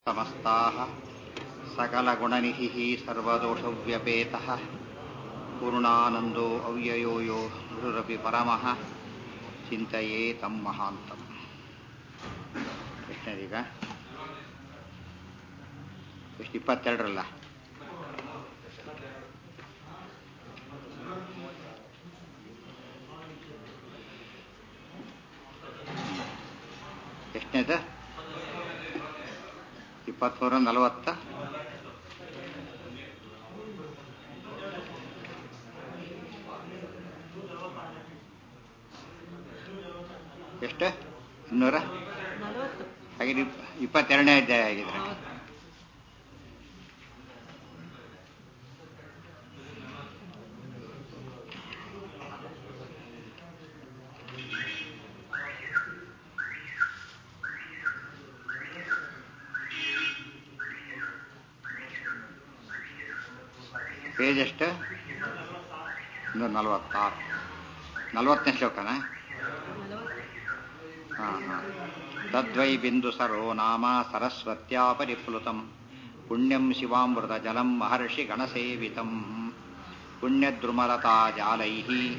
समस्ताः सकलगुणनिधिः सर्वदोषव्यपेतः पूर्णानन्दो अव्ययो यो गुरुरपि परमः ಚಿಂತೆಯೇ ತಮ್ಮ ಮಹಾಂತಂ ಎಷ್ಟನೇದೀಗ ಎಷ್ಟು ಇಪ್ಪತ್ತೆರಡರಲ್ಲ ಎಷ್ಟನೇದು ಇಪ್ಪತ್ಮೂರ ನಲವತ್ತ ಎಷ್ಟು ಇನ್ನೂರ ನಲವತ್ತು ಹಾಗೆ ಇಪ್ಪತ್ತೆರಡನೇ ಅಧ್ಯಾಯ ಆಗಿದ್ರೆ ಹೌದು ಪೇಜ್ ಎಷ್ಟು ಇನ್ನೂರ ನಲವತ್ತಾರು ನಲವತ್ತನೇ ಶ್ಲೋಕನಾ ನಲವತ್ತು ಹಾ ಹಾ ತದ್ವೈ ಬಿಂದು ಸರೋ ನಾಮ ಸರಸ್ವತ್ಯಾ ಪರಿಪ್ಲುತಂ ಪುಣ್ಯಂ ಶಿವಾಮೃತ ಜಲಂ ಮಹರ್ಷಿ ಗಣಸೇವಿತಂ ಪುಣ್ಯದ್ರುಮಲತಾ ಜಾಲೈ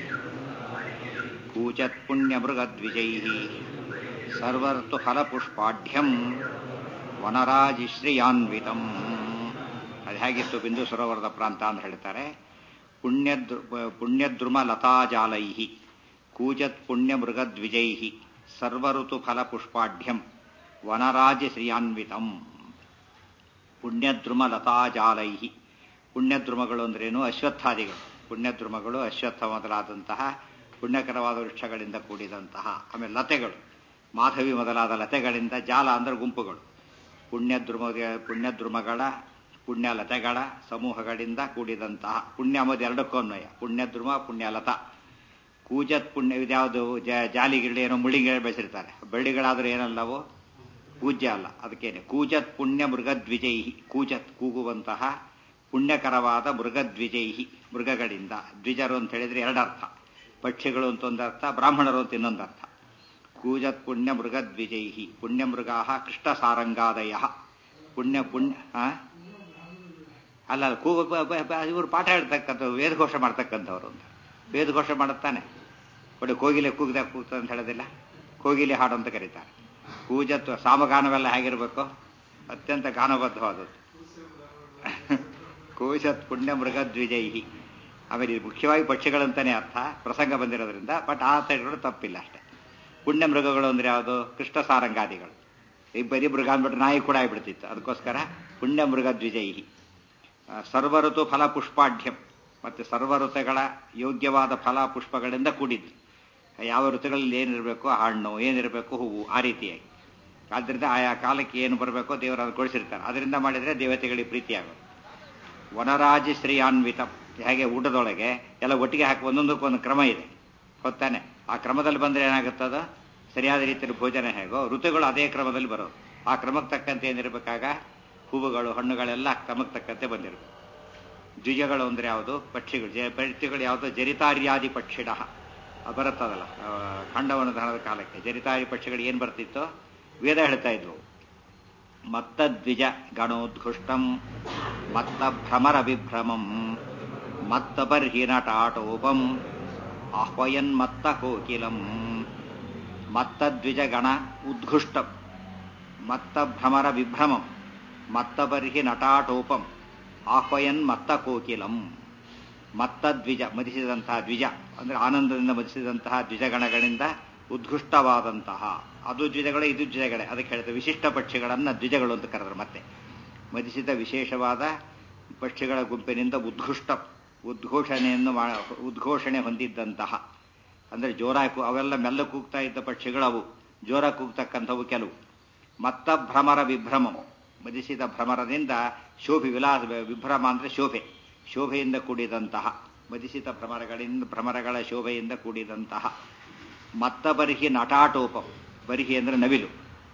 ಕೂಚತ್ ಪುಣ್ಯಮೃಗದ್ವಿಜೈ ಸರ್ವರ್ತು ಫಲಪುಷ್ಪಾಢ್ಯಂ ವನರಾಜಿಶ್ರಿಯಾನ್ವಿತಂ ಅದು ಹೇಗಿತ್ತು ಬಿಂದು ಸರೋವರದ ಪ್ರಾಂತ ಅಂತ ಹೇಳ್ತಾರೆ ಪುಣ್ಯದ್ರು ಪುಣ್ಯದ್ರುಮ ಲತಾಜಾಲೈ ಕೂಚತ್ ಪುಣ್ಯಮೃಗದ್ವಿಜೈ ಸರ್ವಋತು ಫಲಪುಷ್ಪಾಢ್ಯಂ ವನರಾಜ ಶ್ರಿಯಾನ್ವಿತಂ ಪುಣ್ಯದ್ರುಮ ಲತಾಜಾಲೈ ಪುಣ್ಯದ್ರುಮಗಳು ಅಂದ್ರೇನು ಅಶ್ವತ್ಥಾದಿಗಳು ಪುಣ್ಯದ್ರುಮಗಳು ಅಶ್ವತ್ಥ ಮೊದಲಾದಂತಹ ಪುಣ್ಯಕರವಾದ ವೃಕ್ಷಗಳಿಂದ ಕೂಡಿದಂತಹ ಆಮೇಲೆ ಲತೆಗಳು ಮಾಧವಿ ಮೊದಲಾದ ಲತೆಗಳಿಂದ ಜಾಲ ಅಂದ್ರೆ ಗುಂಪುಗಳು ಪುಣ್ಯದ್ರುಮ ಪುಣ್ಯದ್ರುಮಗಳ ಪುಣ್ಯಲತೆಗಳ ಸಮೂಹಗಳಿಂದ ಕೂಡಿದಂತಹ ಪುಣ್ಯ ಎಂಬುದು ಎರಡಕ್ಕೂ ಅನ್ವಯ ಪುಣ್ಯದ್ರುಮ ಪುಣ್ಯಲತ ಕೂಜತ್ ಪುಣ್ಯ ಇದ್ಯಾವುದು ಜಾಲಿಗಿಳಿ ಏನೋ ಮುಳಿಗಿಳಿ ಬೆಳೆಸಿರ್ತಾರೆ ಬಳ್ಳಿಗಳಾದ್ರೂ ಏನಲ್ಲವು ಪೂಜ್ಯ ಅಲ್ಲ ಅದಕ್ಕೇನೆ ಕೂಜತ್ ಪುಣ್ಯ ಮೃಗದ್ವಿಜೈಹಿ ಕೂಜತ್ ಕೂಗುವಂತಹ ಪುಣ್ಯಕರವಾದ ಮೃಗದ್ವಿಜೈಹಿ ಮೃಗಗಳಿಂದ ದ್ವಿಜರು ಅಂತ ಹೇಳಿದ್ರೆ ಎರಡರ್ಥ ಪಕ್ಷಿಗಳು ಅಂತ ಒಂದರ್ಥ ಬ್ರಾಹ್ಮಣರು ಅಂತ ಇನ್ನೊಂದರ್ಥ ಕೂಜತ್ ಪುಣ್ಯ ಮೃಗದ್ವಿಜೈಹಿ ಪುಣ್ಯ ಮೃಗಾ ಕೃಷ್ಣ ಸಾರಂಗಾದಯ ಪುಣ್ಯ ಪುಣ್ಯ ಆ? ಅಲ್ಲ ಅಲ್ಲ, ಕೂಗು ಬ- ಬ- ಬ- ಇವರು ಪಾಠ ಹೇಳ್ತಕ್ಕಂಥವ್ರು ವೇದಘೋಷ ಮಾಡ್ತಕ್ಕಂಥವ್ರು ಅಂತ ವೇದಘೋಷ ಮಾಡುತ್ತಾನೆ ಬಟ್ ಕೋಗಿಲೆ ಕೂಗ್ದಾಗ ಕೂಗ್ತದೆ ಅಂತ ಹೇಳೋದಿಲ್ಲ ಕೋಗಿಲೆ ಹಾಡು ಅಂತ ಕರೀತಾರೆ ಕೂಜತ್ವ ಸಾಮಗಾನವೆಲ್ಲ ಹೇಗಿರಬೇಕು ಅತ್ಯಂತ ಗಾನಬದ್ಧವಾದದ್ದು ಕೂಜತ್ ಪುಣ್ಯ ಮೃಗದ್ವಿಜೈಹಿ ಆಮೇಲೆ ಇದು ಮುಖ್ಯವಾಗಿ ಪಕ್ಷಿಗಳಂತಾನೆ ಅರ್ಥ ಪ್ರಸಂಗ ಬಂದಿರೋದ್ರಿಂದ ಬಟ್ ಆ ಸೈಡ್ಗಳು ತಪ್ಪಿಲ್ಲ ಅಷ್ಟೇ ಪುಣ್ಯ ಮೃಗಗಳು ಅಂದ್ರೆ ಯಾವುದು ಕೃಷ್ಣ ಸಾರಂಗಾದಿಗಳು ಈ ಬರೀ ಮೃಗ ಅಂದ್ಬಿಟ್ರೆ ನಾಯಿ ಕೂಡ ಆಗ್ಬಿಡ್ತಿತ್ತು ಅದಕ್ಕೋಸ್ಕರ ಪುಣ್ಯ ಮೃಗ ದ್ವಿಜೈಹಿ ಆ, ಸರ್ವಋತು ಫಲ ಪುಷ್ಪಾಢ್ಯಂ ಮತ್ತು ಸರ್ವ ಋತುಗಳ ಯೋಗ್ಯವಾದ ಫಲ ಪುಷ್ಪಗಳಿಂದ ಕೂಡಿದ್ದು ಯಾವ ಋತುಗಳಲ್ಲಿ ಏನಿರಬೇಕು ಹಣ್ಣು ಏನಿರಬೇಕು ಹೂವು ಆ ರೀತಿಯಾಗಿ ಆದ್ದರಿಂದ ಆಯಾ ಕಾಲಕ್ಕೆ ಏನು ಬರಬೇಕೋ ದೇವರು ಅದನ್ನು ಕೊಡಿಸಿರ್ತಾರೆ ಅದರಿಂದ ಮಾಡಿದರೆ ದೇವತೆಗಳಿಗೆ ಪ್ರೀತಿಯಾಗೋದು ವನರಾಜ ಶ್ರೀಯಾನ್ವಿತ ಹೇಗೆ ಊಟದೊಳಗೆ ಎಲ್ಲ ಒಟ್ಟಿಗೆ ಹಾಕಿ ಒಂದೊಂದಕ್ಕೊಂದು ಕ್ರಮ ಇದೆ ಗೊತ್ತಾನೆ ಆ ಕ್ರಮದಲ್ಲಿ ಬಂದರೆ ಏನಾಗುತ್ತದ ಸರಿಯಾದ ರೀತಿಯಲ್ಲಿ ಭೋಜನ ಹೇಗೋ ಋತುಗಳು ಅದೇ ಕ್ರಮದಲ್ಲಿ ಬರೋದು ಆ ಕ್ರಮಕ್ಕೆ ತಕ್ಕಂತೆ ಏನಿರಬೇಕಾಗ ಹೂವುಗಳು ಹಣ್ಣುಗಳೆಲ್ಲ ಕ್ರಮಕ್ಕೆ ತಕ್ಕಂತೆ ಬಂದಿರಬೇಕು ದ್ವಿಜಗಳು ಅಂದ್ರೆ ಯಾವುದು ಪಕ್ಷಿಗಳು ಜ ಪಕ್ಷಿಗಳು ಯಾವುದು ಜರಿತಾರ್ಯಾದಿ ಪಕ್ಷಿಡ ಅದು ಬರುತ್ತದಲ್ಲ ಆ, ಖಂಡವನ ಧನದ ಕಾಲಕ್ಕೆ ಜರಿತಾರಿ ಪಕ್ಷಿಗಳು ಏನು ಬರ್ತಿತ್ತೋ ವೇದ ಹೇಳ್ತಾ ಇದ್ವು ಮತ್ತ ದ್ವಿಜ ಗಣೋದ್ಘುಷ್ಟಂ ಮತ್ತ ಭ್ರಮರ ವಿಭ್ರಮಂ ಮತ್ತ ಬರ್ಹಿನಟಾಟೋಪಂ ಆಹ್ವಯನ್ ಮತ್ತ ಕೋಕಿಲಂ ಮತ್ತ ದ್ವಿಜ ಗಣ ಉದ್ಘುಷ್ಟಂ ಮತ್ತ ಭ್ರಮರ ವಿಭ್ರಮಂ ಮತ್ತ ಬರ್ಹಿ ನಟಾಟೋಪಂ ಆಹ್ವಯನ್ ಮತ್ತ ಕೋಕಿಲಂ ಮತ್ತ ದ್ವಿಜ ಮದಿಸಿದಂತಹ ದ್ವಿಜ ಅಂದ್ರೆ ಆನಂದದಿಂದ ಮದಿಸಿದಂತಹ ದ್ವಿಜಗಣಗಳಿಂದ ಉದ್ಘುಷ್ಟವಾದಂತಹ ಅದು ದ್ವಿಜಗಳೇ ಇದು ದ್ವಿಜಗಳೇ ಅದಕ್ಕೆ ಹೇಳಿದ ವಿಶಿಷ್ಟ ಪಕ್ಷಿಗಳನ್ನ ದ್ವಿಜಗಳು ಅಂತ ಕರೆದ್ರು ಮತ್ತೆ ಮದಿಸಿದ ವಿಶೇಷವಾದ ಪಕ್ಷಿಗಳ ಗುಂಪಿನಿಂದ ಉದ್ಘುಷ್ಟ ಉದ್ಘೋಷಣೆಯನ್ನು ಮಾ- ಉದ್ಘೋಷಣೆ ಹೊಂದಿದ್ದಂತಹ ಅಂದ್ರೆ ಜೋರಾಗಿ ಕೂ- ಅವೆಲ್ಲ ಮೆಲ್ಲ ಕೂಗ್ತಾ ಇದ್ದ ಪಕ್ಷಿಗಳು ಅವು ಜೋರಾಗಿ ಕೂಗ್ತಕ್ಕಂಥವು ಕೆಲವು ಮತ್ತ ಭ್ರಮರ ವಿಭ್ರಮವು ಮದಿಸಿದ ಭ್ರಮರದಿಂದ ಶೋಭೆ ವಿಲಾಸ ವಿಭ್ರಮ ಅಂದ್ರೆ ಶೋಭೆ ಶೋಭೆಯಿಂದ ಕೂಡಿದಂತಹ ಮದಿಸಿದ ಭ್ರಮರಗಳಿಂದ ಭ್ರಮರಗಳ ಶೋಭೆಯಿಂದ ಕೂಡಿದಂತಹ ಮತ್ತ ಬರಿಹಿ ನಟಾಟೋಪಂ ಬರಿಹಿ ಅಂದ್ರೆ ನವಿಲು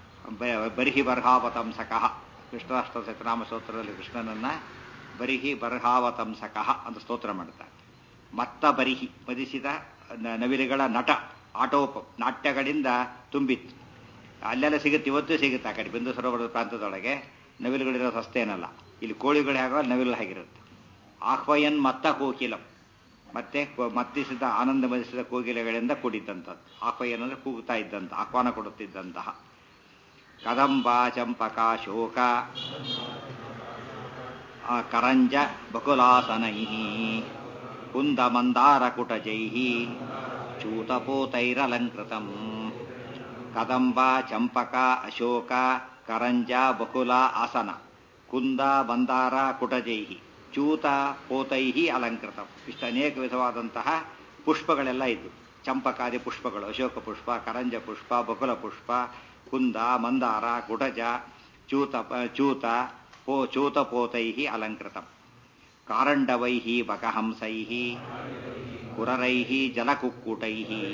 ಬ- ಬರಿಹಿ ಬರ್ಹಾವತಂಸಕಃ ಕೃಷ್ಣಾಷ್ಟ ಸತನಾಮ ಸ್ತೋತ್ರದಲ್ಲಿ ಕೃಷ್ಣನನ್ನ ಬರಿಹಿ ಬರ್ಹಾವತಂಸಕಃ ಅಂತ ಸ್ತೋತ್ರ ಮಾಡ್ತಾರೆ ಮತ್ತ ಬರಿಹಿ ಮದಿಸಿದ ನ- ನವಿಲುಗಳ ನಟ ಆಟೋಪ ನಾಟ್ಯಗಳಿಂದ ತುಂಬಿತ್ತು ಅಲ್ಲೆಲ್ಲ ಸಿಗುತ್ತೆ ಇವತ್ತು ಸಿಗುತ್ತೆ ಆ ಕಡೆ ಬಿಂದು ಸರೋವರದ ಪ್ರಾಂತದೊಳಗೆ ನವಿಲುಗಳಿರೋ ಸಸ್ತೇನಲ್ಲ ಇಲ್ಲಿ ಕೋಳಿಗಳು ಹೇಗೋ ಅಲ್ಲಿ ನವಿಲು ಹಾಗಿರುತ್ತೆ ಆಹ್ವಯನ್ ಮತ್ತ ಕೋಕಿಲಂ ಮತ್ತೆ ಕೊ- ಮತ್ತಿಸಿದ ಆನಂದ ಮದಿಸಿದ ಕೋಗಿಲೆಗಳಿಂದ ಕೂಡಿದ್ದಂಥದ್ದು ಆಹ್ವಯನ್ ಅಂದ್ರೆ ಕೂಗುತ್ತಾ ಇದ್ದಂತ ಆಹ್ವಾನ ಕೊಡುತ್ತಿದ್ದಂತಹ ಕದಂಬ ಚಂಪಕ ಶೋಕ ಆ ಕರಂಜ ಬಕುಲಾಸನೈ ಕುಂದ ಮಂದಾರ ಕುಟಜೈ ಚೂತಪೋತೈರಲಂಕೃತಂ ಕದಂಬ ಚಂಪಕ ಅಶೋಕ ಕರಂಜ ಬಕುಲ ಆಸನ ಕುಂದ ಮಂದಾರ ಕುಟಜೈ ಚೂತ ಪೋತೈ ಅಲಂಕೃತ ಇಷ್ಟು ಅನೇಕ ವಿಧವಾದಂತಹ ಪುಷ್ಪಗಳೆಲ್ಲ ಇದ್ದು ಚಂಪಕಾದಿ ಪುಷ್ಪಗಳು ಅಶೋಕ ಪುಷ್ಪ ಕರಂಜ ಪುಷ್ಪ ಬಕುಲ ಪುಷ್ಪ ಕುಂದ ಮಂದಾರ ಕುಟಜ ಚೂತ ಚೂತ ಪೋ ಚೂತಪೋತೈ ಅಲಂಕೃತ ಕಾರಂಡವೈ ಬಕಹಂಸೈ ಕುರರೈ ಜಲಕುಕ್ಕುಟೈ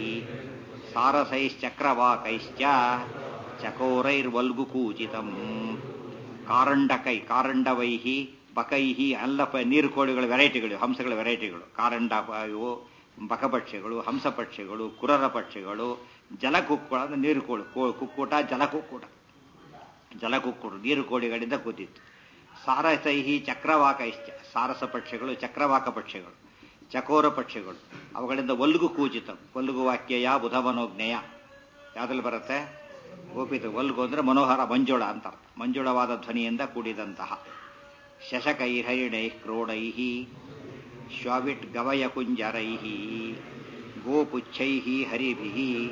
ಸಾರಸೈಶ್ಚಕ್ರವಾಕೈಶ್ಚ ಚಕೋರೈರ್ವಲ್ಗುಕೂಚಿತಂ ಕಾರಂಡಕೈ ಕಾರಂಡವೈ ಬಕೈ ಎಲ್ಲ ಪ- ನೀರು ಕೋಳಿಗಳ ವೆರೈಟಿಗಳು ಹಂಸಗಳ ವೆರೈಟಿಗಳು ಕಾರಂಡ ಪ- ಇವು ಬಕಪಕ್ಷಿಗಳು ಹಂಸ ಪಕ್ಷಿಗಳು ಕುರರ ಪಕ್ಷಿಗಳು ಜಲಕುಕ್ಕುಳ ಅಂದ್ರೆ ನೀರು ಕೋಳಿ ಕೋ- ಕುಕ್ಕುಟ ಜಲಕುಕ್ಕುಟ ಜಲಕುಕ್ಕುಡು ನೀರು ಕೋಳಿಗಳಿಂದ ಕೂತಿತ್ತು ಸಾರಸೈಹಿ ಚಕ್ರವಾಕೈಶ್ಚ ಸಾರಸ ಪಕ್ಷಿಗಳು ಚಕ್ರವಾಕ ಪಕ್ಷಿಗಳು ಚಕೋರ ಪಕ್ಷಿಗಳು ಅವುಗಳಿಂದ ಒಲ್ಗು ಕೂಚಿತ ಒಲ್ಗು ವಾಕ್ಯಯ ಬುಧ ಮನೋಜ್ಞೆಯ ಯಾವ್ದ್ರಲ್ಲಿ ಬರುತ್ತೆ ಗೋಪಿತ ಒಲ್ಗು ಅಂದ್ರೆ ಮನೋಹರ ಮಂಜುಳ ಅಂತ ಅರ್ಥ. ಮಂಜುಳವಾದ ಧ್ವನಿಯಿಂದ ಕೂಡಿದಂತಹ ಶಶಕೈರ್ಹರಿಣೈ ಕ್ರೋಡೈ ಶ್ವಾವಿಟ್ ಗವಯ ಕುಂಜರೈ ಗೋಪುಚ್ಛೈ ಹರಿಭಿ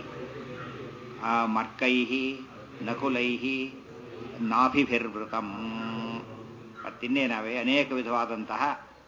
ಮರ್ಕೈ ನಕುಲೈ ನಾಭಿಭಿರ್ವೃತಂ ಮತ್ತಿನ್ನೇನಾವೆ ಅನೇಕ ವಿಧವಾದಂತಹ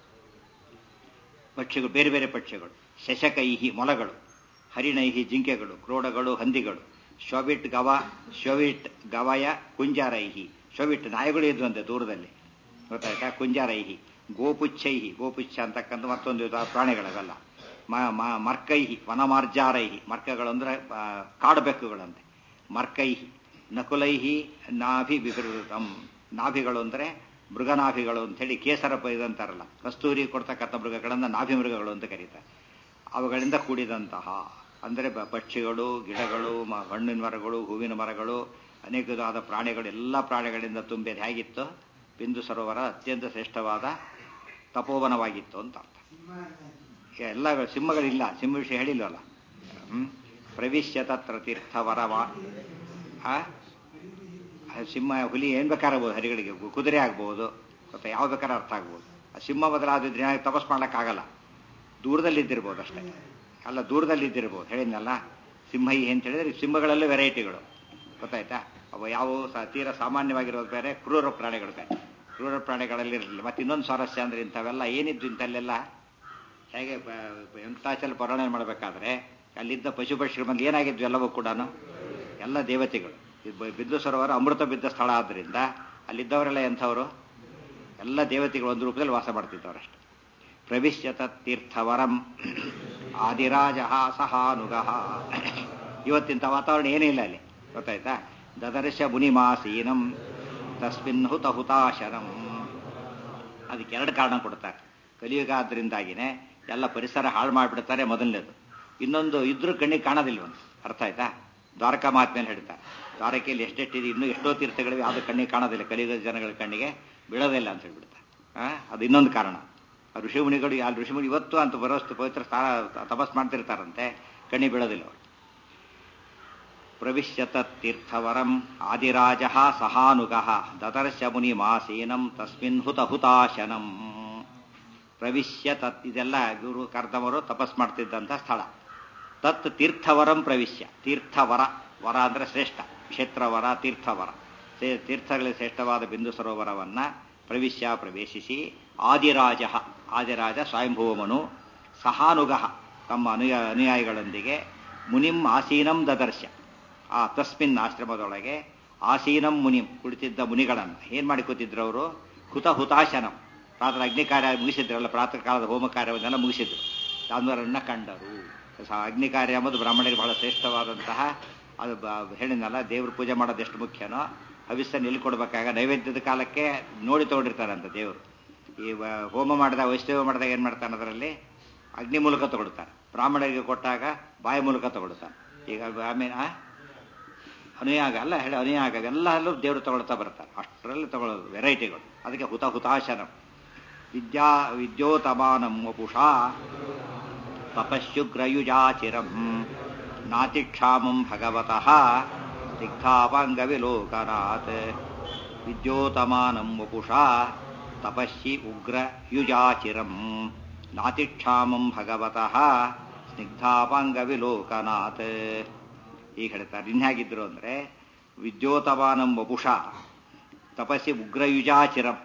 ಪಕ್ಷಿಗಳು ಬೇರೆ ಬೇರೆ ಪಕ್ಷಿಗಳು ಶಶಕೈಹಿ ಮೊಲಗಳು ಹರಿಣೈಹಿ ಜಿಂಕೆಗಳು ಕ್ರೋಡಗಳು ಹಂದಿಗಳು ಶ್ವವಿಟ್ ಗವ ಶ್ವವಿಟ್ ಗವಯ ಕುಂಜಾರೈಹಿ ಶ್ವವಿಟ್ ನಾಯಿಗಳು ಇದ್ವಂತೆ ದೂರದಲ್ಲಿ ಗೊತ್ತಾಯ್ತಾ ಕುಂಜಾರೈಹಿ ಗೋಪುಚ್ಛೈಹಿ ಗೋಪುಚ್ಛ ಅಂತಕ್ಕಂಥ ಮತ್ತೊಂದು ವಿಧ ಪ್ರಾಣಿಗಳವೆಲ್ಲ ಮ- ಮ- ಮರ್ಕೈಹಿ ವನಮಾರ್ಜಾರೈಹಿ ಮರ್ಕಗಳು ಅಂದ್ರೆ ಆ, ಕಾಡುಬೆಕ್ಕುಗಳಂತೆ ಮರ್ಕೈಹಿ ನಕುಲೈಹಿ ನಾಭಿ ವಿವೃತಂ ನಾಭಿಗಳು ಅಂದ್ರೆ ಮೃಗನಾಭಿಗಳು ಅಂತ ಹೇಳಿ ಕೇಸರ ಪ- ಇದಂತಾರಲ್ಲ ಕಸ್ತೂರಿ ಕೊಡ್ತಕ್ಕಂಥ ಮೃಗಗಳನ್ನ ನಾಭಿ ಮೃಗಗಳು ಅಂತ ಕರೀತಾರೆ ಅವುಗಳಿಂದ ಕೂಡಿದಂತಹ ಅಂದರೆ ಬ- ಪಕ್ಷಿಗಳು ಗಿಡಗಳು ಮ- ಹಣ್ಣಿನ ಮರಗಳು ಹೂವಿನ ಮರಗಳು ಅನೇಕ ವಿಧವಾದ ಪ್ರಾಣಿಗಳು ಎಲ್ಲ ಪ್ರಾಣಿಗಳಿಂದ ತುಂಬಿದ ಹೇಗಿತ್ತು ಬಿಂದು ಸರೋವರ ಅತ್ಯಂತ ಶ್ರೇಷ್ಠವಾದ ತಪೋವನವಾಗಿತ್ತು ಅಂತ ಅರ್ಥ ಎಲ್ಲ ಸಿಂಹಗಳಿಲ್ಲ ಸಿಂಹ ವಿಷಯ ಹೇಳಿಲ್ವಲ್ಲ ಹ್ಮ್ ಪ್ರವಿಶ್ಯ ತತ್ರ ತೀರ್ಥವರವ ಆ? ಆ ಸಿಂಹ ಹುಲಿ ಏನ್ ಬೇಕಾಗಬಹುದು ಹರಿಗಳಿಗೆ ಗು- ಕುದುರೆ ಆಗ್ಬಹುದು ಅಥವಾ ಯಾವ ಬೇಕಾದ್ರೆ ಅರ್ಥ ಆಗ್ಬೋದು ಆ ಸಿಂಹ ಬದಲಾದಿದ್ರೆ ಏನಾಗಿ ತಪಸ್ ಮಾಡ್ಲಿಕ್ಕಾಗಲ್ಲ ದೂರದಲ್ಲಿದ್ದಿರ್ಬೋದು ಅಷ್ಟೇ ಅಲ್ಲ ದೂರದಲ್ಲಿದ್ದಿರ್ಬೋದು ಹೇಳಿದ್ನಲ್ಲ ಸಿಂಹೈ ಅಂತ ಹೇಳಿದ್ರೆ ಸಿಂಹಗಳಲ್ಲೂ ವೆರೈಟಿಗಳು ಗೊತ್ತಾಯ್ತಾ ಅವು ಯಾವ ಸ- ತೀರ ಸಾಮಾನ್ಯವಾಗಿರೋದು ಬೇರೆ ಕ್ರೂರ ಪ್ರಾಣಿಗಳು ಬೇರೆ ಕ್ರೂರ ಪ್ರಾಣಿಗಳಲ್ಲಿ ಇರಲಿಲ್ಲ ಮತ್ತೆ ಇನ್ನೊಂದು ಸ್ವಾರಸ್ಯ ಅಂದ್ರೆ ಇಂಥವೆಲ್ಲ ಏನಿದ್ದು ಇಂಥಲ್ಲೆಲ್ಲ ಹೇಗೆ ವೆಂಕಟಾಚಲ ಪೌರಾಣನೆ ಮಾಡಬೇಕಾದ್ರೆ ಅಲ್ಲಿದ್ದ ಪಶು ಪಕ್ಷಿಗಳ ಬಂದು ಏನಾಗಿದ್ವು ಎಲ್ಲವೂ ಕೂಡ ಎಲ್ಲ ದೇವತೆಗಳು ಈ ಬ- ಬಿಂದು ಸರೋವರ ಅಮೃತ ಬಿದ್ದ ಸ್ಥಳ ಆದ್ದರಿಂದ ಅಲ್ಲಿದ್ದವರೆಲ್ಲ ಎಂಥವರು ಎಲ್ಲ ದೇವತೆಗಳು ಒಂದು ರೂಪದಲ್ಲಿ ವಾಸ ಮಾಡ್ತಿದ್ದವರಷ್ಟೆ ಪ್ರವಿಶ್ಯ ತೀರ್ಥವರಂ ಆದಿರಾಜ ಸಹಾನುಗ ಇವತ್ತಿಂಥ ವಾತಾವರಣ ಏನೇ ಇಲ್ಲ ಅಲ್ಲಿ ಗೊತ್ತಾಯ್ತಾ ದದರ್ಶ ಮುನಿಮಾಸೀನಂ ತಸ್ಮಿನ್ ಹುತ ಹುತಾಶನಂ ಅದಕ್ಕೆ ಎರಡು ಕಾರಣ ಕೊಡ್ತಾರೆ ಕಲಿಯುಗ ಆದ್ರಿಂದಾಗಿನೇ ಎಲ್ಲ ಪರಿಸರ ಹಾಳು ಮಾಡಿಬಿಡ್ತಾರೆ ಮೊದಲನೇದು ಇನ್ನೊಂದು ಇದ್ರೂ ಕಣ್ಣಿಗೆ ಕಾಣೋದಿಲ್ವಂತ ಅರ್ಥ ಆಯ್ತಾ ದ್ವಾರಕಾ ಮಹಾತ್ಮೇಲೆ ಹೇಳ್ತಾರೆ ದ್ವಾರಕೆಯಲ್ಲಿ ಎಷ್ಟೆಷ್ಟಿದೆ ಇನ್ನೂ ಎಷ್ಟೋ ತೀರ್ಥಗಳಿವೆ ಯಾವುದು ಕಣ್ಣಿಗೆ ಕಾಣೋದಿಲ್ಲ ಕಲಿಯುಗ ಜನಗಳ ಕಣ್ಣಿಗೆ ಬೀಳೋದಿಲ್ಲ ಅಂತ ಹೇಳ್ಬಿಡ್ತಾರೆ ಆ, ಅದು ಇನ್ನೊಂದು ಕಾರಣ ಆ ಋಷಿಮುನಿಗಳು ಆ ಋಷಿಮುನಿ ಇವತ್ತು ಅಂತ ಬರೋಷ್ಟು ಪವಿತ್ರ ಸ್ಥಾನ ತಪಸ್ ಮಾಡ್ತಿರ್ತಾರಂತೆ ಕಣ್ಣಿ ಬೀಳೋದಿಲ್ಲ ಅವರು ಪ್ರವಿಶ್ಯ ತೀರ್ಥವರಂ ಆದಿರಾಜ ಸಹಾನುಗ ದದರ್ಶ ಮುನಿ ಮಾಸೀನಂ ತಸ್ಮಿನ್ ಹುತ ಹುತಾಶನಂ ಪ್ರವಿಶ್ಯ ತತ್ ಇದೆಲ್ಲ ಇವರು ಕರ್ದವರು ತಪಸ್ ಮಾಡ್ತಿದ್ದಂಥ ಸ್ಥಳ ತತ್ ತೀರ್ಥವರಂ ಪ್ರವಿಶ್ಯ ತೀರ್ಥವರ ವರ ಅಂದ್ರೆ ಶ್ರೇಷ್ಠ ಕ್ಷೇತ್ರವರ ತೀರ್ಥವರ ಸೇ- ತೀರ್ಥಗಳಲ್ಲಿ ಶ್ರೇಷ್ಠವಾದ ಬಿಂದು ಸರೋವರವನ್ನ ಪ್ರವಿಶ್ಯ ಪ್ರವೇಶಿಸಿ ಆದಿರಾಜ ಆದಿರಾಜ ಸ್ವಯಂಭೂವಮನು ಸಹಾನುಗ ತಮ್ಮ ಅನುಯ ಅನುಯಾಯಿಗಳೊಂದಿಗೆ ಮುನಿಂ ಆಸೀನಂ ದದರ್ಶ ಆ ತಸ್ಮಿನ್ ಆಶ್ರಮದೊಳಗೆ ಆಸೀನಂ ಮುನಿಂ ಕುಳಿತಿದ್ದ ಮುನಿಗಳನ್ನು ಏನ್ ಮಾಡಿ ಕೂತಿದ್ರು ಅವರು ಹುತ ಹುತಾಶನಂ ಪ್ರಾತಃ ಅಗ್ನಿ ಕಾರ್ಯ ಮುಗಿಸಿದ್ರಲ್ಲ ಪ್ರಾತಃ ಕಾಲದ ಹೋಮ ಕಾರ್ಯವನ್ನೆಲ್ಲ ಮುಗಿಸಿದ್ರು ಚಾಂದ್ವರನ್ನ ಕಂಡರು ಸ- ಅಗ್ನಿ ಕಾರ್ಯ ಎಂಬುದು ಬ್ರಾಹ್ಮಣರಿಗೆ ಬಹಳ ಶ್ರೇಷ್ಠವಾದಂತಹ ಅದು ಬ- ಹೇಳಿದ್ನಲ್ಲ ದೇವ್ರ ಪೂಜೆ ಮಾಡೋದು ಎಷ್ಟು ಮುಖ್ಯನೋ ಹವಿಸ್ಸನ್ನು ಎಲ್ಲಿ ಕೊಡ್ಬೇಕಾಗ ನೈವೇದ್ಯದ ಕಾಲಕ್ಕೆ ನೋಡಿ ತಗೊಂಡಿರ್ತಾರಂತ ದೇವರು ಈ ವ- ಹೋಮ ಮಾಡಿದಾಗ ವೈಷ್ಣವ ಮಾಡಿದಾಗ ಏನ್ ಮಾಡ್ತಾನೆ ಅದರಲ್ಲಿ ಅಗ್ನಿ ಮೂಲಕ ತಗೊಳ್ತಾನೆ ಬ್ರಾಹ್ಮಣರಿಗೆ ಕೊಟ್ಟಾಗ ಬಾಯಿ ಮೂಲಕ ತಗೊಳ್ತಾನೆ ಈಗ ಆಮೇಲೆ ಆ? ಅನುಯಾಗ ಅಲ್ಲ ಹೇಳಿ ಅನುಯಾಗ ಎಲ್ಲಲ್ಲೂ ದೇವರು ತಗೊಳ್ತಾ ಬರ್ತಾರೆ ಅಷ್ಟರಲ್ಲಿ ತಗೊಳ್ಳೋದು ವೆರೈಟಿಗಳು ಅದಕ್ಕೆ ಹುತ ಹುತಾಶನಂ ವಿದ್ಯಾ ವಿದ್ಯೋತಮಾನಂ ವಪುಷಾ ತಪಸ್ಯುಗ್ರಯುಜಾಚಿರಂ ನಾತಿಕ್ಷಾಮಂ ಭಗವತಃ ಸ್ನಿಗ್ಧಾಪಾಂಗವಿಲೋಕನಾತ್ ವಿದ್ಯೋತಮಾನಂ ವಪುಷಾ ತಪಸ್ಸಿ ಉಗ್ರ ಯುಜಾಚಿರಂ ನಾತಿಕ್ಷಾಮಂ ಭಗವತಃ ಸ್ನಿಗ್ಧಾಪಾಂಗವಿಲೋಕನಾತ್ ಈಗ ಹೇಳ್ತಾರೆ ಇನ್ಯಾಗಿದ್ರು ಅಂದ್ರೆ ವಿದ್ಯೋತಮಾನಂ ವಪುಷ ತಪಸ್ಸಿ ಉಗ್ರಯುಜಾಚಿರಂ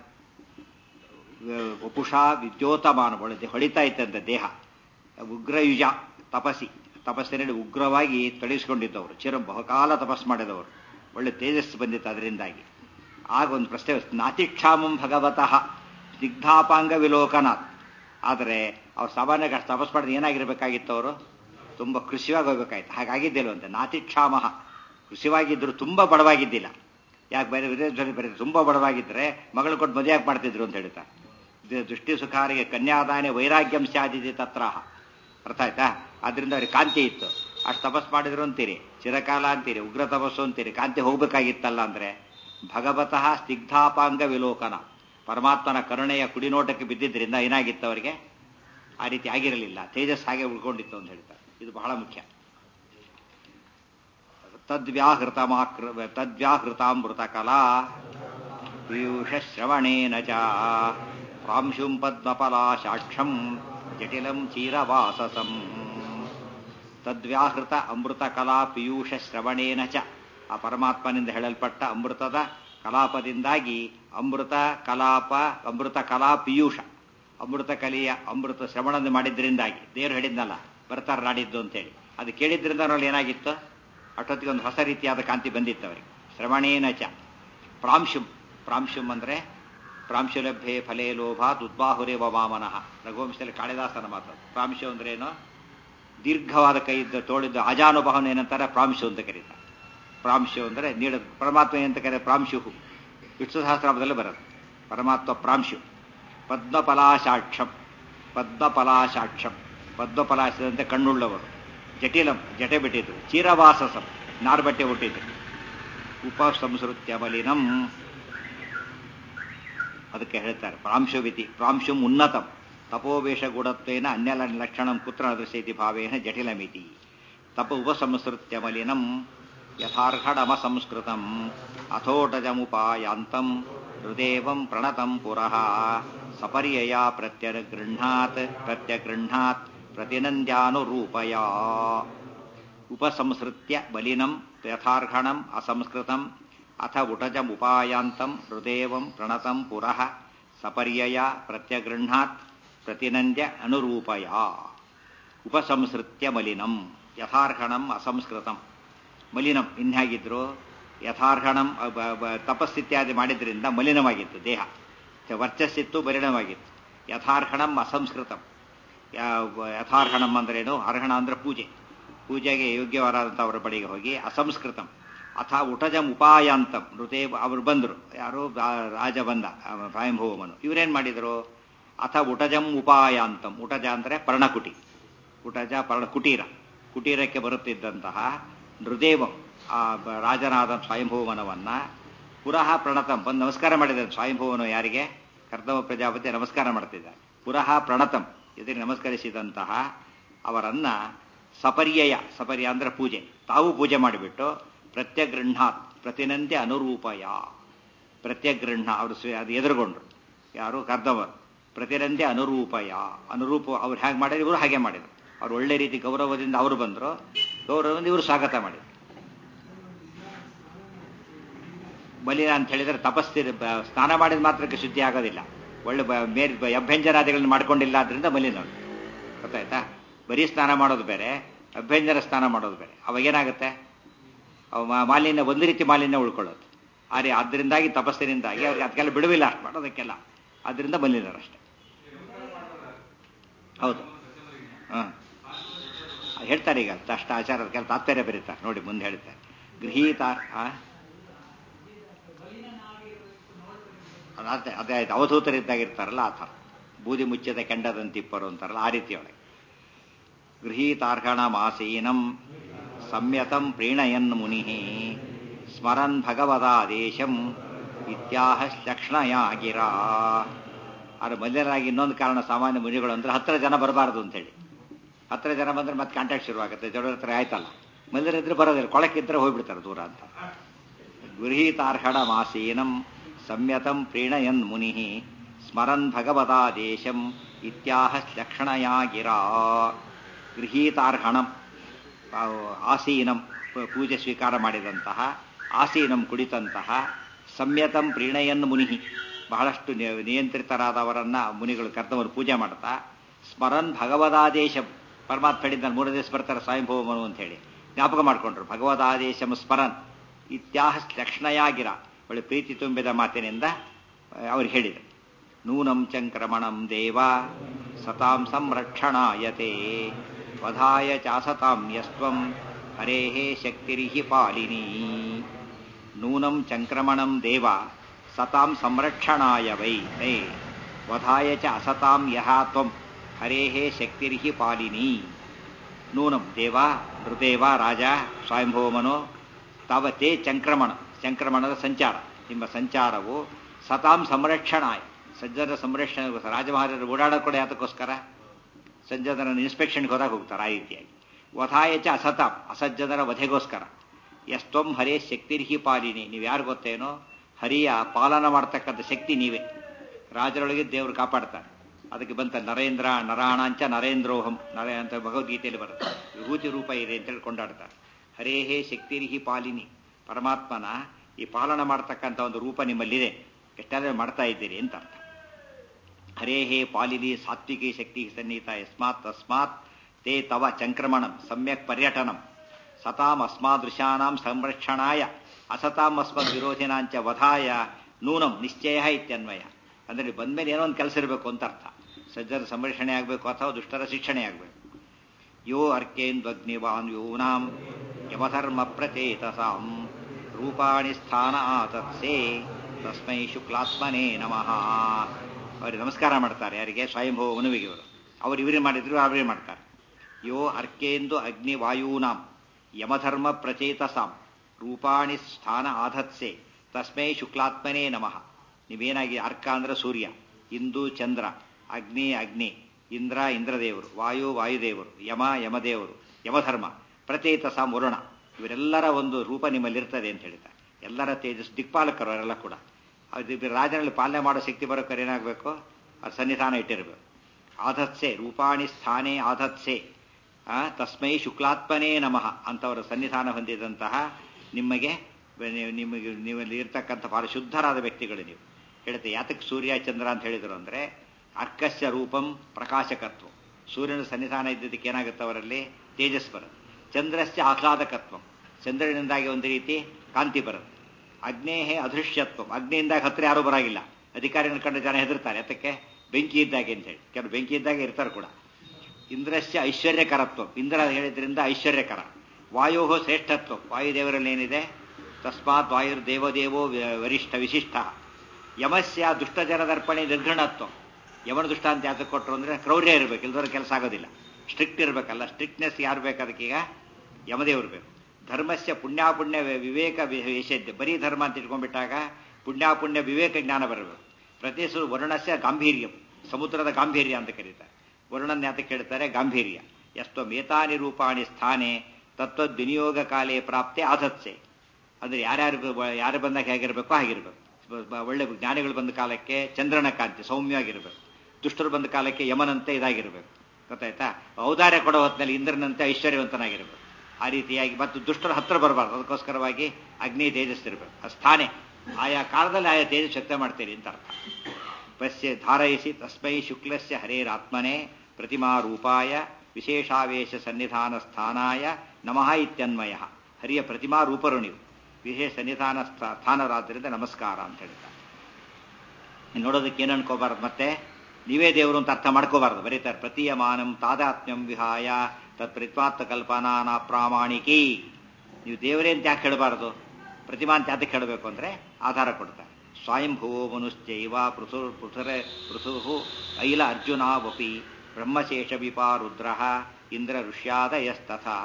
ವಪುಷ ವಿದ್ಯೋತಮಾನ ಒಳಗೆ ಹೊಳಿತಾ ಇತ್ತಂತೆ ದೇಹ ಉಗ್ರಯುಜ ತಪಸ್ಸಿ ತಪಸ್ಸಿನಲ್ಲಿ ಉಗ್ರವಾಗಿ ತೊಡಗಿಸಿಕೊಂಡಿದ್ದವರು ಚಿರ ಬಹುಕಾಲ ತಪಸ್ಸು ಮಾಡಿದವರು ಒಳ್ಳೆ ತೇಜಸ್ಸು ಬಂದಿತ್ತು ಅದರಿಂದಾಗಿ ಆಗ ಒಂದು ಪ್ರಶ್ನೆ ನಾತಿಕ್ಷಾಮಂ ಭಗವತಃ ಸ್ನಿಗ್ಧಾಪಾಂಗ ವಿಲೋಕನಾಥ್ ಆದರೆ ಅವ್ರು ಸಾಮಾನ್ಯವಾಗಿ ಅಷ್ಟು ತಪಸ್ ಮಾಡಿದ್ರೆ ಏನಾಗಿರ್ಬೇಕಾಗಿತ್ತು ಅವರು ತುಂಬ ಕೃಷಿವಾಗಿ ಹೋಗ್ಬೇಕಾಯ್ತು ಹಾಗಾಗಿದ್ದಿಲ್ವಂತೆ ನಾತಿಕ್ಷಾಮ ಕೃಷಿವಾಗಿದ್ದರು ತುಂಬ ಬಡವಾಗಿದ್ದಿಲ್ಲ ಯಾಕೆ ಬೇರೆ ವಿದೇಶದಲ್ಲಿ ಬೇರೆ ತುಂಬ ಬಡವಾಗಿದ್ದರೆ ಮಗಳು ಕೊಟ್ಟು ಮದುವೆ ಯಾಕೆ ಮಾಡ್ತಿದ್ರು ಅಂತ ಹೇಳ್ತಾರೆ ಇದು ದೃಷ್ಟಿ ಸುಖಾರಿಗೆ ಕನ್ಯಾದಾನೆ ವೈರಾಗ್ಯಂ ಸ್ಯಾದಿದೆ ತತ್ರ ಅರ್ಥ ಆಯ್ತಾ ಆದ್ರಿಂದ ಅವ್ರಿಗೆ ಕಾಂತಿ ಇತ್ತು ಅಷ್ಟು ತಪಸ್ ಮಾಡಿದ್ರು ಅಂತೀರಿ ಚಿರಕಾಲ ಅಂತೀರಿ ಉಗ್ರ ತಪಸ್ಸು ಅಂತೀರಿ ಕಾಂತಿ ಹೋಗ್ಬೇಕಾಗಿತ್ತಲ್ಲ ಅಂದ್ರೆ ಭಗವತಃ ಸ್ನಿಗ್ಧಾಪಾಂಗ ವಿಲೋಕನ ಪರಮಾತ್ಮನ ಕರುಣೆಯ ಕುಡಿನೋಟಕ್ಕೆ ಬಿದ್ದಿದ್ರಿಂದ ಏನಾಗಿತ್ತು ಅವರಿಗೆ ಆ ರೀತಿ ಆಗಿರಲಿಲ್ಲ ತೇಜಸ್ ಹಾಗೆ ಉಳ್ಕೊಂಡಿತ್ತು ಅಂತ ಹೇಳ್ತಾರೆ ಇದು ಬಹಳ ಮುಖ್ಯ ತದ್ವ್ಯಾಹೃತಮಾಕೃ ತದ್ವ್ಯಾಹೃತಾಮೃತ ಕಲಾ ಪೀಯೂಷ ಶ್ರವಣೇನ ಚ ಪ್ರಾಂಶುಂ ಪದ್ಮಫಲಾಶಾಕ್ಷಂ ಜಟಿಲಂ ಚೀರವಾಸಸಂ ತದ್ವ್ಯಾಹೃತ ಅಮೃತ ಕಲಾ ಪೀಯೂಷ ಶ್ರವಣೇನ ಚ ಆ ಪರಮಾತ್ಮನಿಂದ ಹೇಳಲ್ಪಟ್ಟ ಅಮೃತದ ಕಲಾಪದಿಂದಾಗಿ ಅಮೃತ ಕಲಾಪ ಅಮೃತ ಕಲಾ ಪೀಯೂಷ ಅಮೃತ ಕಲಿಯ ಅಮೃತ ಶ್ರವಣ ಮಾಡಿದ್ರಿಂದಾಗಿ ದೇವರು ಹೇಳಿದ್ನಲ್ಲ ಬರ್ತಾರೆ ನಾಡಿದ್ದು ಅಂತೇಳಿ ಅದು ಕೇಳಿದ್ರಿಂದ ಅವರಲ್ಲಿ ಏನಾಗಿತ್ತು ಅಷ್ಟೊತ್ತಿಗೆ ಒಂದು ಹೊಸ ರೀತಿಯಾದ ಕಾಂತಿ ಬಂದಿತ್ತು ಅವರಿಗೆ ಶ್ರವಣೇನ ಚ ಪ್ರಾಂಶುಂ ಪ್ರಾಂಶುಂ ಅಂದರೆ ಪ್ರಾಂಶುಲಭ್ಯೆ ಫಲೇ ಲೋಭಾತ್ ಉದ್ಬಾಹುರೇ ವಾಮನಃ ರಘುವಂಶದಲ್ಲಿ ಕಾಳಿದಾಸನ ಮಾತು ಪ್ರಾಂಶು ಅಂದ್ರೇನು ದೀರ್ಘವಾದ ಕೈ ಇದ್ದ ತೋಳಿದ್ದ ಅಜಾನುಭವನ ಏನಂತಾರೆ ಪ್ರಾಂಶು ಅಂತ ಕರೀತಾರೆ ಪ್ರಾಂಶು ಅಂದರೆ ನೀಡ ಪರಮಾತ್ಮ ಏನಂತ ಕರೀತಾರೆ ಪ್ರಾಂಶು ವಿಷ್ಣು ಸಹಸ್ರಾಮದಲ್ಲಿ ಬರುತ್ತೆ ಪರಮಾತ್ಮ ಪ್ರಾಂಶು ಪದ್ಮಫಲಾಶಾಕ್ಷಂ ಪದ್ಮಫಲಾಶಾಕ್ಷಂ ಪದ್ಮಫಲಾಶದಂತೆ ಕಣ್ಣುಳ್ಳವರು ಜಟಿಲಂ ಜಟೆ ಬಿಟ್ಟಿದ್ರು ಚೀರವಾಸಸಂ ನಾರು ಬಟ್ಟೆ ಹುಟ್ಟಿದ್ರು ಉಪಸಂಸ್ಕೃತ್ಯ ಮಲಿನಂ ಅದಕ್ಕೆ ಹೇಳ್ತಾರೆ ಪ್ರಾಂಶುವಿತಿ ಪ್ರಾಂಶುಂ ಉನ್ನತಂ ತಪೋವೇಶ ಗುಣತ್ವೇನ ಅನ್ಯಲ ಲಕ್ಷಣಂ ಕುತ್ರ ಅದೃಶ್ಯತಿ ಭಾವೇನ ಜಟಿಲಮಿತಿ ತಪ ಉಪಸಂಸ್ಕೃತ್ಯ ಮಲಿನಂ ಯಥಾರ್ಹಡಮ ಸಂಸ್ಕೃತಂ ಅಥೋಟಜಮುಪಾಯಾಂತಂ ಹೃದೇವಂ ಪ್ರಣತಂ ಪುರಃ ಸಪರ್ಯಯ ಪ್ರತ್ಯಗೃಹ್ಣಾತ್ ಪ್ರತ್ಯಗೃಹ್ಣಾತ್ ಪ್ರತಿನಂದ್ಯಾನುರೂಪಯ ಉಪಸಂಸ್ಕೃತ್ಯ ಬಲಿನಂ ಯಥಾರ್ಹಣಂ ಅಸಂಸ್ಕೃತಂ ಅಥ ಉಟಜಮುಪಾಯಾಂತಂ ಹೃದೇವಂ ಪ್ರಣತಂ ಪುರಃ ಸಪರ್ಯಯ ಪ್ರತ್ಯಗೃಹ್ಣಾತ್ ಪ್ರತಿನಂದ್ಯ ಅನುರೂಪಯ ಉಪಸಂಸ್ಕೃತ್ಯ ಮಲಿನಂ ಯಥಾರ್ಹಣಂ ಅಸಂಸ್ಕೃತಂ ಮಲಿನಂ ಇನ್ಹಾಗಿದ್ರು ಯಥಾರ್ಹಣಂ ತಪಸ್ಸಿತ್ಯಾದಿ ಮಾಡಿದ್ರಿಂದ ಮಲಿನವಾಗಿತ್ತು ದೇಹ ವರ್ಚಸ್ಸಿತ್ತು ಮಲಿನವಾಗಿತ್ತು ಯಥಾರ್ಹಣಂ ಅಸಂಸ್ಕೃತಂ ಯಥಾರ್ಹಣಂ ಅಂದ್ರೇನು ಅರ್ಹಣ ಅಂದ್ರೆ ಪೂಜೆ ಪೂಜೆಗೆ ಯೋಗ್ಯವಾದಂಥ ಅವರ ಬಳಿಗೆ ಹೋಗಿ ಅಸಂಸ್ಕೃತಂ ಅಥ ಉಟಜಂ ಉಪಾಯಾಂತಂ ನೃತೆ ಅವರು ಬಂದರು ಯಾರು ರಾಜ ಬಂದ ಸ್ವಯಂಭೂವಮನು ಇವರೇನ್ ಮಾಡಿದರು ಅಥ ಉಟಜಂ ಉಪಾಯಾಂತಂ ಉಟಜ ಅಂದರೆ ಪರ್ಣಕುಟಿ ಉಟಜ ಪರ್ಣ ಕುಟೀರ ಕುಟೀರಕ್ಕೆ ಬರುತ್ತಿದ್ದಂತಹ ನೃದೇವಂ ಆ ರಾಜನಾದ ಸ್ವಯಂಭೂವನವನ್ನ ಪುರಃ ಪ್ರಣತಂ ಬಂದು ನಮಸ್ಕಾರ ಮಾಡಿದ್ದಾರೆ ಸ್ವಯಂಭೂವನು ಯಾರಿಗೆ ಕರ್ದಮ ಪ್ರಜಾಪತಿ ನಮಸ್ಕಾರ ಮಾಡ್ತಿದ್ದಾರೆ ಪುರಃ ಪ್ರಣತಂ ಎದುರಿಗೆ ನಮಸ್ಕರಿಸಿದಂತಹ ಅವರನ್ನ ಸಪರ್ಯಯ ಸಪರ್ಯ ಅಂದ್ರೆ ಪೂಜೆ ತಾವು ಪೂಜೆ ಮಾಡಿಬಿಟ್ಟು ಪ್ರತ್ಯಗೃಹ್ಣಾತ್ ಪ್ರತಿನಂತೆ ಅನುರೂಪಯ ಪ್ರತ್ಯಗೃಹ್ಣ ಅವರು ಅದು ಎದುರುಗೊಂಡ್ರು ಯಾರು ಕರ್ದವರು ಪ್ರತಿನಂತೆ ಅನುರೂಪಯ ಅನುರೂಪ ಅವ್ರು ಹೇಗೆ ಮಾಡಿದ್ರು ಇವರು ಹಾಗೆ ಮಾಡಿದ್ರು ಅವ್ರು ಒಳ್ಳೆ ರೀತಿ ಗೌರವದಿಂದ ಅವರು ಬಂದರು ಗೌರವದಿಂದ ಇವರು ಸ್ವಾಗತ ಮಾಡಿದ್ರು ಬಲಿನ ಅಂತ ಹೇಳಿದ್ರೆ ತಪಸ್ಸಿರ ಸ್ನಾನ ಮಾಡಿದ ಮಾತ್ರಕ್ಕೆ ಶುದ್ಧಿ ಆಗೋದಿಲ್ಲ ಒಳ್ಳೆ ಮೇಲ್ ಅಭ್ಯಂಜನಾದಿಗಳನ್ನ ಮಾಡ್ಕೊಂಡಿಲ್ಲ ಆದ್ರಿಂದ ಮಲಿನ ಗೊತ್ತಾಯ್ತಾ ಬರೀ ಸ್ನಾನ ಮಾಡೋದು ಬೇರೆ ಅಭ್ಯಂಜನ ಸ್ನಾನ ಮಾಡೋದು ಬೇರೆ ಅವಾಗೇನಾಗುತ್ತೆ ಮಾಲಿನ್ಯ ಒಂದು ರೀತಿ ಮಾಲಿನ್ಯ ಉಳ್ಕೊಳ್ಳೋದು ಆದರೆ ಅದರಿಂದಾಗಿ ತಪಸ್ಸಿನಿಂದಾಗಿ ಅವ್ರಿಗೆ ಅದಕ್ಕೆಲ್ಲ ಬಿಡುವಿಲ್ಲ ಅಷ್ಟು ಮಾಡೋದಕ್ಕೆಲ್ಲ ಅದರಿಂದ ಮಲಿನರಷ್ಟೆ ಹೌದು ಹಾಂ ಹೇಳ್ತಾರೆ ಈಗ ಅಷ್ಟ ಆಚಾರ ಅದಕ್ಕೆಲ್ಲ ತಾತ್ಪರ್ಯ ಬರೀತಾರೆ ನೋಡಿ ಮುಂದೆ ಹೇಳ್ತಾರೆ ಗೃಹೀತ ಅದೇ ಅದೇ ಆಯ್ತು ಅವಧೂತರಿದ್ದಾಗಿರ್ತಾರಲ್ಲ ಆ ಥರ ಬೂದಿ ಮುಚ್ಚದ ಕೆಂಡದಂತಿಪ್ಪರು ಅಂತಾರಲ್ಲ ಆ ರೀತಿಯೊಳಗೆ ಗೃಹೀತಾರ್ಹಣ ಮಾಸೀನಂ ಸಂಯತಂ ಪ್ರೀಣಯನ್ ಮುನಿ ಸ್ಮರನ್ ಭಗವದಾದೇಶಂ ಇತ್ಯಾಹ ಲಕ್ಷಣಯ ಗಿರಾ ಅದು ಮಲ್ಯರಾಗಿ ಇನ್ನೊಂದು ಕಾರಣ ಸಾಮಾನ್ಯ ಮುನಿಗಳು ಅಂದ್ರೆ ಹತ್ತಿರ ಜನ ಬರಬಾರದು ಅಂತೇಳಿ ಹತ್ತಿರ ಜನ ಬಂದ್ರೆ ಮತ್ತೆ ಕಾಂಟ್ಯಾಕ್ಟ್ ಶುರುವಾಗುತ್ತೆ ಜಡರ ಹತ್ರ ಆಯ್ತಲ್ಲ ಮಲ್ಯರಿದ್ರೆ ಬರೋದಿಲ್ಲ ಕೊಳಕ್ಕಿದ್ರೆ ಹೋಗ್ಬಿಡ್ತಾರೆ ದೂರ ಅಂತ ಗೃಹೀತಾರ್ಹಣ ಮಾಸೀನಂ ಸಂಯತಂ ಪ್ರೀಣಯನ್ ಮುನಿ ಸ್ಮರನ್ ಭಗವದಾದೇಶಂ ಇತ್ಯಾಹ ಲಕ್ಷಣಯಾ ಗಿರಾ ಗೃಹೀತಾರ್ಹಣಂ ಆಸೀನಂ ಪೂಜೆ ಸ್ವೀಕಾರ ಮಾಡಿದಂತಹ ಆಸೀನಂ ಕುಡಿತಂತಹ ಸಂಯತಂ ಪ್ರೀಣಯನ್ ಮುನಿ ಬಹಳಷ್ಟು ನಿಯಂತ್ರಿತರಾದವರನ್ನ ಮುನಿಗಳು ಕರ್ತವರು ಪೂಜೆ ಮಾಡ್ತಾ ಸ್ಮರನ್ ಭಗವದಾದೇಶಂ ಪರಮಾತ್ಮ ಹೇಳಿದ್ದಾನೆ ಮೂರು ದಿವಸ ಬರ್ತಾರೆ ಸ್ವಯಂಭವಮನು ಅಂತ ಹೇಳಿ ಜ್ಞಾಪಕ ಮಾಡಿಕೊಂಡ್ರು ಭಗವದಾದೇಶಂ ಸ್ಮರನ್ ಇತ್ಯಾಹ ಲಕ್ಷಣಯಾಗಿರ ಒಳ್ಳೆ ಪ್ರೀತಿ ತುಂಬಿದ ಮಾತಿನಿಂದ ಅವ್ರು ಹೇಳಿದರು ನೂನಂ ಚಂಕ್ರಮಣಂ ದೇವ ಸತಾಂ ಸಂರಕ್ಷಣಾಯತೆ ವಧಾಯ ಚಾಸತಾಂ ಯಸ್ತ್ವಂ ಹರೇಹೇ ಶಕ್ತಿರಿಹಿ ಪಾಲಿನಿ ನೂನಂ ಚಂಕ್ರಮಣಂ ದೇವ ಸತಾಂ ಸಂರಕ್ಷಣಾಯ ವೈ ಹೇ ವಧಾಯ ಚ ಅಸತಾಂ ಯಹ ತ್ವಂ ಹರೇಹೇ ಶಕ್ತಿರಿಹಿ ಪಾಲಿನಿ ನೂನಂ ದೇವ ನೃದೇವ ರಾಜ ಸ್ವಯಂಭವಮನೋ ತವ ತೇ ಚಂಕ್ರಮಣ ಸಂಕ್ರಮಣದ ಸಂಚಾರ ನಿಮ್ಮ ಸಂಚಾರವು ಸತಾಂ ಸಂರಕ್ಷಣಾಯ ಸಜ್ಜನ ಸಂರಕ್ಷಣೆ ರಾಜಮಹಾರಾಜರು ಓಡಾಡೋದು ಕೂಡ ಯಾತಕ್ಕೋಸ್ಕರ ಸಜ್ಜನರ ಇನ್ಸ್ಪೆಕ್ಷನ್ಗೆ ಹೋದಾಗ ಹೋಗ್ತಾರೆ ಆ ರೀತಿಯಾಗಿ ವಧಾಯ ಚ ಅಸತಾಂ ಅಸಜ್ಜನರ ವಧೆಗೋಸ್ಕರ ಎಷ್ಟೊಂ ಹರೇ ಶಕ್ತಿರ್ಹಿ ಪಾಲಿನಿ ನೀವು ಯಾರು ಗೊತ್ತೇನೋ ಹರಿಯ ಪಾಲನ ಮಾಡ್ತಕ್ಕಂಥ ಶಕ್ತಿ ನೀವೇ ರಾಜರೊಳಗೆ ದೇವರು ಕಾಪಾಡ್ತಾರೆ ಅದಕ್ಕೆ ಬಂತ ನರೇಂದ್ರ ನರಾಣಾಂಚ ನರೇಂದ್ರೋಹಂ ನರೇ ಅಂತ ಭಗವದ್ಗೀತೆಯಲ್ಲಿ ಬರುತ್ತೆ ವಿಭೂತಿ ರೂಪ ಇದೆ ಅಂತೇಳಿ ಕೊಂಡಾಡ್ತಾರೆ ಹರೇಹೇ ಶಕ್ತಿರಿಹಿ ಪಾಲಿನಿ ಪರಮಾತ್ಮನ ಈ ಪಾಲನ ಮಾಡ್ತಕ್ಕಂಥ ಒಂದು ರೂಪ ನಿಮ್ಮಲ್ಲಿದೆ ಎಷ್ಟಾದ್ರೆ ಮಾಡ್ತಾ ಇದ್ದೀರಿ ಅಂತ ಅರ್ಥ ಹರೇಹೇ ಪಾಲಿನಿ ಸಾತ್ವಿಕಿ ಶಕ್ತಿ ಸನ್ನಿಹಿತ ಯಸ್ಮಾತ್ ತಸ್ಮಾತ್ ತೇ ತವ ಚಂಕ್ರಮಣಂ ಸಮ್ಯಕ್ ಪರ್ಯಟನಂ ಸತಾಂ ಅಸ್ಮಾದೃಶಾನಾಂ ಸಂರಕ್ಷಣಾಯ ಅಸತಾಂ ಅಸ್ಮದ್ ವಿರೋಧಿನಾಂಚ ವಧಾಯ ನೂನಂ ನಿಶ್ಚಯ ಇತ್ಯನ್ವಯ ಅಂದ್ರೆ ಬಂದ್ಮೇಲೆ ಏನೋ ಒಂದು ಕೆಲಸ ಇರಬೇಕು ಅಂತ ಅರ್ಥ ಸಜ್ಜನ ಸಂರಕ್ಷಣೆ ಆಗಬೇಕು ಅಥವಾ ದುಷ್ಟರ ಶಿಕ್ಷಣೆ ಆಗಬೇಕು ಯೋ ಅರ್ಕೇಂದ್ವಗ್ನಿವಾನ್ ಯೂನಾಂ ಯಮಧರ್ಮ ಪ್ರಚೇತಸಾಂ ರೂಪಾಣಿ ಸ್ಥಾನ ಆತತ್ಸೆ ತಸ್ಮೈ ಶುಕ್ಲಾತ್ಮನೇ ನಮಃ ಅವರಿಗೆ ನಮಸ್ಕಾರ ಮಾಡ್ತಾರೆ ಯಾರಿಗೆ ಸ್ವಯಂಭವ ಮನುವಿಗೆ ಇವರು ಅವ್ರು ಇವರೇ ಮಾಡಿದ್ರು ಅವರೇ ಮಾಡ್ತಾರೆ ಯೋ ಅರ್ಕೇಂದು ಅಗ್ನಿ ವಾಯೂನಾಂ ಯಮಧರ್ಮ ಪ್ರಚೇತಸಾಂ ರೂಪಾಣಿ ಸ್ಥಾನ ಆಧತ್ಸೆ ತಸ್ಮೈ ಶುಕ್ಲಾತ್ಮನೇ ನಮಃ ನೀವೇನಾಗಿ ಅರ್ಕ ಅಂದ್ರೆ ಸೂರ್ಯ ಇಂದು ಚಂದ್ರ ಅಗ್ನಿ ಅಗ್ನಿ ಇಂದ್ರ ಇಂದ್ರದೇವರು ವಾಯು ವಾಯುದೇವರು ಯಮ ಯಮದೇವರು ಯಮಧರ್ಮ ಪ್ರಚೇತಸಾಂ ವರುಣ ಇವರೆಲ್ಲರ ಒಂದು ರೂಪ ನಿಮ್ಮಲ್ಲಿರ್ತದೆ ಅಂತ ಹೇಳ್ತಾರೆ ಎಲ್ಲರ ತೇಜಸ್ ದಿಕ್ಪಾಲಕರು ಅವರೆಲ್ಲ ಕೂಡ ಅದು ರಾಜನಲ್ಲಿ ಪಾಲನೆ ಮಾಡೋ ಶಕ್ತಿ ಬರೋಕರ್ ಏನಾಗಬೇಕು ಅದು ಸನ್ನಿಧಾನ ಇಟ್ಟಿರಬೇಕು ಆಧತ್ಸೆ ರೂಪಾಣಿ ಸ್ಥಾನೇ ಆಧತ್ಸೆ ತಸ್ಮೈ ಶುಕ್ಲಾತ್ಮನೇ ನಮಃ ಅಂತವರ ಸನ್ನಿಧಾನ ಹೊಂದಿದಂತಹ ನಿಮಗೆ ನಿಮಗೆ ನೀವಲ್ಲಿ ಇರ್ತಕ್ಕಂಥ ಬಹಳ ಶುದ್ಧರಾದ ವ್ಯಕ್ತಿಗಳು ನೀವು ಹೇಳುತ್ತೆ ಯಾತಕ್ಕೆ ಸೂರ್ಯ ಚಂದ್ರ ಅಂತ ಹೇಳಿದ್ರು ಅಂದ್ರೆ ಅರ್ಕಸ್ಯ ರೂಪಂ ಪ್ರಕಾಶಕತ್ವ ಸೂರ್ಯನ ಸನ್ನಿಧಾನ ಇದ್ದದಕ್ಕೆ ಏನಾಗುತ್ತೆ ಅವರಲ್ಲಿ ತೇಜಸ್ ಬರುತ್ತೆ ಚಂದ್ರಸ್ಯ ಆಹ್ಲಾದಕತ್ವ ಚಂದ್ರನಿಂದಾಗಿ ಒಂದು ರೀತಿ ಕಾಂತಿ ಬರುತ್ತೆ ಅಗ್ನೇಹೇ ಅದೃಶ್ಯತ್ವ ಅಗ್ನಿಯಿಂದಾಗ ಹತ್ತಿರ ಯಾರೂ ಬರಾಗಿಲ್ಲ ಅಧಿಕಾರಿಗಳ ಕಂಡು ಜನ ಹೆದರ್ತಾರೆ ಅದಕ್ಕೆ ಬೆಂಕಿ ಇದ್ದಾಗೆ ಅಂತ ಹೇಳಿ ಕೆಲವು ಬೆಂಕಿ ಇದ್ದಾಗೆ ಇರ್ತಾರೆ ಕೂಡ ಇಂದ್ರಸ್ಯ ಐಶ್ವರ್ಯಕರತ್ವ ಇಂದ್ರ ಹೇಳಿದ್ರಿಂದ ಐಶ್ವರ್ಯಕರ ವಾಯೋ ಶ್ರೇಷ್ಠತ್ವ ವಾಯುದೇವರಲ್ಲಿ ಏನಿದೆ ತಸ್ಮಾತ್ ವಾಯುರ್ ದೇವದೇವೋ ವರಿಷ್ಠ ವಿಶಿಷ್ಟ ಯಮಸ್ಯ ದುಷ್ಟಜನದರ್ಪಣೆ ನಿರ್ಘಣತ್ವ ಯಮನ ದುಷ್ಟ ಅಂತ ಯಾತಕ್ಕೆ ಕೊಟ್ಟರು ಅಂದ್ರೆ ಕ್ರೌರ್ಯ ಇರಬೇಕು ಇಲ್ದವ್ರ ಕೆಲಸ ಆಗೋದಿಲ್ಲ ಸ್ಟ್ರಿಕ್ಟ್ ಇರಬೇಕಲ್ಲ ಸ್ಟ್ರಿಕ್ಟ್ನೆಸ್ ಯಾರು ಬೇಕು ಅದಕ್ಕೀಗ ಯಮದೇವರು ಬೇಕು ಧರ್ಮಸ್ಯ ಪುಣ್ಯಾಪುಣ್ಯ ವಿವೇಕ ವಿಷಯ ಬರೀ ಧರ್ಮ ಅಂತ ಇಟ್ಕೊಂಡ್ಬಿಟ್ಟಾಗ ಪುಣ್ಯಾಪುಣ್ಯ ವಿವೇಕ ಜ್ಞಾನ ಬರಬೇಕು ಪ್ರತಿ ಸು ವರುಣಸ್ಯ ಗಾಂಭೀರ್ಯಂ ಸಮುದ್ರದ ಗಾಂಭೀರ್ಯ ಅಂತ ಕರೀತಾರೆ ವರುಣನ್ ಯಾತಕ್ಕೆ ಹೇಳ್ತಾರೆ ಗಾಂಭೀರ್ಯ ಎಷ್ಟೋ ಮೇತಾನಿ ರೂಪಾಣಿ ಸ್ಥಾನೆ ತತ್ವದ್ ವಿನಿಯೋಗ ಕಾಲೇ ಪ್ರಾಪ್ತಿ ಆಧತ್ಸೆ ಅಂದ್ರೆ ಯಾರ್ಯಾರು ಯಾರು ಬಂದಾಗ ಹೇಗಿರಬೇಕು ಹಾಗಿರ್ಬೇಕು ಒಳ್ಳೆ ಜ್ಞಾನಿಗಳು ಬಂದ ಕಾಲಕ್ಕೆ ಚಂದ್ರನ ಕಾಂತಿ ಸೌಮ್ಯವಾಗಿರ್ಬೇಕು ದುಷ್ಟರು ಬಂದ ಕಾಲಕ್ಕೆ ಯಮನಂತೆ ಇದಾಗಿರ್ಬೇಕು ಗೊತ್ತಾಯ್ತಾ ಔದಾರ್ಯ ಕೊಡೋ ಹೊತ್ತಿನಲ್ಲಿ ಇಂದ್ರನಂತೆ ಐಶ್ವರ್ಯವಂತನಾಗಿರ್ಬೇಕು ಆ ರೀತಿಯಾಗಿ ಮತ್ತು ದುಷ್ಟರ ಹತ್ರ ಬರಬಾರ್ದು ಅದಕ್ಕೋಸ್ಕರವಾಗಿ ಅಗ್ನಿ ತೇಜಸ್ಸಿರ್ಬೇಕು ಆ ಸ್ಥಾನೆ ಆಯಾ ಕಾಲದಲ್ಲಿ ಆಯಾ ತೇಜಸ್ ಶಕ್ತ ಮಾಡ್ತೀರಿ ಅಂತ ಅರ್ಥ ಪಶ್ಯ ಧಾರಯಿಸಿ ತಸ್ಮೈ ಶುಕ್ಲಸ್ಯ ಹರೇರಾತ್ಮನೆ ಪ್ರತಿಮಾ ರೂಪಾಯ ವಿಶೇಷಾವೇಶ ಸನ್ನಿಧಾನ ಸ್ಥಾನಾಯ ನಮಃ ಇತ್ಯನ್ವಯ ಹರಿಯ ಪ್ರತಿಮಾ ರೂಪರು ನೀವು ವಿಶೇಷ ಸನ್ನಿಧಾನ ಸ್ಥಾನರಾದ್ರಿಂದ ನಮಸ್ಕಾರ ಅಂತ ಹೇಳ್ತಾರೆ ನೋಡೋದಕ್ಕೆ ಏನು ಅನ್ಕೋಬಾರ್ದು ಮತ್ತೆ ನೀವೇ ದೇವರು ಅಂತ ಅರ್ಥ ಮಾಡ್ಕೋಬಾರ್ದು ಬರೀತಾರೆ ಪ್ರತೀಯಮಾನಂ ತಾದಾತ್ಮ್ಯಂ ವಿಹಾಯ ತತ್ ಪ್ರತಿಮಾತ್ಮ ಕಲ್ಪನಾ ಪ್ರಾಮಾಣಿಕಿ ನೀವು ದೇವರೇ ಅಂತ ಯಾಕೆ ಹೇಳಬಾರ್ದು ಪ್ರತಿಮಾ ಅಂತ ಯಾತಕ್ಕೆ ಹೇಳಬೇಕು ಅಂದ್ರೆ ಆಧಾರ ಕೊಡ್ತಾರೆ ಸ್ವಯಂಭುವೋ ಮನುಶ್ಚೈವ ಪೃಥು ಪೃಥುರ ಪೃಥು ಐಲ ಅರ್ಜುನಾವಪಿ ಬ್ರಹ್ಮಶೇಷ ವಿಪಾ ರುದ್ರ ಇಂದ್ರ ಋಷ್ಯಾದಯಸ್ತಥ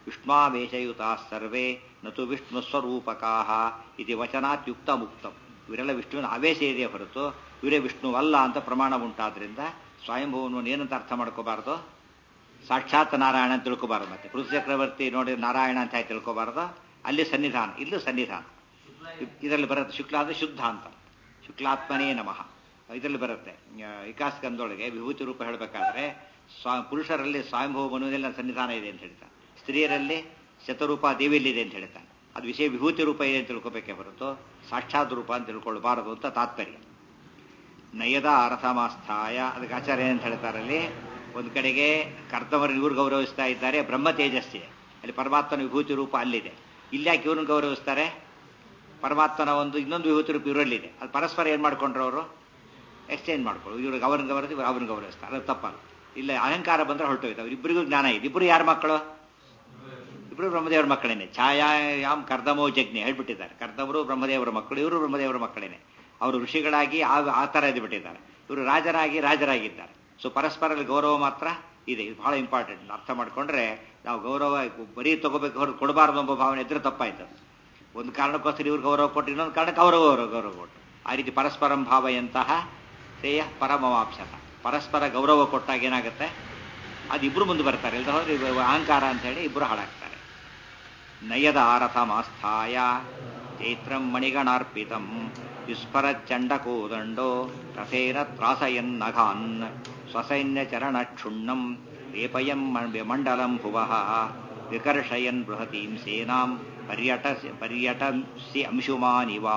ವಿಷ್ಣಾವೇಶಯುತಾ ಸರ್ವೇ ನತು ವಿಷ್ಣು ಸ್ವರೂಪಕಾ ಇದು ವಚನಾತ್ ಯುಕ್ತ ಮುಕ್ತಂ ಇವರೆಲ್ಲ ವಿಷ್ಣುವಿನ ಆವೇಶ ಇದೆಯೇ ಹೊರತು ಇವರೇ ವಿಷ್ಣುವಲ್ಲ ಅಂತ ಪ್ರಮಾಣ ಉಂಟಾದ್ರಿಂದ ಸ್ವಯಂಭುವನ್ನು ಏನಂತ ಅರ್ಥ ಮಾಡ್ಕೋಬಾರ್ದು ಸಾಕ್ಷಾತ್ ನಾರಾಯಣ ಅಂತ ತಿಳ್ಕೊಬಾರ್ದು ಮತ್ತೆ ಪೃಥ್ವಿ ಚಕ್ರವರ್ತಿ ನೋಡಿ ನಾರಾಯಣ ಅಂತ ಹೇಗೆ ತಿಳ್ಕೊಬಾರ್ದು ಅಲ್ಲಿ ಸನ್ನಿಧಾನ ಇಲ್ಲೂ ಸನ್ನಿಧಾನ ಇದರಲ್ಲಿ ಬರುತ್ತೆ ಶುಕ್ಲ ಅಂದ್ರೆ ಶುದ್ಧ ಅಂತ ಶುಕ್ಲಾತ್ಮನೇ ನಮಃ ಇದರಲ್ಲಿ ಬರುತ್ತೆ ವಿಕಾಸಕಂದೊಳಗೆ ವಿಭೂತಿ ರೂಪ ಹೇಳಬೇಕಾದ್ರೆ ಸ್ವ ಪುರುಷರಲ್ಲಿ ಸ್ವಯಂಭವ ಮನುವಿನಲ್ಲಿ ಸನ್ನಿಧಾನ ಇದೆ ಅಂತ ಹೇಳ್ತಾನೆ ಸ್ತ್ರೀಯರಲ್ಲಿ ಶತರೂಪ ದೇವಿಯಲ್ಲಿದೆ ಅಂತ ಹೇಳ್ತಾನೆ ಅದು ವಿಷಯ ವಿಭೂತಿ ರೂಪ ಇದೆ ಅಂತ ತಿಳ್ಕೊಬೇಕೇ ಹೊರತು ಸಾಕ್ಷಾತ್ ರೂಪ ಅಂತ ತಿಳ್ಕೊಳ್ಬಾರದು ಅಂತ ತಾತ್ಪರ್ಯ ನಯದ ಅರಥಮಾಸ್ಥಾಯ ಅದಕ್ಕೆ ಆಚಾರ್ಯ ಏನಂತ ಹೇಳ್ತಾರಲ್ಲಿ ಒಂದು ಕಡೆಗೆ ಕರ್ತವರನ್ನು ಇವ್ರು ಗೌರವಿಸ್ತಾ ಇದ್ದಾರೆ ಬ್ರಹ್ಮ ತೇಜಸ್ಸಿದೆ ಅಲ್ಲಿ ಪರಮಾತ್ಮನ ವಿಭೂತಿ ರೂಪ ಅಲ್ಲಿದೆ ಇಲ್ಲಿ ಯಾಕೆ ಇವ್ರನ್ನ ಗೌರವಿಸ್ತಾರೆ ಪರಮಾತ್ಮನ ಒಂದು ಇನ್ನೊಂದು ವಿಭೂತಿ ರೂಪ ಇವರಲ್ಲಿದೆ ಅದು ಪರಸ್ಪರ ಏನು ಮಾಡ್ಕೊಂಡ್ರು ಅವರು ಎಕ್ಸ್ಚೇಂಜ್ ಮಾಡ್ಕೊಳ್ಳು ಇವ್ರಿಗೆ ಅವ್ರನ್ನ ಗೌರವಿಸಿ ಇವ್ರು ಅವ್ರನ್ನ ಗೌರವಿಸ್ತಾರೆ ಅದು ತಪ್ಪಲ್ಲ ಇಲ್ಲ ಅಹಂಕಾರ ಬಂದ್ರೆ ಹೊರಟೋಯ್ತು ಅವ್ರಿಬ್ಬರಿಗೂ ಜ್ಞಾನ ಇದೆ ಇಬ್ಬರು ಯಾರ ಮಕ್ಕಳು ಇಬ್ಬರು ಬ್ರಹ್ಮದೇವರ ಮಕ್ಕಳೇನೆ ಛಾಯಾಯಾಮ್ ಕರ್ದಮೋ ಜಜ್ಞೆ ಹೇಳ್ಬಿಟ್ಟಿದ್ದಾರೆ ಕರ್ದಮರು ಬ್ರಹ್ಮದೇವರ ಮಕ್ಕಳು ಇವರು ಬ್ರಹ್ಮದೇವರ ಮಕ್ಕಳೇನೆ ಅವರು ಋಷಿಗಳಾಗಿ ಆ ಆ ಥರ ಇದು ಬಿಟ್ಟಿದ್ದಾರೆ ಇವರು ರಾಜರಾಗಿ ರಾಜರಾಗಿದ್ದಾರೆ ಸೊ ಪರಸ್ಪರ ಗೌರವ ಮಾತ್ರ ಇದೆ ಇದು ಬಹಳ ಇಂಪಾರ್ಟೆಂಟ್ ಅರ್ಥ ಮಾಡ್ಕೊಂಡ್ರೆ ನಾವು ಗೌರವ ಬರೀ ತಗೋಬೇಕು ಹೊರತು ಕೊಡಬಾರ್ದು ಎಂಬ ಭಾವನೆ ಇದ್ರೆ ತಪ್ಪಾಯ್ತು ಒಂದು ಕಾರಣಕ್ಕೋಸ್ಕರ ಇವ್ರು ಗೌರವ ಕೊಟ್ಟು ಇನ್ನೊಂದು ಕಾರಣಕ್ಕೆ ಅವರು ಗೌರವ ಗೌರವ ಕೊಟ್ಟು ಆ ರೀತಿ ಪರಸ್ಪರಂ ಭಾವಯಂತಹ ಶ್ರೇಯ ಪರಮವಾಪ್ಸತ ಪರಸ್ಪರ ಗೌರವ ಕೊಟ್ಟಾಗ ಏನಾಗುತ್ತೆ ಅದಿಬ್ರು ಮುಂದೆ ಬರ್ತಾರೆ ಇಲ್ದ ಹೋದ್ರೆ ಇವ್ ಅಹಂಕಾರ ಅಂತ ಹೇಳಿ ಇಬ್ರು ಹಾಳಾಗ್ತಾರೆ ನಯದ ಆರಥಮಾಸ್ಥಾಯ ಚೈತ್ರಂ ಮಣಿಗಣಾರ್ಪಿತಂ ವಿಸ್ಫರ ಚಂಡಕೋದಂಡೋ ರಥೇನ ತ್ರಾಸಯನ್ನಘಾನ್ ಸ್ವಸೈನ್ಯ ಚರಣ ಕ್ಷುಣ್ಣಂ ವೇಪಯಂ ಮಂಡಲಂ ಭುವಃ ವಿಕರ್ಷಯನ್ ಬೃಹತೀಂ ಸೇನಾಂ ಪರ್ಯಟ ಪರ್ಯಟಸಿ ಅಂಶುಮಾನಿವಾ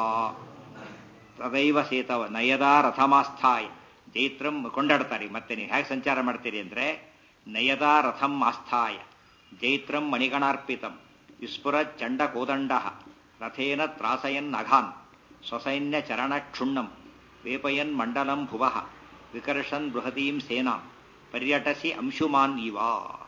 ತದೈವ ಸೇತವ ನಯದ ರಥಮಾಸ್ಥಾಯ ಜೈತ್ರಂ ಕೊಂಡಾಡ್ತಾರೆ ಮತ್ತೆ ನೀವು ಹೇಗೆ ಸಂಚಾರ ಮಾಡ್ತೀರಿ ಅಂದ್ರೆ ನಯದ ರಥಂ ಆಸ್ಥಾಯ ಜೈತ್ರಂ ಮಣಿಗಣಾರ್ಪಿತಂ ವಿಸ್ಫುರ ಚಂಡ ಕೋದಂಡ ರಥೇನ ತ್ರಾಸಯನ್ ಅಘಾನ್ ಸ್ವಸೈನ್ಯ ಚರಣ ಕ್ಷುಣ್ಣಂ ವೇಪಯನ್ ಮಂಡಲಂ ಭುವಃ ವಿಕರ್ಷನ್ ಬೃಹತೀಂ ಸೇನಾಂ ಪರ್ಯಟಸಿ ಅಂಶುಮಾನ್ ಇವಾ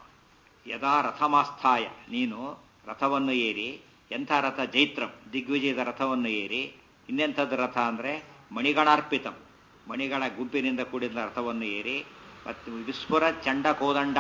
ಯದಾ ರಥಮಾಸ್ಥಾಯ ನೀನು ರಥವನ್ನು ಏರಿ ಎಂಥ ರಥ ಜೈತ್ರಂ ದಿಗ್ವಿಜಯದ ರಥವನ್ನು ಏರಿ ಇನ್ನೆಂಥದ್ದು ರಥ ಅಂದರೆ ಮಣಿಗಣಾರ್ಪಿತಂ ಮಣಿಗಳ ಗುಂಪಿನಿಂದ ಕೂಡಿದ ರಥವನ್ನು ಏರಿ ಮತ್ತು ವಿಸ್ಫುರ ಚಂಡ ಕೋದಂಡ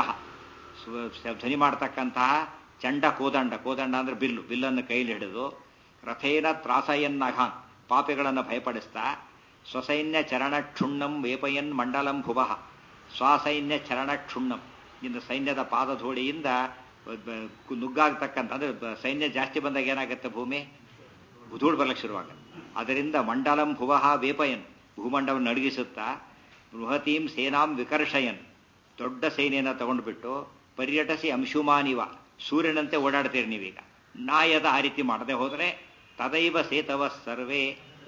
ಧ್ವನಿ ಮಾಡ್ತಕ್ಕಂತಹ ಚಂಡ ಕೋದಂಡ ಕೋದಂಡ ಅಂದ್ರೆ ಬಿಲ್ಲು ಬಿಲ್ಲನ್ನು ಕೈಲಿ ಹಿಡಿದು ರಥೇನ ತ್ರಾಸಯನ್ನಘಾನ್ ಪಾಪಿಗಳನ್ನು ಭಯಪಡಿಸ್ತಾ ಸ್ವಸೈನ್ಯ ಚರಣ ಕ್ಷುಣ್ಣಂ ವೇಪಯನ್ ಮಂಡಲಂ ಭುವಃ ಸ್ವಸೈನ್ಯ ಚರಣ ಕ್ಷುಣ್ಣಂ ಇನ್ನು ಸೈನ್ಯದ ಪಾದಧೂಳಿಯಿಂದ ನುಗ್ಗಾಗ್ತಕ್ಕಂಥ ಅಂದ್ರೆ ಸೈನ್ಯ ಜಾಸ್ತಿ ಬಂದಾಗ ಏನಾಗುತ್ತೆ ಭೂಮಿ ಧೂಳು ಬರ್ಲಿಕ್ಕೆ ಶುರುವಾಗುತ್ತೆ ಅದರಿಂದ ಮಂಡಲಂ ಭುವಃ ವೇಪಯನ್ ಭೂಮಂಡವನ್ನು ನಡಗಿಸುತ್ತಾ ಬೃಹತೀಂ ಸೇನಾಂ ವಿಕರ್ಷಯನ್ ದೊಡ್ಡ ಸೇನೆಯನ್ನು ತಗೊಂಡ್ಬಿಟ್ಟು ಪರ್ಯಟಸಿ ಅಂಶುಮಾನಿವ ಸೂರ್ಯನಂತೆ ಓಡಾಡ್ತೀರಿ ನೀವೀಗ ನಾಯದ ಆ ರೀತಿ ಮಾಡದೆ ಹೋದರೆ ತದೈವ ಸೇತವ ಸರ್ವೇ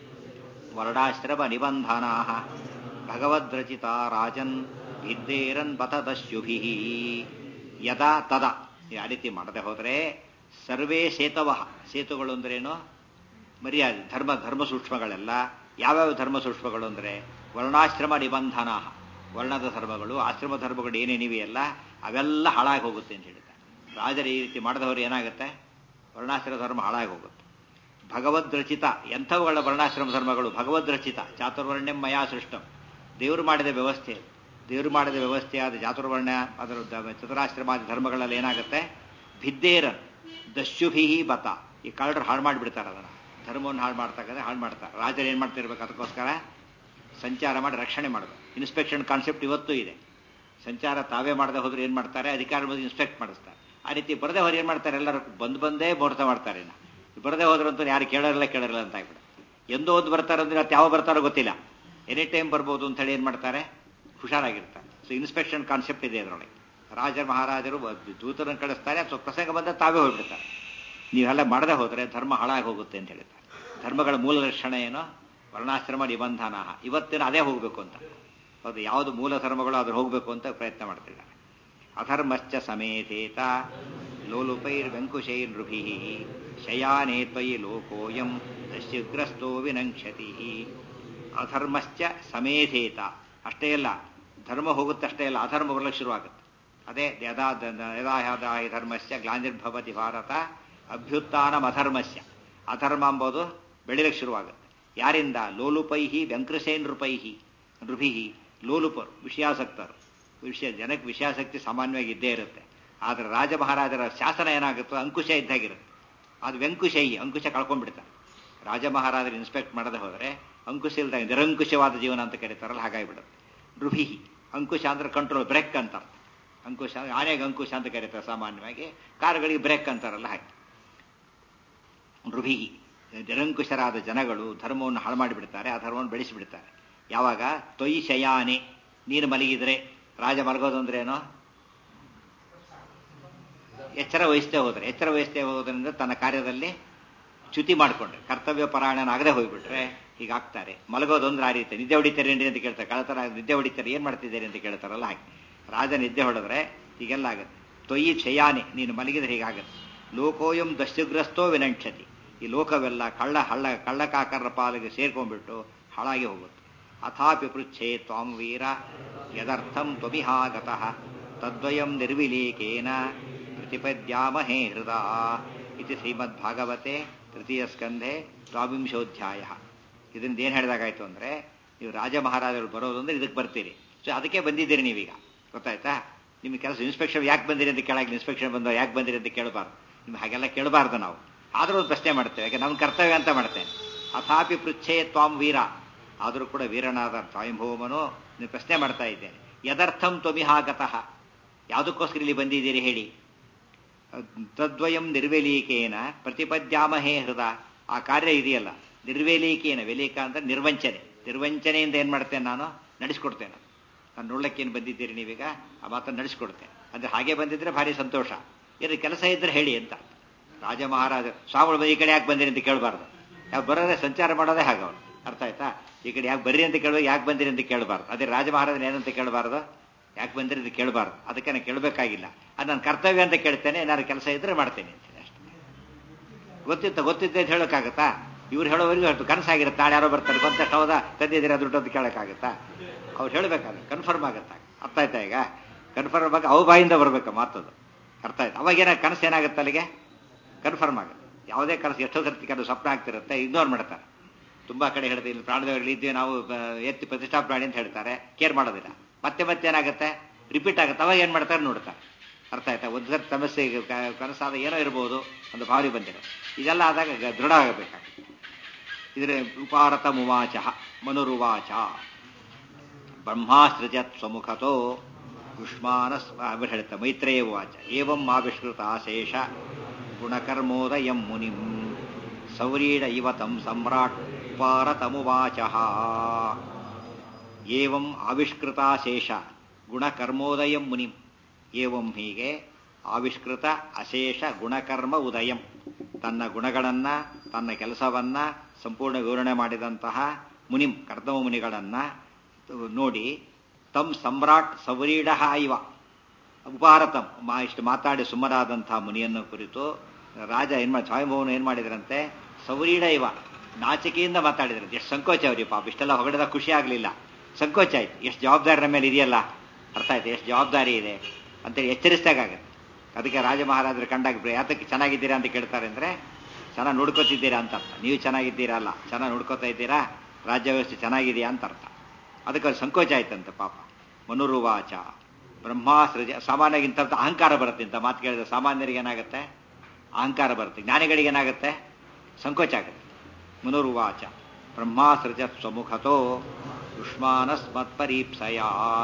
ವರ್ಣಾಶ್ರಮ ನಿಬಂಧನಾ ಭಗವದ್ರಚಿತ ರಾಜನ್ ವಿದ್ಯೇರನ್ ಬತದಶ್ಯುಭಿ ಯದಾ ತದ ಆ ರೀತಿ ಮಾಡದೆ ಹೋದರೆ ಸರ್ವೇ ಸೇತವ ಸೇತುಗಳು ಅಂದ್ರೇನು ಮರ್ಯಾದೆ ಧರ್ಮ ಧರ್ಮ ಸೂಕ್ಷ್ಮಗಳೆಲ್ಲ ಯಾವ್ಯಾವ ಧರ್ಮ ಸೂಕ್ಷ್ಮಗಳು ಅಂದರೆ ವರ್ಣಾಶ್ರಮ ನಿಬಂಧನ ವರ್ಣದ ಧರ್ಮಗಳು ಆಶ್ರಮ ಧರ್ಮಗಳು ಏನೇನಿವೆಯಲ್ಲ ಅವೆಲ್ಲ ಹಾಳಾಗಿ ಹೋಗುತ್ತೆ ಅಂತ ಹೇಳ್ತಾರೆ ರಾಜರು ಈ ರೀತಿ ಮಾಡಿದವರು ಏನಾಗುತ್ತೆ ವರ್ಣಾಶ್ರಮ ಧರ್ಮ ಹಾಳಾಗಿ ಹೋಗುತ್ತೆ ಭಗವದ್ರಚಿತ ಎಂಥವುಗಳ ವರ್ಣಾಶ್ರಮ ಧರ್ಮಗಳು ಭಗವದ್ರಚಿತ ಚಾತುರ್ವರ್ಣ್ಯಂ ಮಯಾ ಸೃಷ್ಟಂ ದೇವರು ಮಾಡಿದ ವ್ಯವಸ್ಥೆ ದೇವರು ಮಾಡಿದ ವ್ಯವಸ್ಥೆಯಾದ ಚಾತುರ್ವರ್ಣ ಅದರ ಚತುರಾಶ್ರಮಾದಿ ಧರ್ಮಗಳಲ್ಲಿ ಏನಾಗುತ್ತೆ ಭಿದ್ದೇರನ್ ದಸ್ಯುಭಿ ಬತ ಈ ಕಳ್ಳರು ಹಾಳು ಮಾಡಿಬಿಡ್ತಾರೆ ಅದನ್ನು ಧರ್ಮವನ್ನು ಹಾಳು ಮಾಡ್ತಕ್ಕಂಥ ಹಾಳು ಮಾಡ್ತಾರೆ ರಾಜರು ಏನು ಮಾಡ್ತಿರ್ಬೇಕು ಅದಕ್ಕೋಸ್ಕರ ಸಂಚಾರ ಮಾಡಿ ರಕ್ಷಣೆ ಮಾಡಬೇಕು ಇನ್ಸ್ಪೆಕ್ಷನ್ ಕಾನ್ಸೆಪ್ಟ್ ಇವತ್ತೂ ಇದೆ ಸಂಚಾರ ತಾವೇ ಮಾಡದೆ ಹೋದ್ರೆ ಏನು ಮಾಡ್ತಾರೆ ಅಧಿಕಾರ ಬಂದು ಇನ್ಸ್ಪೆಕ್ಟ್ ಮಾಡಿಸ್ತಾರೆ ಆ ರೀತಿ ಬರದೆ ಹೋದ್ರೆ ಏನು ಮಾಡ್ತಾರೆ ಎಲ್ಲರೂ ಬಂದು ಬಂದೇ ಮುಹೂರ್ತ ಮಾಡ್ತಾರೆ ಇನ್ನು ಬರದೆ ಹೋದ್ರಂತೂ ಯಾರು ಕೇಳೋರಿಲ್ಲ ಕೇಳೋರಿಲ್ಲ ಅಂತ ಆಗ್ಬಿಡ ಎಂದೋ ಒಂದು ಬರ್ತಾರೆ ಅಂದ್ರೆ ಅದು ಯಾವ ಬರ್ತಾರೋ ಗೊತ್ತಿಲ್ಲ ಎನಿ ಟೈಮ್ ಬರ್ಬೋದು ಅಂತ ಹೇಳಿ ಏನು ಮಾಡ್ತಾರೆ ಹುಷಾರಾಗಿರ್ತಾರೆ ಸೊ ಇನ್ಸ್ಪೆಕ್ಷನ್ ಕಾನ್ಸೆಪ್ಟ್ ಇದೆ ಅದರೊಳಗೆ ರಾಜರು ಮಹಾರಾಜರು ದೂತರನ್ನು ಕಳಿಸ್ತಾರೆ ಅಥವಾ ಪ್ರಸಂಗ ಬಂದ ತಾವೇ ಹೋಗ್ಬಿಡ್ತಾರೆ ನೀವೆಲ್ಲ ಮಾಡದೆ ಹೋದರೆ ಧರ್ಮ ಹಾಳಾಗಿ ಹೋಗುತ್ತೆ ಅಂತ ಹೇಳ್ತಾರೆ ಧರ್ಮಗಳ ಮೂಲ ಲಕ್ಷಣ ಏನು ವರ್ಣಾಶ್ರಮ ನಿಬಂಧನ ಇವತ್ತಿನ ಅದೇ ಹೋಗಬೇಕು ಅಂತ ಹೌದು ಯಾವುದು ಮೂಲ ಧರ್ಮಗಳು ಅದ್ರ ಹೋಗಬೇಕು ಅಂತ ಪ್ರಯತ್ನ ಮಾಡ್ತಿದ್ದಾರೆ ಅಧರ್ಮಶ್ಚ ಸಮೇತೇತ ಲೋಲುಪೈರ್ ವೆಂಕುಶೈರ್ ನೃಭಿ ಶಯಾನೇ ತ್ವಯಿ ಲೋಕೋಯಂ ದಸ್ಯುಗ್ರಸ್ತೋ ವಿನಂಕ್ಷತಿ ಅಧರ್ಮಶ್ಚ ಸಮೇಧೇತ ಅಷ್ಟೇ ಅಲ್ಲ ಧರ್ಮ ಹೋಗುತ್ತೆ ಅಷ್ಟೇ ಅಲ್ಲ ಅಧರ್ಮ ಬರಲಿಕ್ಕೆ ಶುರುವಾಗುತ್ತೆ ಅದೇ ಯದಾ ಯದಾ ಹಿ ಧರ್ಮಸ್ಯ ಗ್ಲಾಂಜಿರ್ಭವತಿ ಭಾರತ ಅಭ್ಯುತ್ಥಾನಂ ಅಧರ್ಮಸ್ಯ ಅಧರ್ಮ ಎಂಬುದು ಬೆಳಿಲಿಕ್ಕೆ ಶುರುವಾಗುತ್ತೆ ಯಾರಿಂದ ಲೋಲುಪೈಹಿ ವ್ಯಂಕೃಸೇನ್ ನೃಪೈಹಿ ನೃಭಿಹಿ ಲೋಲುಪರು ವಿಷಯಾಸಕ್ತರು ವಿಷಯ ಜನಕ್ಕೆ ವಿಷಯಾಸಕ್ತಿ ಸಾಮಾನ್ಯವಾಗಿ ಇದ್ದೇ ಇರುತ್ತೆ ಆದರೆ ರಾಜ ಮಹಾರಾಜರ ಶಾಸನ ಏನಾಗುತ್ತೋ ಅಂಕುಶ ಇದ್ದಾಗಿರುತ್ತೆ ಅದು ವೆಂಕುಶೈ ಅಂಕುಶ ಕಳ್ಕೊಂಡ್ಬಿಡ್ತಾರೆ ರಾಜ ಮಹಾರಾಜರು ಇನ್ಸ್ಪೆಕ್ಟ್ ಮಾಡದೆ ಹೋದರೆ ಅಂಕುಶ ಇಲ್ದಾಗ ನಿರಂಕುಶವಾದ ಜೀವನ ಅಂತ ಕರೀತಾರಲ್ಲ ಹಾಗಾಗಿಬಿಡುತ್ತೆ ರುಭಿಹಿ ಅಂಕುಶ ಅಂದ್ರೆ ಕಂಟ್ರೋಲ್ ಬ್ರೇಕ್ ಅಂತ ಅರ್ಥ. ಅಂಕುಶ ಆನೆಗೆ ಅಂಕುಶ ಅಂತ ಕರೀತಾರೆ ಸಾಮಾನ್ಯವಾಗಿ ಕಾರುಗಳಿಗೆ ಬ್ರೇಕ್ ಅಂತಾರಲ್ಲ ಹಾಗೆ ರುಭಿಹಿ ನಿರಂಕುಶರಾದ ಜನಗಳು ಧರ್ಮವನ್ನು ಹಾಳು ಮಾಡಿಬಿಡ್ತಾರೆ ಆ ಧರ್ಮವನ್ನು ಬೆಳೆಸಿಬಿಡ್ತಾರೆ ಯಾವಾಗ ತೊಯ್ ಶಯಾನೆ ನೀನು ಮಲಗಿದ್ರೆ ರಾಜ ಮಲಗೋದು ಅಂದ್ರೇನೋ ಎಚ್ಚರ ವಹಿಸ್ತೇ ಹೋದ್ರೆ ಎಚ್ಚರ ವಹಿಸ್ತೇ ಹೋದ್ರಿಂದ ತನ್ನ ಕಾರ್ಯದಲ್ಲಿ ಚ್ಯುತಿ ಮಾಡಿಕೊಂಡ್ರೆ ಕರ್ತವ್ಯ ಪರಾಯಣನಾಗದೆ ಹೋಗ್ಬಿಟ್ರೆ ಹೀಗಾಗ್ತಾರೆ ಮಲಗೋದೊಂದ್ರೆ ಆ ರೀತಿ ನಿದ್ದೆ ಹೊಡಿತಾರೆ ಅಂತ ಕೇಳ್ತಾರೆ ಕಳತರ ನಿದ್ದೆ ಹೊಡಿತಾರೆ ಏನ್ ಮಾಡ್ತಿದ್ದೀರಿ ಅಂತ ಕೇಳ್ತಾರಲ್ಲ ಹಾಗೆ ರಾಜ ನಿದ್ದೆ ಹೊಡೆದ್ರೆ ಹೀಗೆಲ್ಲ ಆಗುತ್ತೆ ತೊಯ್ಯಿ ಕ್ಷಯಾನೆ ನೀನು ಮಲಗಿದ್ರೆ ಹೀಗಾಗುತ್ತೆ ಲೋಕೋಯಂ ದಸ್ಯುಗ್ರಸ್ತೋ ವಿನಂಕ್ಷತಿ ಈ ಲೋಕವೆಲ್ಲ ಕಳ್ಳ ಹಳ್ಳ ಕಳ್ಳಕಾಕರ ಪಾಲಿಗೆ ಸೇರ್ಕೊಂಡ್ಬಿಟ್ಟು ಹಾಳಾಗಿ ಹೋಗುತ್ತೆ ಅಥಾಪಿ ಪೃಚ್ಛೇ ತ್ವಾಂ ವೀರ ಯದರ್ಥಂ ತ್ವಮಿಹಾಗತಃ ತದ್ವಯಂ ನಿರ್ವಿಲೇಕೇನ ಪ್ರತಿಪದ್ಯಾಮಹೇ ಹೃದ ಇತಿ ಶ್ರೀಮದ್ಭಾಗವತೆ ತೃತೀಯ ಸ್ಕಂಧೆ ದ್ವಾವಿಂಶೋಧ್ಯಾಯ ಇದರಿಂದ ಏನು ಹೇಳಿದಾಗಾಯ್ತು ಅಂದ್ರೆ ನೀವು ರಾಜ ಮಹಾರಾಜರು ಬರೋದು ಅಂದ್ರೆ ಇದಕ್ಕೆ ಬರ್ತೀರಿ ಸೊ ಅದಕ್ಕೆ ಬಂದಿದ್ದೀರಿ ನೀವೀಗ ಗೊತ್ತಾಯ್ತಾ ನಿಮ್ಗೆ ಕೆಲಸ ಇನ್ಸ್ಪೆಕ್ಷನ್ ಯಾಕೆ ಬಂದಿರಿ ಅಂತ ಕೇಳಾಗ ಇನ್ಸ್ಪೆಕ್ಷನ್ ಬಂದೋ ಯಾಕೆ ಬಂದಿರಿ ಅಂತ ಕೇಳಬಾರ್ದು ನಿಮ್ಗೆ ಹಾಗೆಲ್ಲ ಕೇಳಬಾರ್ದು ನಾವು ಆದರೂ ಒಂದು ಪ್ರಶ್ನೆ ಮಾಡ್ತೇವೆ ಯಾಕೆ ನಮ್ಮ ಕರ್ತವ್ಯ ಅಂತ ಮಾಡ್ತೇನೆ ಅಥಾಪಿ ಪೃಚ್ಛೇ ತ್ವಾಂ ವೀರ ಆದರೂ ಕೂಡ ವೀರನಾದ ಸ್ವಯಂಭೂಮನು ನೀವು ಪ್ರಶ್ನೆ ಮಾಡ್ತಾ ಇದ್ದೇನೆ ಯದರ್ಥಂ ತ್ವಮಿಹಾಗತಃ ಯಾವುದಕ್ಕೋಸ್ಕರ ಇಲ್ಲಿ ಬಂದಿದ್ದೀರಿ ಹೇಳಿ ತದ್ವಯಂ ನಿರ್ವೆಲೀಕೇನ ಪ್ರತಿಪದ್ಯಾಮಹೇ ಹೃದ ಆ ಕಾರ್ಯ ಇದೆಯಲ್ಲ ನಿರ್ವೇಲೀಕೇನ ವೆಲೀಕ ಅಂದ್ರೆ ನಿರ್ವಂಚನೆ ನಿರ್ವಂಚನೆಯಿಂದ ಏನ್ ಮಾಡ್ತೇನೆ ನಾನು ನಡೆಸ್ಕೊಡ್ತೇನೆ ನಾನು ನೋಡ್ಲಿಕ್ಕೇನು ಬಂದಿದ್ದೀರಿ ನೀವೀಗ ಆ ಮಾತನ್ನು ನಡೆಸ್ಕೊಡ್ತೇನೆ ಅಂದ್ರೆ ಹಾಗೆ ಬಂದಿದ್ರೆ ಭಾರಿ ಸಂತೋಷ ಏನು ಕೆಲಸ ಇದ್ರೆ ಹೇಳಿ ಅಂತ ರಾಜ ಮಹಾರಾಜ ಸ್ವಾಮಿಗಳು ಈ ಕಡೆ ಯಾಕೆ ಬಂದಿರಿ ಅಂತ ಕೇಳಬಾರ್ದು ಯಾಕೆ ಬರೋದೇ ಸಂಚಾರ ಮಾಡೋದೇ ಹಾಗೆ ಅವ್ರು ಅರ್ಥ ಆಯ್ತಾ ಈ ಕಡೆ ಯಾಕೆ ಬರ್ರಿ ಅಂತ ಕೇಳುವಾಗ ಯಾಕೆ ಬಂದಿರಿ ಅಂತ ಕೇಳಬಾರ್ದು ಅದೇ ರಾಜ ಮಹಾರಾಜನ ಏನಂತ ಕೇಳಬಾರ್ದು ಯಾಕೆ ಬಂದಿರಿ ಅಂತ ಕೇಳಬಾರ್ದು ಅದಕ್ಕೆ ನಾನು ಕೇಳಬೇಕಾಗಿಲ್ಲ ಅದು ನನ್ನ ಕರ್ತವ್ಯ ಅಂತ ಕೇಳ್ತೇನೆ ಏನಾದ್ರು ಕೆಲಸ ಇದ್ರೆ ಮಾಡ್ತೇನೆ ಅಂತ ಹೇಳಿ ಅಷ್ಟೇ ಗೊತ್ತಿತ್ತ ಗೊತ್ತಿದ್ದೆ ಅಂತ ಹೇಳೋಕ್ಕಾಗತ್ತಾ ಇವ್ರು ಹೇಳೋವರೆಗೂ ಹೇಳ್ತು ಕನಸಾಗಿರುತ್ತೆ ನಾಳೆ ಯಾರೋ ಬರ್ತಾರೆ ಬಂದಷ್ಟು ಹೌದಾ ತಂದಿದ್ದೀರಾ ದುಡ್ಡು ಅಂತ ಕೇಳೋಕ್ಕಾಗತ್ತಾ ಅವ್ರು ಹೇಳಬೇಕಾದ್ರೆ ಕನ್ಫರ್ಮ್ ಆಗುತ್ತಾ ಅರ್ಥ ಆಯ್ತಾ ಈಗ ಕನ್ಫರ್ಮ್ ಆಗಿ ಅವು ಬಾಯಿಂದ ಬರ್ಬೇಕು ಮಾತದು ಅರ್ಥ ಆಯ್ತು ಅವಾಗೇನ ಕನಸು ಏನಾಗುತ್ತೆ ಅಲ್ಲಿಗೆ ಕನ್ಫರ್ಮ್ ಆಗುತ್ತೆ ಯಾವುದೇ ಕನಸು ಎಷ್ಟೋ ಸರ್ತಿ ಕನಸು ಸ್ವಪ್ನ ಆಗ್ತಿರುತ್ತೆ ಇಗ್ನೋರ್ ಮಾಡ್ತಾರೆ ತುಂಬಾ ಕಡೆ ಹೇಳ್ತಾರೆ ಇಲ್ಲಿ ಪ್ರಾಣದವರಲ್ಲಿ ಇದ್ದೀವಿ ನಾವು ಆ, ಎತ್ತಿ ಪ್ರತಿಷ್ಠಾ ಪ್ರಾಣಿ ಅಂತ ಹೇಳ್ತಾರೆ ಕೇರ್ ಮಾಡೋದಿಲ್ಲ ಮತ್ತೆ ಮತ್ತೆ ಏನಾಗುತ್ತೆ ರಿಪೀಟ್ ಆಗುತ್ತೆ ಅವಾಗ ಏನ್ ಮಾಡ್ತಾರೆ ನೋಡ್ತಾರೆ ಅರ್ಥ ಆಯ್ತಾ ಒಂದು ಸರ್ತಿ ಸಮಸ್ಯೆ ಈಗ ಕ- ಕನಸಾದ ಏನೋ ಇರ್ಬೋದು ಒಂದು ಭಾವನೆ ಬಂದಿರೋ ಇದೆಲ್ಲ ಆದಾಗ ಗ- ದೃಢ ಆಗಬೇಕಾಗುತ್ತೆ ಇದ್ರೆ ಉಪಾರತ ಮುವಾಚ ಮನುರುವಾಚ ಬ್ರಹ್ಮಾಸೃಜತ್ ಸ್ವಮುಖತೋ ಯುಷ್ಮಾನ ಅವರು ಹೇಳ್ತಾರೆ ಮೈತ್ರೇಯ ಉವಾಚ ಏವಂ ಆವಿಷ್ಕೃತ ಶೇಷ ಗುಣಕರ್ಮೋದಯಂ ಮುನಿಂ ಸೌರೀಡ ಇವ ತಂ ಸಮ್ರಾಟ್ ಉಪಾರತಮುವಾಚ ಏವಂ ಆವಿಷ್ಕೃತ ಶೇಷ ಗುಣಕರ್ಮೋದಯಂ ಮುನಿಂ ಏವಂ ಹೀಗೆ ಆವಿಷ್ಕೃತ ಅಶೇಷ ಗುಣಕರ್ಮ ಉದಯಂ ತನ್ನ ಗುಣಗಳನ್ನ ತನ್ನ ಕೆಲಸವನ್ನ ಸಂಪೂರ್ಣ ವಿವರಣೆ ಮಾಡಿದಂತಹ ಮುನಿಂ ಕರ್ದಮ ಮುನಿಗಳನ್ನ ನೋಡಿ ತಂ ಸಮ್ರಾಟ್ ಸವರೀಡ ಇವ ಉಪಹಾರತಂ ಮಾ ಇಷ್ಟು ಮಾತಾಡಿ ಸುಮ್ಮನಾದಂತಹ ಮುನಿಯನ್ನು ಕುರಿತು ರಾಜ ಏನ್ ಮಾಡಿ ಸ್ವಯಂಭವನು ಏನ್ ಮಾಡಿದ್ರಂತೆ ಸೌರೀಡ ಇವ ನಾಚಿಕೆಯಿಂದ ಮಾತಾಡಿದ್ರಂತೆ ಎಷ್ಟು ಸಂಕೋಚ ಅವ್ರಿಗೆ ಪಾಪ ಇಷ್ಟೆಲ್ಲ ಹೊಗಡದ ಖುಷಿ ಆಗ್ಲಿಲ್ಲ ಸಂಕೋಚ ಆಯ್ತು ಎಷ್ಟು ಜವಾಬ್ದಾರಿ ನಮ್ಮ ಮೇಲೆ ಇದೆಯಲ್ಲ ಅರ್ಥ ಆಯ್ತು ಎಷ್ಟು ಜವಾಬ್ದಾರಿ ಇದೆ ಅಂತೇಳಿ ಎಚ್ಚರಿಸಿದಾಗತ್ತೆ ಅದಕ್ಕೆ ರಾಜ ಮಹಾರಾಜರು ಕಂಡಾಗ ಯಾತಕ್ಕೆ ಚೆನ್ನಾಗಿದ್ದೀರಾ ಅಂತ ಕೇಳ್ತಾರೆ ಅಂದ್ರೆ ಚೆನ್ನಾಗಿ ನೋಡ್ಕೋತಿದ್ದೀರಾ ಅಂತ ಅರ್ಥ ನೀವು ಚೆನ್ನಾಗಿದ್ದೀರಾ ಅಲ್ಲ ಚೆನ್ನಾಗಿ ನೋಡ್ಕೋತಾ ಇದ್ದೀರಾ ರಾಜ್ಯ ವ್ಯವಸ್ಥೆ ಚೆನ್ನಾಗಿದೆಯಾ ಅಂತ ಅರ್ಥ ಅದಕ್ಕೆ ಅವ್ರು ಸಂಕೋಚ ಆಯ್ತಂತೆ ಪಾಪ ಮನುರುವಾಚ ಬ್ರಹ್ಮ ಸೃಜ ಸಾಮಾನ್ಯವಾಗಿ ಇಂಥದ್ದು ಅಹಂಕಾರ ಬರುತ್ತೆ ಇಂಥ ಮಾತು ಕೇಳಿದ್ರೆ ಸಾಮಾನ್ಯರಿಗೆ ಏನಾಗುತ್ತೆ ಅಹಂಕಾರ ಬರುತ್ತೆ ಜ್ಞಾನಿಗಳಿಗೆ ಏನಾಗುತ್ತೆ ಸಂಕೋಚ ಆಗುತ್ತೆ ಮನುರುವಾಚ ಬ್ರಹ್ಮ ಸೃಜ ಸ್ವಮುಖತೋ ಯುಷ್ಮಾನಸ್ಮತ್ಪರೀಪ್ಸಯ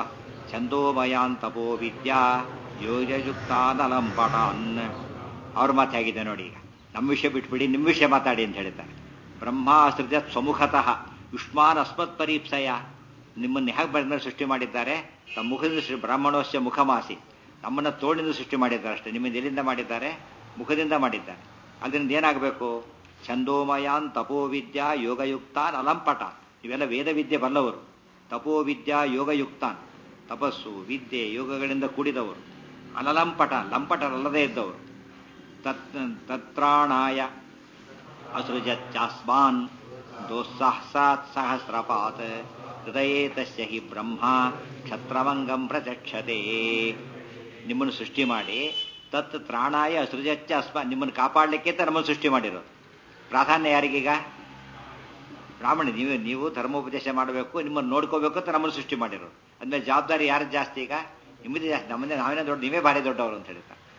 ಛಂದೋಮಯಾಂತಪೋ ವಿದ್ಯಾ ಯೋಜಯುಕ್ತಾನಲಂ ಪಟಾನ್ ಅವ್ರ ಮಾತು ಹೇಗಿದೆ ನೋಡಿ ಈಗ ನಮ್ಮ ವಿಷಯ ಬಿಟ್ಬಿಡಿ ನಿಮ್ಮ ವಿಷಯ ಮಾತಾಡಿ ಅಂತ ಹೇಳಿದ್ದಾರೆ ಬ್ರಹ್ಮ ಸೃಜ ಸ್ವಮುಖತಃ ಯುಷ್ಮಾನ್ ಅಸ್ಮತ್ ಪರೀಪ್ಸಯ ನಿಮ್ಮನ್ನು ಹೇಗೆ ಬಂದ ಸೃಷ್ಟಿ ಮಾಡಿದ್ದಾರೆ ತಮ್ಮ ಮುಖದಿಂದ ಸೃಷ್ಟಿ ಬ್ರಾಹ್ಮಣೋಶ್ಯ ಮುಖಮಾಸಿ ನಮ್ಮನ್ನ ತೋಳಿನಿಂದ ಸೃಷ್ಟಿ ಮಾಡಿದ್ದಾರೆ ಅಷ್ಟೇ ನಿಮ್ಮಿಂದ ಎಲ್ಲಿಂದ ಮಾಡಿದ್ದಾರೆ ಮುಖದಿಂದ ಮಾಡಿದ್ದಾರೆ ಅದರಿಂದ ಏನಾಗಬೇಕು ಛಂದೋಮಯಾನ್ ತಪೋವಿದ್ಯಾ ಯೋಗಯುಕ್ತಾನ್ ಅಲಂಪಟಾನ್ ಇವೆಲ್ಲ ವೇದ ವಿದ್ಯೆ ಬಲ್ಲವರು ತಪೋವಿದ್ಯಾ ಯೋಗಯುಕ್ತಾನ್ ತಪಸ್ಸು ವಿದ್ಯೆ ಯೋಗಗಳಿಂದ ಕೂಡಿದವರು ಅನಲಂಪಟ ಲಂಪಟರಲ್ಲದೇ ಇದ್ದವರು ತತ್ ತತ್ರಾಣಾಯ ಅಸೃಜಚ್ಚಾಸ್ಮಾನ್ ದೋಸ್ಸಹಸಾತ್ ಸಹಸ್ರಪಾತ್ ಹೃದಯೇ ತಸ್ಯ ಹಿ ಬ್ರಹ್ಮ ಕ್ಷತ್ರವಂಗಂ ಪ್ರಚಕ್ಷತೆ ನಿಮ್ಮನ್ನು ಸೃಷ್ಟಿ ಮಾಡಿ ತತ್ ತ್ರಾಣಾಯ ಅಸೃಜಚ್ಚ ಅಸ್ಮಾನ್ ನಿಮ್ಮನ್ನು ಕಾಪಾಡಲಿಕ್ಕೆ ಅಂತ ನಮ್ಮನ್ನು ಸೃಷ್ಟಿ ಮಾಡಿರೋದು ಪ್ರಾಧಾನ್ಯ ಯಾರಿಗೀಗ ಬ್ರಾಹ್ಮಣ ನೀವು ನೀವು ಧರ್ಮೋಪದೇಶ ಮಾಡಬೇಕು ನಿಮ್ಮನ್ನು ನೋಡ್ಕೋಬೇಕು ಅಂತ ನಮ್ಮನ್ನು ಸೃಷ್ಟಿ ಮಾಡಿರೋದು ಅಂದ್ಮೇಲೆ ಜವಾಬ್ದಾರಿ ಯಾರು ಜಾಸ್ತಿ ಈಗ ನಿಮ್ಮದೇ ಜಾಸ್ತಿ ನಮ್ಮದೇ ನಾವೇನೇ ದೊಡ್ಡ ನೀವೇ ಭಾರಿ ದೊಡ್ಡವರು ಅಂತ ಹೇಳ್ತಾರೆ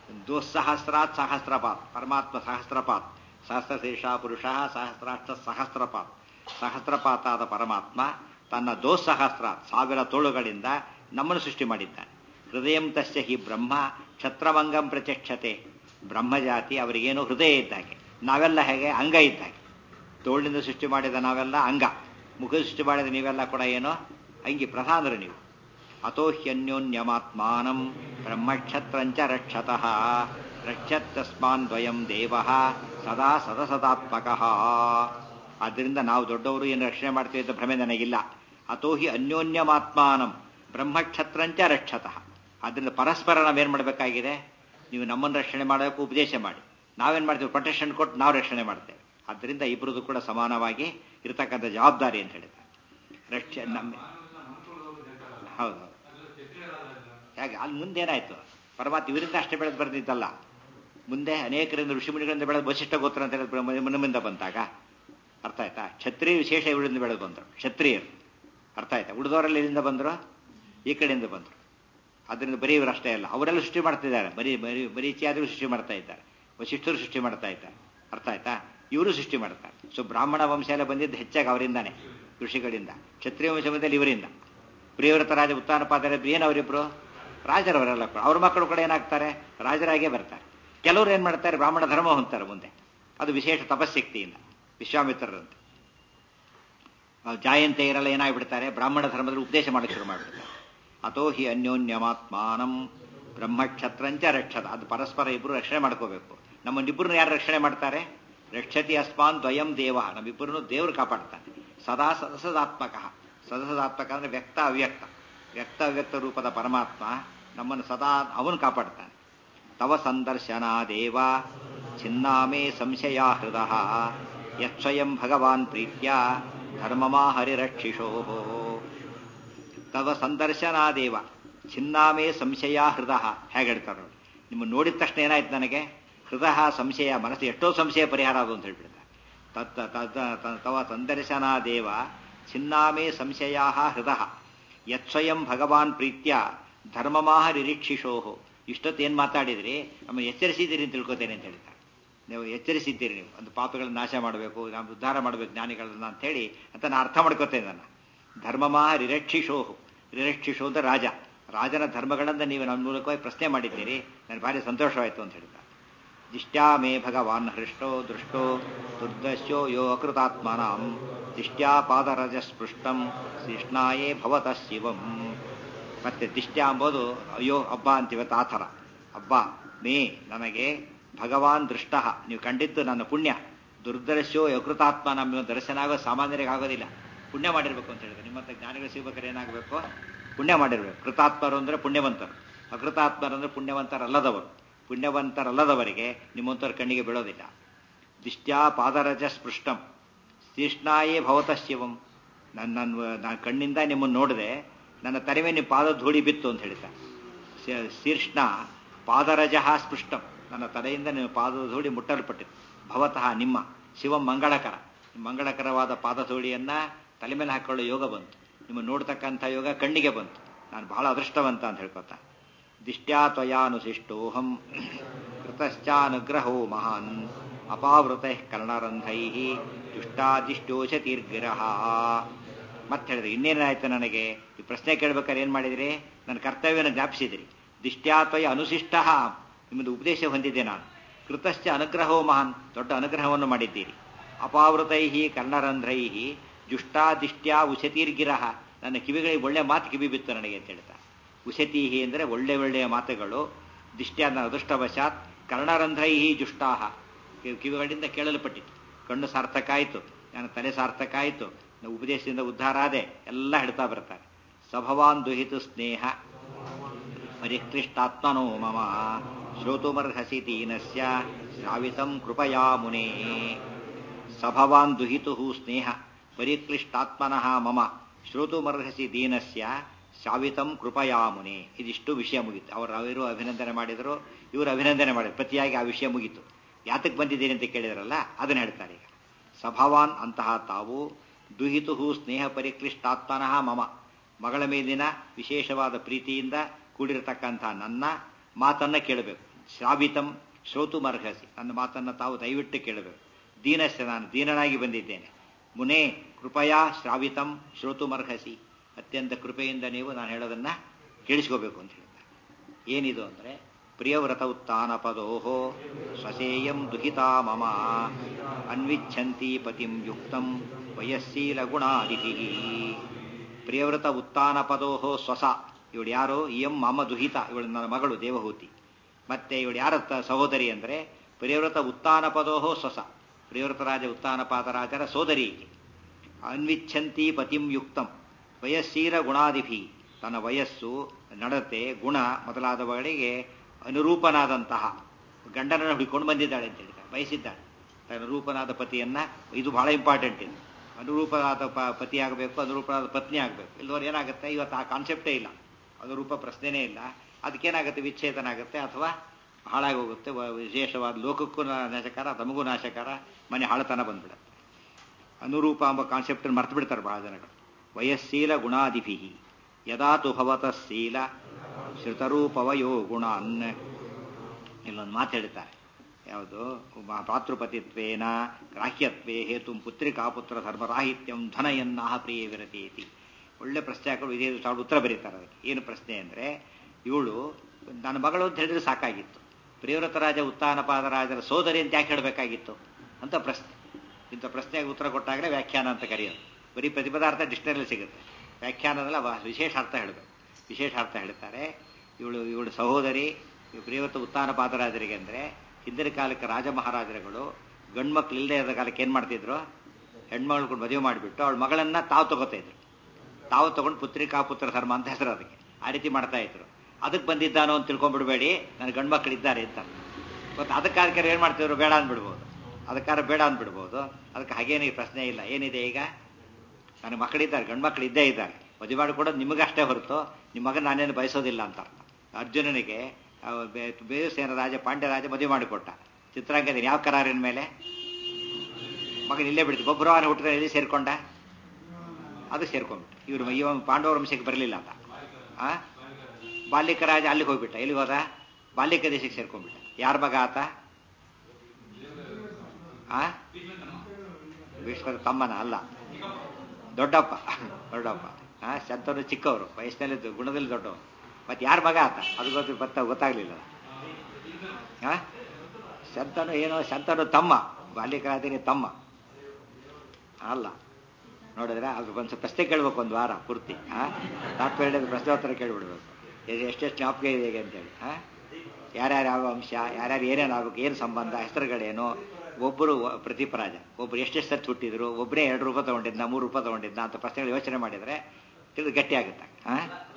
ದುಸ್ಸಹಸ್ರಾತ್ ಸಹಸ್ರಪಾತ್ ಪರಮಾತ್ಮ ಸಹಸ್ರಪಾತ್ ಸಹಸ್ರಶೀರ್ಷ ಪುರುಷ ಸಹಸ್ರಾಕ್ಷ ಸಹಸ್ರಪಾತ್ ಸಹಸ್ರಪಾತಾದ ಪರಮಾತ್ಮ ತನ್ನ ದೋಸಹಸ್ರ ಸಾವಿರ ತೋಳುಗಳಿಂದ ನಮ್ಮನ್ನು ಸೃಷ್ಟಿ ಮಾಡಿದ್ದಾನೆ ಹೃದಯಂ ತಸ್ಯ ಹಿ ಬ್ರಹ್ಮ ಕ್ಷತ್ರಮಂಗಂ ಪ್ರತ್ಯಕ್ಷತೆ ಬ್ರಹ್ಮಜಾತಿ ಅವರಿಗೇನು ಹೃದಯ ಇದ್ದಾಗೆ ನಾವೆಲ್ಲ ಹೇಗೆ ಅಂಗ ಇದ್ದಾಗೆ ತೋಳಿನಿಂದ ಸೃಷ್ಟಿ ಮಾಡಿದ ನಾವೆಲ್ಲ ಅಂಗ ಮುಖ ಸೃಷ್ಟಿ ಮಾಡಿದ ನೀವೆಲ್ಲ ಕೂಡ ಏನೋ ಅಂಗಿ ಪ್ರಧಾನರು ನೀವು ಅತೋ ಹ್ಯನ್ಯೋನ್ಯಮಾತ್ಮಾನಂ ಬ್ರಹ್ಮಕ್ಷತ್ರಂಚ ರಕ್ಷತಃ ರಕ್ಷತ್ತಸ್ಮಾನ್ ದ್ವಯಂ ದೇವ ಸದಾ ಸದಸದಾತ್ಮಕ ಆದ್ದರಿಂದ ನಾವು ದೊಡ್ಡವರು ಏನು ರಕ್ಷಣೆ ಮಾಡ್ತೀವಿ ಅಂತ ಭ್ರಮೆ ನನಗಿಲ್ಲ ಅತೋ ಹಿ ಅನ್ಯೋನ್ಯಮಾತ್ಮಾನಂ ಬ್ರಹ್ಮಕ್ಷತ್ರಂಚ ರಕ್ಷತಃ ಆದ್ದರಿಂದ ಪರಸ್ಪರ ನಾವೇನು ಮಾಡಬೇಕಾಗಿದೆ ನೀವು ನಮ್ಮನ್ನು ರಕ್ಷಣೆ ಮಾಡಬೇಕು ಉಪದೇಶ ಮಾಡಿ ನಾವೇನು ಮಾಡ್ತೀವಿ ಪ್ರೊಟೆಕ್ಷನ್ ಕೊಟ್ಟು ನಾವು ರಕ್ಷಣೆ ಮಾಡ್ತೇವೆ ಆದ್ದರಿಂದ ಇಬ್ಬರದು ಕೂಡ ಸಮಾನವಾಗಿ ಇರತಕ್ಕಂಥ ಜವಾಬ್ದಾರಿ ಅಂತ ಹೇಳಿದ್ದಾರೆ ರಕ್ಷ ನಮ್ಮ ಹೌದು ಹೇಗೆ ಅಲ್ಲಿ ಮುಂದೆ ಏನಾಯ್ತು ಪರಮಾತ್ಮ ಇವರಿಂದ ಅಷ್ಟೇ ಬೆಳೆದು ಬರ್ದಿದ್ದಲ್ಲ ಮುಂದೆ ಅನೇಕರಿಂದ ಋಷಿಮುನಿಗಳಿಂದ ಬೆಳೆದು ವಶಿಷ್ಠ ಗೋತ್ರ ಅಂತ ಹೇಳಿದ್ರೆ ಮನಮಿಂದ ಬಂದಾಗ ಅರ್ಥ ಆಯ್ತಾ ಕ್ಷತ್ರಿಯ ವಿಶೇಷ ಇವರಿಂದ ಬೆಳೆದು ಬಂದರು ಕ್ಷತ್ರಿಯರು ಅರ್ಥ ಆಯ್ತಾ ಉಳಿದವರಲ್ಲಿ ಎಲ್ಲಿಂದ ಬಂದರು ಈ ಕಡೆಯಿಂದ ಬಂದರು ಅದರಿಂದ ಬರೀ ಇವರು ಅಷ್ಟೇ ಅಲ್ಲ ಅವರೆಲ್ಲ ಸೃಷ್ಟಿ ಮಾಡ್ತಿದ್ದಾರೆ ಬರೀ ಬರೀ ಬರೀಚಿಯಾದರೂ ಸೃಷ್ಟಿ ಮಾಡ್ತಾ ಇದ್ದಾರೆ ವಶಿಷ್ಠರು ಸೃಷ್ಟಿ ಮಾಡ್ತಾ ಇದ್ದಾರೆ ಅರ್ಥ ಆಯ್ತಾ ಇವರು ಸೃಷ್ಟಿ ಮಾಡ್ತಾರೆ ಸೊ ಬ್ರಾಹ್ಮಣ ವಂಶ ಎಲ್ಲ ಬಂದಿದ್ದು ಹೆಚ್ಚಾಗಿ ಅವರಿಂದಾನೆ ಋಷಿಗಳಿಂದ ಕ್ಷತ್ರಿಯ ವಂಶ ಬಂದಲ್ಲಿ ಇವರಿಂದ ಪ್ರಿಯವ್ರತ ರಾಜ ಉತ್ತಾನಪಾದರ ಏನು ಅವರಿಬ್ರು ರಾಜರವರೆಲ್ಲ ಕೂಡ ಅವ್ರ ಮಕ್ಕಳು ಕೂಡ ಏನಾಗ್ತಾರೆ ರಾಜರಾಗೇ ಬರ್ತಾರೆ ಕೆಲವರು ಏನು ಮಾಡ್ತಾರೆ ಬ್ರಾಹ್ಮಣ ಧರ್ಮ ಹೊಂತಾರೆ ಮುಂದೆ ಅದು ವಿಶೇಷ ತಪಶಕ್ತಿಯಿಂದ ವಿಶ್ವಾಮಿತ್ರರಂತೆ ಜಾಯಂತೆಯರೆಲ್ಲ ಏನಾಗ್ಬಿಡ್ತಾರೆ ಬ್ರಾಹ್ಮಣ ಧರ್ಮದಲ್ಲಿ ಉಪದೇಶ ಮಾಡಕ್ಕೆ ಶುರು ಮಾಡಿಬಿಡ್ತಾರೆ ಅಥೋ ಹಿ ಅನ್ಯೋನ್ಯಮಾತ್ಮಾನಂ ಬ್ರಹ್ಮಕ್ಷತ್ರಂಚ ರಕ್ಷದ ಅದು ಪರಸ್ಪರ ಇಬ್ಬರು ರಕ್ಷಣೆ ಮಾಡ್ಕೋಬೇಕು ನಮ್ಮನ್ನಿಬ್ಬರನ್ನ ಯಾರು ರಕ್ಷಣೆ ಮಾಡ್ತಾರೆ ರಕ್ಷತಿ ಅಸ್ಮಾನ್ ದ್ವಯಂ ದೇವ ನಮ್ಮಿಬ್ಬರನ್ನು ದೇವರು ಕಾಪಾಡ್ತಾನೆ ಸದಾ ಸದಸದಾತ್ಮಕ ಸದಸದಾತ್ಮಕ ಅಂದ್ರೆ ವ್ಯಕ್ತ ಅವ್ಯಕ್ತ ವ್ಯಕ್ತ ಅವ್ಯಕ್ತ ರೂಪದ ಪರಮಾತ್ಮ ನಮ್ಮನ್ನು ಸದಾ ಅವನು ಕಾಪಾಡ್ತಾನೆ ತವ ಸಂದರ್ಶನ ದೇವ ಚಿನ್ನಾಮೇ ಸಂಶಯ ಹೃದ ಯತ್ಸ್ವಯಂ ಭಗವಾನ್ ಪ್ರೀತ್ಯ ಧರ್ಮಮಾ ಹರಿರಕ್ಷಿಷೋ ತವ ಸಂದರ್ಶನಾದೇವ ಚಿನ್ನಾಮೇ ಸಂಶಯ ಹೃದ ಹೇಗೆ ಹೇಳ್ತಾರೆ ನೋಡಿ ನಿಮ್ಮ ನೋಡಿದ ತಕ್ಷಣ ಏನಾಯ್ತು ನನಗೆ ಹೃದಯ ಸಂಶಯ ಮನಸ್ಸು ಎಷ್ಟೋ ಸಂಶಯ ಪರಿಹಾರ ಅದು ಅಂತ ಹೇಳ್ಬಿಡ್ತಾರೆ ತತ್ ತದ್ ತವ ಸಂದರ್ಶನಾದೇವ ಚಿನ್ನಾಮೇ ಸಂಶಯ ಹೃದ ಯತ್ಸ್ವಯಂ ಭಗವಾನ್ ಪ್ರೀತ್ಯ ಧರ್ಮಮಾಹ ನಿರೀಕ್ಷಿಷೋ ಇಷ್ಟೊತ್ತು ಏನು ಮಾತಾಡಿದ್ರಿ ನಮ್ಮ ಎಚ್ಚರಿಸಿದ್ದೀರಿ ಅಂತ ತಿಳ್ಕೊತೇನೆ ಅಂತ ಹೇಳ್ತಾರೆ ನೀವು ಎಚ್ಚರಿಸಿದ್ದೀರಿ ನೀವು ಒಂದು ಪಾಪಗಳನ್ನು ನಾಶ ಮಾಡಬೇಕು ನಾವು ಉದ್ಧಾರ ಮಾಡಬೇಕು ಜ್ಞಾನಿಗಳನ್ನ ಅಂತ ಹೇಳಿ ಅಂತ ನಾನು ಅರ್ಥ ಮಾಡ್ಕೋತೇನೆ ನನ್ನ ಧರ್ಮಮಾಹ ರಿರಕ್ಷಿಷೋ ರಿರಕ್ಷಿಷೋ ಅಂತ ರಾಜ ರಾಜನ ಧರ್ಮಗಳನ್ನು ನೀವು ನನ್ನ ಮೂಲಕವಾಗಿ ಪ್ರಶ್ನೆ ಮಾಡಿದ್ದೀರಿ ನನಗೆ ಭಾರಿ ಸಂತೋಷವಾಯಿತು ಅಂತ ಹೇಳ್ತಾರೆ ದಿಷ್ಟ್ಯಾ ಮೇ ಭಗವಾನ್ ಹೃಷ್ಟೋ ದೃಷ್ಟೋ ದುರ್ದಶ್ಯೋ ಯೋ ಅಕೃತಾತ್ಮನಾಂ ದಿಷ್ಟ್ಯಾ ಪಾದರಜ ಸ್ಪೃಷ್ಟಂ ಕೃಷ್ಣಾಯೇ ಭವತ ಶಿವಂ ಮತ್ತೆ ದಿಷ್ಟ್ಯಾ ಅಂಬೋದು ಅಯ್ಯೋ ಹಬ್ಬ ಅಂತಿವತ್ತು ಆ ಥರ ಹಬ್ಬ ಮೇ ನನಗೆ ಭಗವಾನ್ ದೃಷ್ಟ ನೀವು ಕಂಡಿದ್ದು ನನ್ನ ಪುಣ್ಯ ದುರ್ದರ್ಶೋ ಯಕೃತಾತ್ಮ ನಮ್ಮ ದರ್ಶನ ಆಗೋ ಸಾಮಾನ್ಯರಿಗೆ ಆಗೋದಿಲ್ಲ ಪುಣ್ಯ ಮಾಡಿರ್ಬೇಕು ಅಂತ ಹೇಳಿದ್ರೆ ನಿಮ್ಮಂತ ಜ್ಞಾನಿಗಳು ಸಿಗ್ಬೇಕಾದ್ರೆ ಏನಾಗಬೇಕು ಪುಣ್ಯ ಮಾಡಿರ್ಬೇಕು ಕೃತಾತ್ಮರು ಅಂದ್ರೆ ಪುಣ್ಯವಂತರು ಅಕೃತಾತ್ಮರು ಅಂದ್ರೆ ಪುಣ್ಯವಂತರಲ್ಲದವರು ಪುಣ್ಯವಂತರಲ್ಲದವರಿಗೆ ನಿಮ್ಮಂತರ ಕಣ್ಣಿಗೆ ಬೀಳೋದಿಲ್ಲ ದಿಷ್ಟ್ಯಾ ಪಾದರಜ ಸ್ಪೃಷ್ಟಂ ತೀಷ್ಣಾಯೇ ಭವತ ಶಿವಂ ನನ್ನ ನನ್ನ ಕಣ್ಣಿಂದ ನಿಮ್ಮನ್ನು ನೋಡಿದೆ ನನ್ನ ತಲೆಮೆ ನಿಮ್ಮ ಪಾದ ಧೂಳಿ ಬಿತ್ತು ಅಂತ ಹೇಳ್ತಾರೆ ಶೀರ್ಷ್ಣ ಪಾದರಜ ಸ್ಪೃಷ್ಟಂ ನನ್ನ ತಲೆಯಿಂದ ನಿಮ್ಮ ಪಾದದ ಧೂಳಿ ಮುಟ್ಟಲ್ಪಟ್ಟಿತ್ತು ಭವತಃ ನಿಮ್ಮ ಶಿವಂ ಮಂಗಳಕರ ಮಂಗಳಕರವಾದ ಪಾದಧೂಳಿಯನ್ನ ತಲೆ ಮೇಲೆ ಹಾಕೊಳ್ಳೋ ಯೋಗ ಬಂತು ನಿಮ್ಮ ನೋಡ್ತಕ್ಕಂಥ ಯೋಗ ಕಣ್ಣಿಗೆ ಬಂತು ನಾನು ಬಹಳ ಅದೃಷ್ಟವಂತ ಅಂತ ಹೇಳ್ಕೊತ ದಿಷ್ಟ್ಯಾ ತ್ವಯಾನುಶಿಷ್ಟೋಹಂ ಕೃತಶ್ಚಾನುಗ್ರಹೋ ಮಹಾನ್ ಅಪಾವೃತ ಕರ್ಣರಂಧೈ ದುಷ್ಟಾದಿಷ್ಟೋಷತೀರ್ಗಿರಹ ಮತ್ತೆ ಹೇಳಿದ್ರೆ ಇನ್ನೇನಾಯ್ತು ನನಗೆ ಈ ಪ್ರಶ್ನೆ ಕೇಳ್ಬೇಕಾದ್ರೆ ಏನು ಮಾಡಿದಿರಿ ನನ್ನ ಕರ್ತವ್ಯನ ಜ್ಞಾಪಿಸಿದಿರಿ ದಿಷ್ಟ್ಯಾತ್ವಯ ಅನುಶಿಷ್ಟ ನಿಮ್ಮದು ಉಪದೇಶ ಹೊಂದಿದ್ದೆ ನಾನು ಕೃತಶ್ಚ ಅನುಗ್ರಹೋ ಮಹಾನ್ ದೊಡ್ಡ ಅನುಗ್ರಹವನ್ನು ಮಾಡಿದ್ದೀರಿ ಅಪಾವೃತೈ ಕರ್ಣರಂಧ್ರೈ ಜುಷ್ಟಾದಿಷ್ಟ್ಯಾ ಉಶತೀರ್ಗಿರಹ ನನ್ನ ಕಿವಿಗಳಿಗೆ ಒಳ್ಳೆ ಮಾತು ಕಿವಿ ಬಿತ್ತು ನನಗೆ ಅಂತ ಹೇಳ್ತಾ ಉಶತೀಹಿ ಅಂದರೆ ಒಳ್ಳೆ ಒಳ್ಳೆಯ ಮಾತುಗಳು ದಿಷ್ಟ್ಯಾ ನನ್ನ ಅದೃಷ್ಟವಶಾತ್ ಕರ್ಣರಂಧ್ರೈ ಜುಷ್ಟಾಹ ಕಿವಿಗಳಿಂದ ಕೇಳಲ್ಪಟ್ಟಿತ್ತು ಕಣ್ಣು ಸಾರ್ಥಕ ಆಯಿತು ನನ್ನ ತಲೆ ಸಾರ್ಥಕ ಆಯಿತು ಉಪದೇಶದಿಂದ ಉದ್ಧಾರ ಆದೆ ಎಲ್ಲ ಹೇಳ್ತಾ ಬರ್ತಾರೆ ಸಭವಾನ್ ದುಹಿತು ಸ್ನೇಹ ಪರಿಕೃಷ್ಟಾತ್ಮನೋ ಮಮ ಶ್ರೋತುಮರ್ಹಸಿ ದೀನಸ್ಯ ಶ್ರಾವಿತಂ ಕೃಪಯಾ ಮುನೇ ಸಭವಾನ್ ದುಹಿತು ಸ್ನೇಹ ಪರಿಕ್ಲಿಷ್ಟಾತ್ಮನಃ ಮಮ ಶ್ರೋತುಮರ್ಹಸಿ ದೀನಸ್ಯ ಶಾವಿತಂ ಕೃಪಯಾ ಮುನೆ ಇದಿಷ್ಟು ವಿಷಯ ಮುಗೀತು ಅವರು ಅವರು ಅಭಿನಂದನೆ ಮಾಡಿದರು ಇವರು ಅಭಿನಂದನೆ ಮಾಡಿದ್ರು ಪ್ರತಿಯಾಗಿ ಆ ವಿಷಯ ಮುಗೀತು ಯಾತಕ್ಕೆ ಬಂದಿದ್ದೀರಿ ಅಂತ ಕೇಳಿದ್ರಲ್ಲ ಅದನ್ನ ಹೇಳ್ತಾರೆ ಈಗ ಸಭವಾನ್ ಅಂತಹ ತಾವು ದುಹಿತು ಸ್ನೇಹ ಪರಿಕ್ಲಿಷ್ಟಾತ್ಮನಃ ಮಮ ಮಗಳ ಮೇಲಿನ ವಿಶೇಷವಾದ ಪ್ರೀತಿಯಿಂದ ಕೂಡಿರತಕ್ಕಂಥ ನನ್ನ ಮಾತನ್ನ ಕೇಳಬೇಕು ಶ್ರಾವಿತಂ ಶ್ರೋತುಮರ್ಹಸಿ ನನ್ನ ಮಾತನ್ನು ತಾವು ದಯವಿಟ್ಟು ಕೇಳಬೇಕು ದೀನಶ್ಚ ನಾನು ದೀನನಾಗಿ ಬಂದಿದ್ದೇನೆ ಮುನೇ ಕೃಪಯಾ ಶ್ರಾವಿತಂ ಶ್ರೋತುಮರ್ಹಸಿ ಅತ್ಯಂತ ಕೃಪೆಯಿಂದ ನೀವು ನಾನು ಹೇಳೋದನ್ನ ಕೇಳಿಸ್ಕೋಬೇಕು ಅಂತ ಹೇಳ್ತಾರೆ ಏನಿದು ಅಂದರೆ ಪ್ರಿಯವ್ರತ ಉತ್ಥಾನ ಪದೋಹೋ ಸ್ವಸೇಯಂ ದುಹಿತಾ ಮಮ ಅನ್ವಿಚ್ಛಂತಿ ಪತಿಂ ಯುಕ್ತಂ ವಯಸ್ಸೀಲ ಗುಣಾದಿಭಿ ಪ್ರಿಯವ್ರತ ಉತ್ಥಾನ ಪದೋಹೋ ಸ್ವಸ ಇವಳು ಯಾರು ಇಯಂ ಮಮ ದುಹಿತ ಇವಳು ನನ್ನ ಮಗಳು ದೇವಹೂತಿ ಮತ್ತೆ ಇವಳು ಯಾರ ತ- ಸಹೋದರಿ ಅಂದರೆ ಪ್ರಿಯವ್ರತ ಉತ್ಥಾನ ಪದೋಹೋ ಸ್ವಸ ಪ್ರಿಯವ್ರತ ರಾಜ ಉತ್ಥಾನ ಪಾದರಾಜರ ಸೋದರಿ ಈಕೆ ಅನ್ವಿಚ್ಛಂತಿ ಪತಿಂ ಯುಕ್ತಂ ವಯಸ್ಸೀರ ಗುಣಾದಿಭಿ ತನ್ನ ವಯಸ್ಸು ನಡತೆ ಗುಣ ಮೊದಲಾದವುಗಳಿಗೆ ಅನುರೂಪನಾದಂತಹ ಗಂಡನನ್ನು ಹುಡುಕೊಂಡು ಬಂದಿದ್ದಾಳೆ ಅಂತ ಹೇಳಿದ್ದಾರೆ ಬಯಸಿದ್ದಾಳೆ ತನ್ನ ರೂಪನಾದ ಪತಿಯನ್ನ ಇದು ಬಹಳ ಇಂಪಾರ್ಟೆಂಟ್ ಇದು ಅನುರೂಪನಾದ ಪ ಪತಿ ಆಗಬೇಕು ಅನುರೂಪನಾದ ಪತ್ನಿ ಆಗಬೇಕು ಇಲ್ಲದವ್ರು ಏನಾಗುತ್ತೆ ಇವತ್ತು ಆ ಕಾನ್ಸೆಪ್ಟೇ ಇಲ್ಲ ಅನುರೂಪ ಪ್ರಶ್ನೆನೇ ಇಲ್ಲ ಅದಕ್ಕೇನಾಗುತ್ತೆ ವಿಚ್ಛೇದನ ಆಗುತ್ತೆ ಅಥವಾ ಹಾಳಾಗೋಗುತ್ತೆ ವ- ವಿಶೇಷವಾದ ಲೋಕಕ್ಕೂ ನಾ- ನಾಶಕರ ತಮಗೂ ನಾಶಕರ ಮನೆ ಹಾಳತನ ಬಂದ್ಬಿಡುತ್ತೆ ಅನುರೂಪ ಎಂಬ ಕಾನ್ಸೆಪ್ಟ್ ಮರ್ತು ಬಿಡ್ತಾರೆ ಬಹಳ ಜನಗಳು ವಯಸ್ಸೀಲ ಗುಣಾದಿಭಿ ಯದಾತು ಭವತ ಶೀಲ ಶ್ರುತರೂಪವಯೋ ಗುಣಾನ್ ಇಲ್ಲೊಂದು ಮಾತು ಹೇಳ್ತಾರೆ ಯಾವುದು ಮ- ಭ್ರಾತೃಪತಿತ್ವೇನ ಗ್ರಾಹ್ಯತ್ವೇ ಹೇತು ಪುತ್ರಿಕಾ ಪುತ್ರ ಧರ್ಮರಾಹಿತ್ಯಂ ಧನಯನ್ನಾಹ ಪ್ರಿಯ ವಿರತೀತಿ ಒಳ್ಳೆ ಪ್ರಶ್ನೆ ಹಾಕೊಂಡು ಇದೇ ಸಾವಿರ ಉತ್ತರ ಬರೀತಾರೆ ಅದಕ್ಕೆ ಏನು ಪ್ರಶ್ನೆ ಅಂದರೆ ಇವಳು ನನ್ನ ಮಗಳು ಅಂತ ಹೇಳಿದ್ರೆ ಸಾಕಾಗಿತ್ತು ಪ್ರಿಯವ್ರತ ರಾಜ ಉತ್ಥಾನ ಪಾದರಾಜರ ಸೋದರಿ ಅಂತ ಯಾಕೆ ಹೇಳಬೇಕಾಗಿತ್ತು ಅಂತ ಪ್ರಶ್ನೆ ಇಂಥ ಪ್ರಶ್ನೆಗೆ ಉತ್ತರ ಕೊಟ್ಟಾಗಲೇ ವ್ಯಾಖ್ಯಾನ ಅಂತ ಕರೆಯೋದು ಬರೀ ಪ್ರತಿಪದಾರ್ಥ ಡಿಕ್ಷನರಿಯಲ್ಲಿ ಸಿಗುತ್ತೆ ವ್ಯಾಖ್ಯಾನದಲ್ಲ ವ- ವಿಶೇಷ ಅರ್ಥ ಹೇಳಬೇಕು ವಿಶೇಷ ಅರ್ಥ ಹೇಳ್ತಾರೆ ಇವಳು ಇವಳು ಸಹೋದರಿ ಇವ್ಳು ಪ್ರಿಯವತ ಉತ್ಥಾನ ಪಾದರಾಜರಿಗೆ ಅಂದರೆ ಹಿಂದಿನ ಕಾಲಕ್ಕೆ ರಾಜ ಮಹಾರಾಜರುಗಳು ಗಂಡು ಮಕ್ಳು ಇಲ್ಲದೆ ಇರೋ ಕಾಲಕ್ಕೆ ಏನು ಮಾಡ್ತಿದ್ರು ಹೆಣ್ಮಗಳು ಮದುವೆ ಮಾಡಿಬಿಟ್ಟು ಅವಳ ಮಗಳನ್ನ ತಾವು ತಗೋತಾ ಇದ್ರು ತಾವು ತಗೊಂಡು ಪುತ್ರಿಕಾ ಪುತ್ರ ಧರ್ಮ ಅಂತ ಹೆಸರು ಅದಕ್ಕೆ ಆ ರೀತಿ ಮಾಡ್ತಾ ಇದ್ರು ಅದಕ್ಕೆ ಬಂದಿದ್ದಾನೋ ಅಂತ ತಿಳ್ಕೊಂಡ್ಬಿಡ್ಬೇಡಿ ನನ್ನ ಗಂಡು ಮಕ್ಕಳು ಇದ್ದಾರೆ ಅಂತ ಮತ್ತು ಅದಕ್ಕಾದ್ರೆ ಏನು ಮಾಡ್ತಿದ್ರು ಬೇಡ ಅಂದ್ಬಿಡ್ಬೋದು ಅದಕ್ಕಾರ ಬೇಡ ಅಂದ್ಬಿಡ್ಬೋದು ಅದಕ್ಕೆ ಹಾಗೇನೇ ಪ್ರಶ್ನೆ ಇಲ್ಲ ಏನಿದೆ ಈಗ ನನ್ನ ಮಕ್ಕಳಿದ್ದಾರೆ ಗಂಡು ಮಕ್ಕಳು ಇದ್ದೇ ಇದ್ದಾರೆ ಮದುವೆ ಮಾಡಿಕೊಡೋದು ನಿಮಗಷ್ಟೇ ಹೊರತು ನಿಮ್ಮ ಮಗನ ನಾನೇನು ಬಯಸೋದಿಲ್ಲ ಅಂತ ಅರ್ಥ ಅರ್ಜುನನಿಗೆ ಅವ ಬೇ- ಬೇರುಸೇನ ರಾಜ ಪಾಂಡ್ಯ ರಾಜ ಮದುವೆ ಮಾಡಿಕೊಟ್ಟ ಚಿತ್ರಾಂಗದ ಯಾವ ಕರಾರಿನ ಮೇಲೆ ಮಗನ ಇಲ್ಲೇ ಬಿಡ್ತು ಒಬ್ಬರವನ ಹುಟ್ಟಿದ ಎಲ್ಲಿ ಸೇರ್ಕೊಂಡ ಅದು ಸೇರ್ಕೊಂಡ್ಬಿಟ್ಟು ಇವರು ಇವ ಪಾಂಡವರ ವಂಶಕ್ಕೆ ಬರಲಿಲ್ಲ ಅಂತ ಆ ಬಾಲ್ಯಕ ರಾಜ ಅಲ್ಲಿಗೆ ಹೋಗ್ಬಿಟ್ಟ ಎಲ್ಲಿಗೆ ಹೋದ ಬಾಲ್ಯಕ ದೇಶಕ್ಕೆ ಸೇರ್ಕೊಂಡ್ಬಿಟ್ಟ ಯಾರ ಮಗ ಆತ ಆ ಭೀಷ್ಮರ ತಮ್ಮನ ಅಲ್ಲ ದೊಡ್ಡಪ್ಪ ದೊಡ್ಡಪ್ಪ ಆ ಶಂತನು ಚಿಕ್ಕವರು ವಯಸ್ಸಿನಲ್ಲಿ ದೊ- ಗುಣದಲ್ಲಿ ದೊಡ್ಡವರು ಮತ್ತೆ ಯಾರ ಮಗ ಆತ ಅದು ಗೊತ್ತು ಗೊತ್ತ ಗೊತ್ತಾಗ್ಲಿಲ್ಲ ಆ ಶಂತನು ಏನೋ ಶಂತನು ತಮ್ಮ ಬಾಲ್ಯಕರಾದಿನಿ ತಮ್ಮ ಅಲ್ಲ ನೋಡಿದ್ರೆ ಅದು ಒಂದು ಪ್ರಶ್ನೆ ಕೇಳ್ಬೇಕು ಒಂದು ವಾರ ಪೂರ್ತಿ ಆ ತಾತ್ಪರ್ಯದ ಪ್ರಶ್ನೋತ್ತರ ಕೇಳ್ಬಿಡ್ಬೇಕು ಎ- ಎಷ್ಟೆಷ್ಟು ಜ್ಞಾಪಕ ಇದೆ ಹೇಗೆ ಅಂತೇಳಿ ಆ ಯಾರ್ಯಾರು ಯಾವ ಅಂಶ ಯಾರ್ಯಾರು ಏನೇನು ಆಗ್ಬೇಕು ಏನು ಸಂಬಂಧ ಹೆಸರುಗಳೇನು ಒಬ್ಬರು ಪ್ರತಿಪರಾಜ ಒಬ್ರು ಎಷ್ಟೆಷ್ಟು ಸತ್ತು ಹುಟ್ಟಿದ್ರು ಒಬ್ಬರೇ ಎರಡು ರೂಪಾಯಿ ತಗೊಂಡಿದ್ದ ಮೂರು ರೂಪಾಯಿ ತಗೊಂಡಿದ್ದ ಅಂತ ಪ್ರಶ್ನೆಗಳು ಯೋಚನೆ ಮಾಡಿದರೆ ತಿಳಿದು ಗಟ್ಟಿ ಆಗುತ್ತೆ ಆ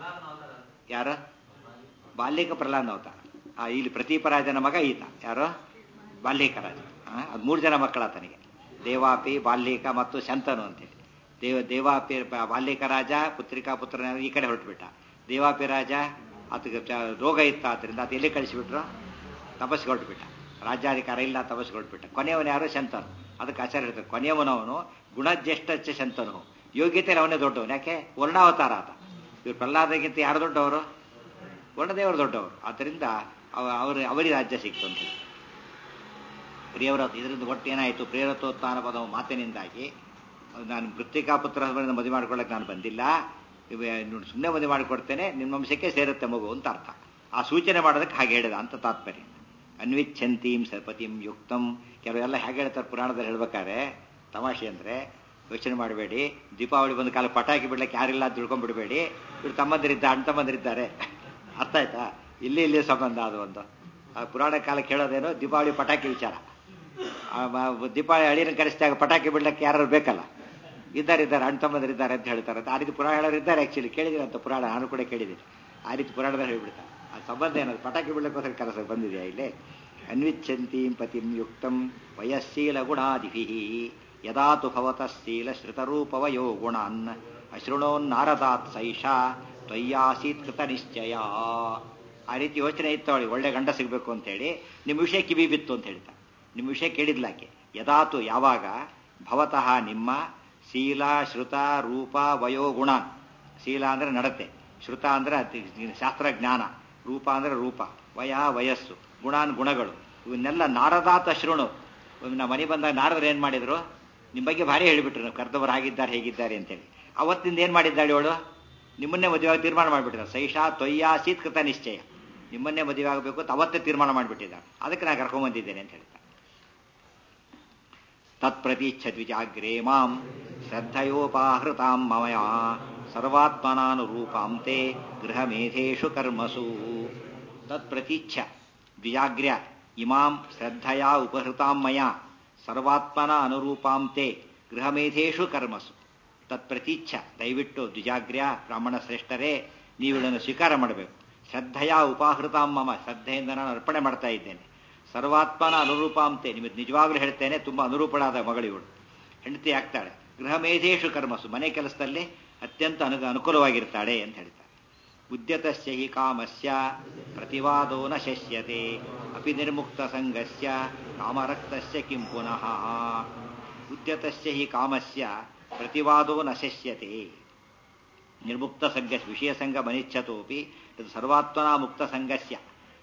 ಯಾರು ಬಾಲ್ಯಕ ಪ್ರಹ್ಲಾದ ಅವತಾರ ಆ ಇಲ್ಲಿ ಪ್ರತಿಪರಾಜನ ಮಗ ಈತ ಯಾರು ಬಾಲ್ಯಕ ರಾಜ ಆ, ಅದು ಮೂರು ಜನ ಮಕ್ಕಳ ಆತನಿಗೆ ದೇವಾಪಿ ಬಾಲ್ಯಕ ಮತ್ತು ಶಂತನು ಅಂತೇಳಿ ದೇವ ದೇವಾಪಿ ಬ- ಬಾಲ್ಯಕ ರಾಜ ಪುತ್ರಿಕಾ ಪುತ್ರನ ಈ ಕಡೆ ಹೊರಟುಬಿಟ್ಟ ದೇವಾಪಿ ರಾಜ ಆತಗೆ ಚ- ರೋಗ ಇತ್ತು ಆದ್ರಿಂದ ಆತ ಎಲ್ಲಿ ಕಳಿಸಿಬಿಟ್ರು ತಪಸ್ಸಿಗೆ ಹೊರಟುಬಿಟ್ಟ ರಾಜ್ಯಾಧಿಕಾರ ಇಲ್ಲ ತಪಸ್ಸಿಗೆ ಹೊರಟುಬಿಟ್ಟ ಕೊನೆಯವನು ಯಾರು ಶಂತನು ಅದಕ್ಕೆ ಆಚಾರ್ಯ ಹೇಳ್ತಾರೆ ಕೊನೆಯವನವನು ಗುಣಜ್ಯೇಷ್ಠಚ್ಚ ಶಂತನು ಯೋಗ್ಯತೆಯಲ್ಲಿ ಅವನೇ ದೊಡ್ಡವನು ಯಾಕೆ ವರ್ಣಾವತಾರ ಆತ ಇವ್ರು ಪ್ರಹ್ಲಾದಗಿಂತ ಯಾರು ದೊಡ್ಡವರು ವರ್ಣದೇವರು ದೊಡ್ಡವರು ಆದ್ದರಿಂದ ಅವ- ಅವರು ಅವರಿಗೆ ರಾಜ್ಯ ಸಿಕ್ತು ಅಂತ ಹೇಳಿ ಪ್ರಿಯವ್ರತ ಇದರಿಂದ ಒಟ್ಟು ಏನಾಯಿತು ಪ್ರಿಯವ್ರತೋತ್ಥಾನ ಪದವು ಮಾತಿನಿಂದಾಗಿ ಅದು ನಾನು ಮೃತ್ತಿಕಾ ಪುತ್ರ ಮದುವೆ ಮಾಡ್ಕೊಳ್ಳೋಕೆ ನಾನು ಬಂದಿಲ್ಲ ಸುಮ್ಮನೆ ಮದುವೆ ಮಾಡಿಕೊಡ್ತೇನೆ ನಿಮ್ಮ ವಂಶಕ್ಕೆ ಸೇರುತ್ತೆ ಮಗು ಅಂತ ಅರ್ಥ ಆ ಸೂಚನೆ ಮಾಡೋದಕ್ಕೆ ಹಾಗೆ ಹೇಳಿದ ಅಂತ ತಾತ್ಪರ್ಯ ಅನ್ವಿಚ್ಛಂತೀಂ ಸಪತಿಂ ಯುಕ್ತಂ ಕೆಲವೆಲ್ಲ ಹೇಗೆ ಹೇಳ್ತಾರೆ ಪುರಾಣದಲ್ಲಿ ಹೇಳ್ಬೇಕಾದ್ರೆ ತಮಾಷೆ ಅಂದರೆ ಯೋಚನೆ ಮಾಡಬೇಡಿ ದೀಪಾವಳಿ ಬಂದ ಕಾಲ ಪಟಾಕಿ ಬಿಡ್ಲಿಕ್ಕೆ ಯಾರಿಲ್ಲ ಅಂತ ತಿಳ್ಕೊಂಡ್ಬಿಡ್ಬೇಡಿ ಇವ್ರು ತಮ್ಮಂದಿರಿದ್ದ ಅಣ್ಣ ತಮ್ಮಂದಿರಿದ್ದಾರೆ ಅರ್ಥ ಆಯ್ತಾ ಇಲ್ಲಿ ಇಲ್ಲಿ ಸಂಬಂಧ ಅದು ಒಂದು ಆ ಪುರಾಣ ಕಾಲ ಕೇಳೋದೇನು ದೀಪಾವಳಿ ಪಟಾಕಿ ವಿಚಾರ ಆ ಮ- ದೀಪಾವಳಿ ಅಳಿನ ಕರೆಸಿದಾಗ ಪಟಾಕಿ ಬಿಡ್ಲಿಕ್ಕೆ ಯಾರು ಬೇಕಲ್ಲ ಇದ್ದಾರೆ ಇದ್ದಾರೆ ಅಣ್ಣ ತಮ್ಮಂದಿರಿದ್ದಾರೆ ಅಂತ ಹೇಳ್ತಾರೆ ಅಂತ ಆ ರೀತಿ ಪುರಾಣ ಹೇಳೋರು ಇದ್ದಾರೆ ಆ್ಯಕ್ಚುಲಿ ಕೇಳಿದ್ದೀನಿ ಅಂತ ಪುರಾಣ ನಾನು ಕೂಡ ಕೇಳಿದ್ದೀನಿ ಆ ರೀತಿ ಪುರಾಣದಲ್ಲಿ ಹೇಳ್ಬಿಡ್ತಾರೆ ಆ ಸಂಬಂಧ ಏನದು ಪಟಾಕಿ ಬಿಡ್ಲಿಕ್ಕೋಸ್ಕರ ಕರೆಸ ಬಂದಿದೆಯಾ ಇಲ್ಲಿ ಅನ್ವಿಚ್ಛಂತೀಂ ಪತಿಂ ಯುಕ್ತಂ ವಯಸ್ಸೀಲ ಗುಣಾದಿಭಿ ಯದಾತು ಭವತಃಶೀಲ ಶ್ರುತರೂಪವಯೋ ಗುಣಾನ್ ಅಶೃಣೋನ್ನಾರದಾತ್ ಸೈಷಾ ತ್ವಯ್ಯಾಸೀತ್ ಕೃತ ನಿಶ್ಚಯ ಆ ರೀತಿ ಯೋಚನೆ ಇತ್ತು ಅವಳಿಗೆ ಒಳ್ಳೆ ಗಂಡ ಸಿಗಬೇಕು ಅಂತೇಳಿ ನಿಮ್ಮ ವಿಷಯ ಕಿವಿ ಬಿತ್ತು ಅಂತ ಹೇಳ್ತಾ ನಿಮ್ಮ ವಿಷಯ ಕೇಳಿದ್ಲಾಕೆ ಯದಾತು ಯಾವಾಗ ಭವತಃ ನಿಮ್ಮ ಶೀಲ ಶ್ರುತ ರೂಪ ವಯೋ ಗುಣಾನ್ ಶೀಲ ಅಂದ್ರೆ ನಡತೆ ಶ್ರುತ ಅಂದ್ರೆ ಅತಿ- ಶಾಸ್ತ್ರ ಜ್ಞಾನ ರೂಪ ಅಂದ್ರೆ ರೂಪ ವಯ ವಯಸ್ಸು ಗುಣಾನ್ ಗುಣಗಳು ಇವನ್ನೆಲ್ಲ ನಾರದಾತ ಶೃಣು ನಮ್ಮ ಮನೆ ಬಂದಾಗ ನಾರದರು ಏನು ಮಾಡಿದ್ರು ನಿಮ್ಮ ಬಗ್ಗೆ ಭಾರಿ ಹೇಳಿಬಿಟ್ರು ನಾವು ಕರ್ದವರು ಹಾಗಿದ್ದಾರೆ ಹೇಗಿದ್ದಾರೆ ಅಂತೇಳಿ ಅವತ್ತಿಂದ ಏನು ಮಾಡಿದ್ದಾಳೆ ಅವಳು ನಿಮ್ಮನ್ನೇ ಮದುವೆ ತೀರ್ಮಾನ ಮಾಡಿಬಿಟ್ಟಿದ್ದಾರೆ ಸೈಷಾ ತೊಯ್ಯ ಶೀತ್ಕೃತ ನಿಶ್ಚಯ ನಿಮ್ಮನ್ನೇ ಮದುವೆ ಆಗಬೇಕು ಅಂತ ಅವತ್ತೇ ತೀರ್ಮಾನ ಮಾಡಿಬಿಟ್ಟಿದ್ದಾರೆ ಅದಕ್ಕೆ ನಾನು ಕರ್ಕೊಂಡ್ಬಂದಿದ್ದೇನೆ ಅಂತ ಹೇಳ್ತಾರೆ ತತ್ಪ್ರತೀಚ್ಛದ್ವಿಜಾಗ್ರೇ ಮಾಂ ಶ್ರದ್ಧಯೋಪಾಹೃತಾಂ ಮಮಯ ಸರ್ವಾತ್ಮನಾನುರೂಪಾಂ ತೇ ಗೃಹಮೇಧೇಷು ಕರ್ಮಸು ತತ್ಪ್ರತೀಚ್ಛ ದ್ವಿಜಾಗ್ರ್ಯ ಇಮಾಂ ಶ್ರದ್ಧಯಾ ಉಪಹೃತಾಂ ಮಯ ಸರ್ವಾತ್ಮನ ಅನುರೂಪಾಂ ತೇ ಗೃಹಮೇಧೇಷು ಕರ್ಮಸು ತತ್ಪ್ರತೀಚ್ಛ ದಯವಿಟ್ಟು ದ್ವಿಜಾಗ್ರ್ಯ ಬ್ರಾಹ್ಮಣ ಶ್ರೇಷ್ಠರೇ ನೀವು ಇದನ್ನು ಸ್ವೀಕಾರ ಮಾಡಬೇಕು ಶ್ರದ್ಧೆಯ ಉಪಾಹೃತಾಂ ಮಮ ಶ್ರದ್ಧೆಯಿಂದ ನಾನು ಅರ್ಪಣೆ ಮಾಡ್ತಾ ಇದ್ದೇನೆ ಸರ್ವಾತ್ಮನ ಅನುರೂಪಾಂತೆ ನಿಮಗೆ ನಿಜವಾಗ್ಲೂ ಹೇಳ್ತೇನೆ ತುಂಬಾ ಅನುರೂಪಳಾದ ಮಗಳಿವಳು ಹೆಂಡತಿ ಆಗ್ತಾಳೆ ಗೃಹಮೇಧೇಶು ಕರ್ಮಸು ಮನೆ ಕೆಲಸದಲ್ಲಿ ಅತ್ಯಂತ ಅನು ಅನುಕೂಲವಾಗಿರ್ತಾಳೆ ಅಂತ ಹೇಳ್ತಾರೆ ಉದ್ಯತಸ್ಯ ಹಿ ಕಾಮಸ್ಯ ಪ್ರತಿವಾದೋ ನ ಶಸ್ಯತೆ ಅಪಿ ನಿರ್ಮುಕ್ತ ಸಂಘಸ್ಯ ಕಾಮರಕ್ತಸ್ಯ ಕಿಂ ಪುನಃ ಉದ್ಯತಸ್ಯ ಹಿ ಕಾಮಸ್ಯ ಪ್ರತಿವಾದೋ ನ ಶಸ್ಯತೆ ನಿರ್ಮುಕ್ತ ಸಂಘ ವಿಷಯ ಸಂಘ ಮನಿಚ್ಛತೋಪಿ ಇದು ಸರ್ವಾತ್ಮನ ಮುಕ್ತ ಸಂಘಸ್ಯ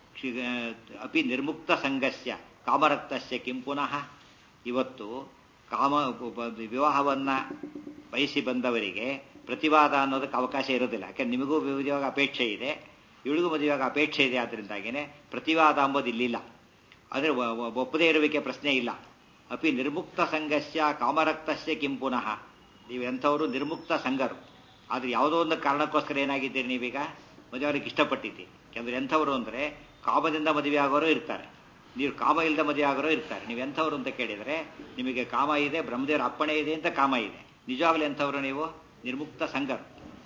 ಅಪಿ ನಿರ್ಮುಕ್ತ ಸಂಘಸ್ಯ ಕಾಮರಕ್ತಸ್ಯ ಕಿಂ ಪುನಃ ಇವತ್ತು ಕಾಮ ವಿವಾಹವನ್ನ ಬಯಸಿ ಬಂದವರಿಗೆ ಪ್ರತಿವಾದ ಅನ್ನೋದಕ್ಕೆ ಅವಕಾಶ ಇರೋದಿಲ್ಲ ಯಾಕಂದ್ರೆ ನಿಮಗೂ ಮದುವೆಯಾಗ ಅಪೇಕ್ಷೆ ಇದೆ ಇವಳಿಗೂ ಮದುವೆಯಾಗ ಅಪೇಕ್ಷೆ ಇದೆ ಆದ್ರಿಂದಾಗಿನೇ ಪ್ರತಿವಾದ ಅಂಬೋದು ಇಲ್ಲಿಲ್ಲ ಆದರೆ ಒಪ್ಪದೇ ಇರುವಿಕೆ ಪ್ರಶ್ನೆ ಇಲ್ಲ ಅಪಿ ನಿರ್ಮುಕ್ತ ಸಂಘಸ್ಯ ಕಾಮರಕ್ತಸ್ಯ ಕಿಂ ಪುನಃ ನೀವು ಎಂಥವರು ನಿರ್ಮುಕ್ತ ಸಂಘರು ಆದ್ರೆ ಯಾವುದೋ ಒಂದು ಕಾರಣಕ್ಕೋಸ್ಕರ ಏನಾಗಿದ್ದೀರಿ ನೀವೀಗ ಮದುವೆಯವ್ರಿಗೆ ಇಷ್ಟಪಟ್ಟಿದ್ದೀರಿ ಕೆಲವರು ಎಂಥವರು ಅಂದರೆ ಕಾಮದಿಂದ ಮದುವೆ ಆಗೋರು ಇರ್ತಾರೆ ನೀವು ಕಾಮ ಇಲ್ಲದ ಮದುವೆ ಆಗೋರು ಇರ್ತಾರೆ ನೀವು ಎಂಥವ್ರು ಅಂತ ಕೇಳಿದರೆ ನಿಮಗೆ ಕಾಮ ಇದೆ ಬ್ರಹ್ಮದೇವರ ಅಪ್ಪಣೆ ಇದೆ ಅಂತ ಕಾಮ ಇದೆ ನಿಜವಾಗ್ಲೂ ಎಂಥವ್ರು ನೀವು ನಿರ್ಮುಕ್ತ ಸಂಘರು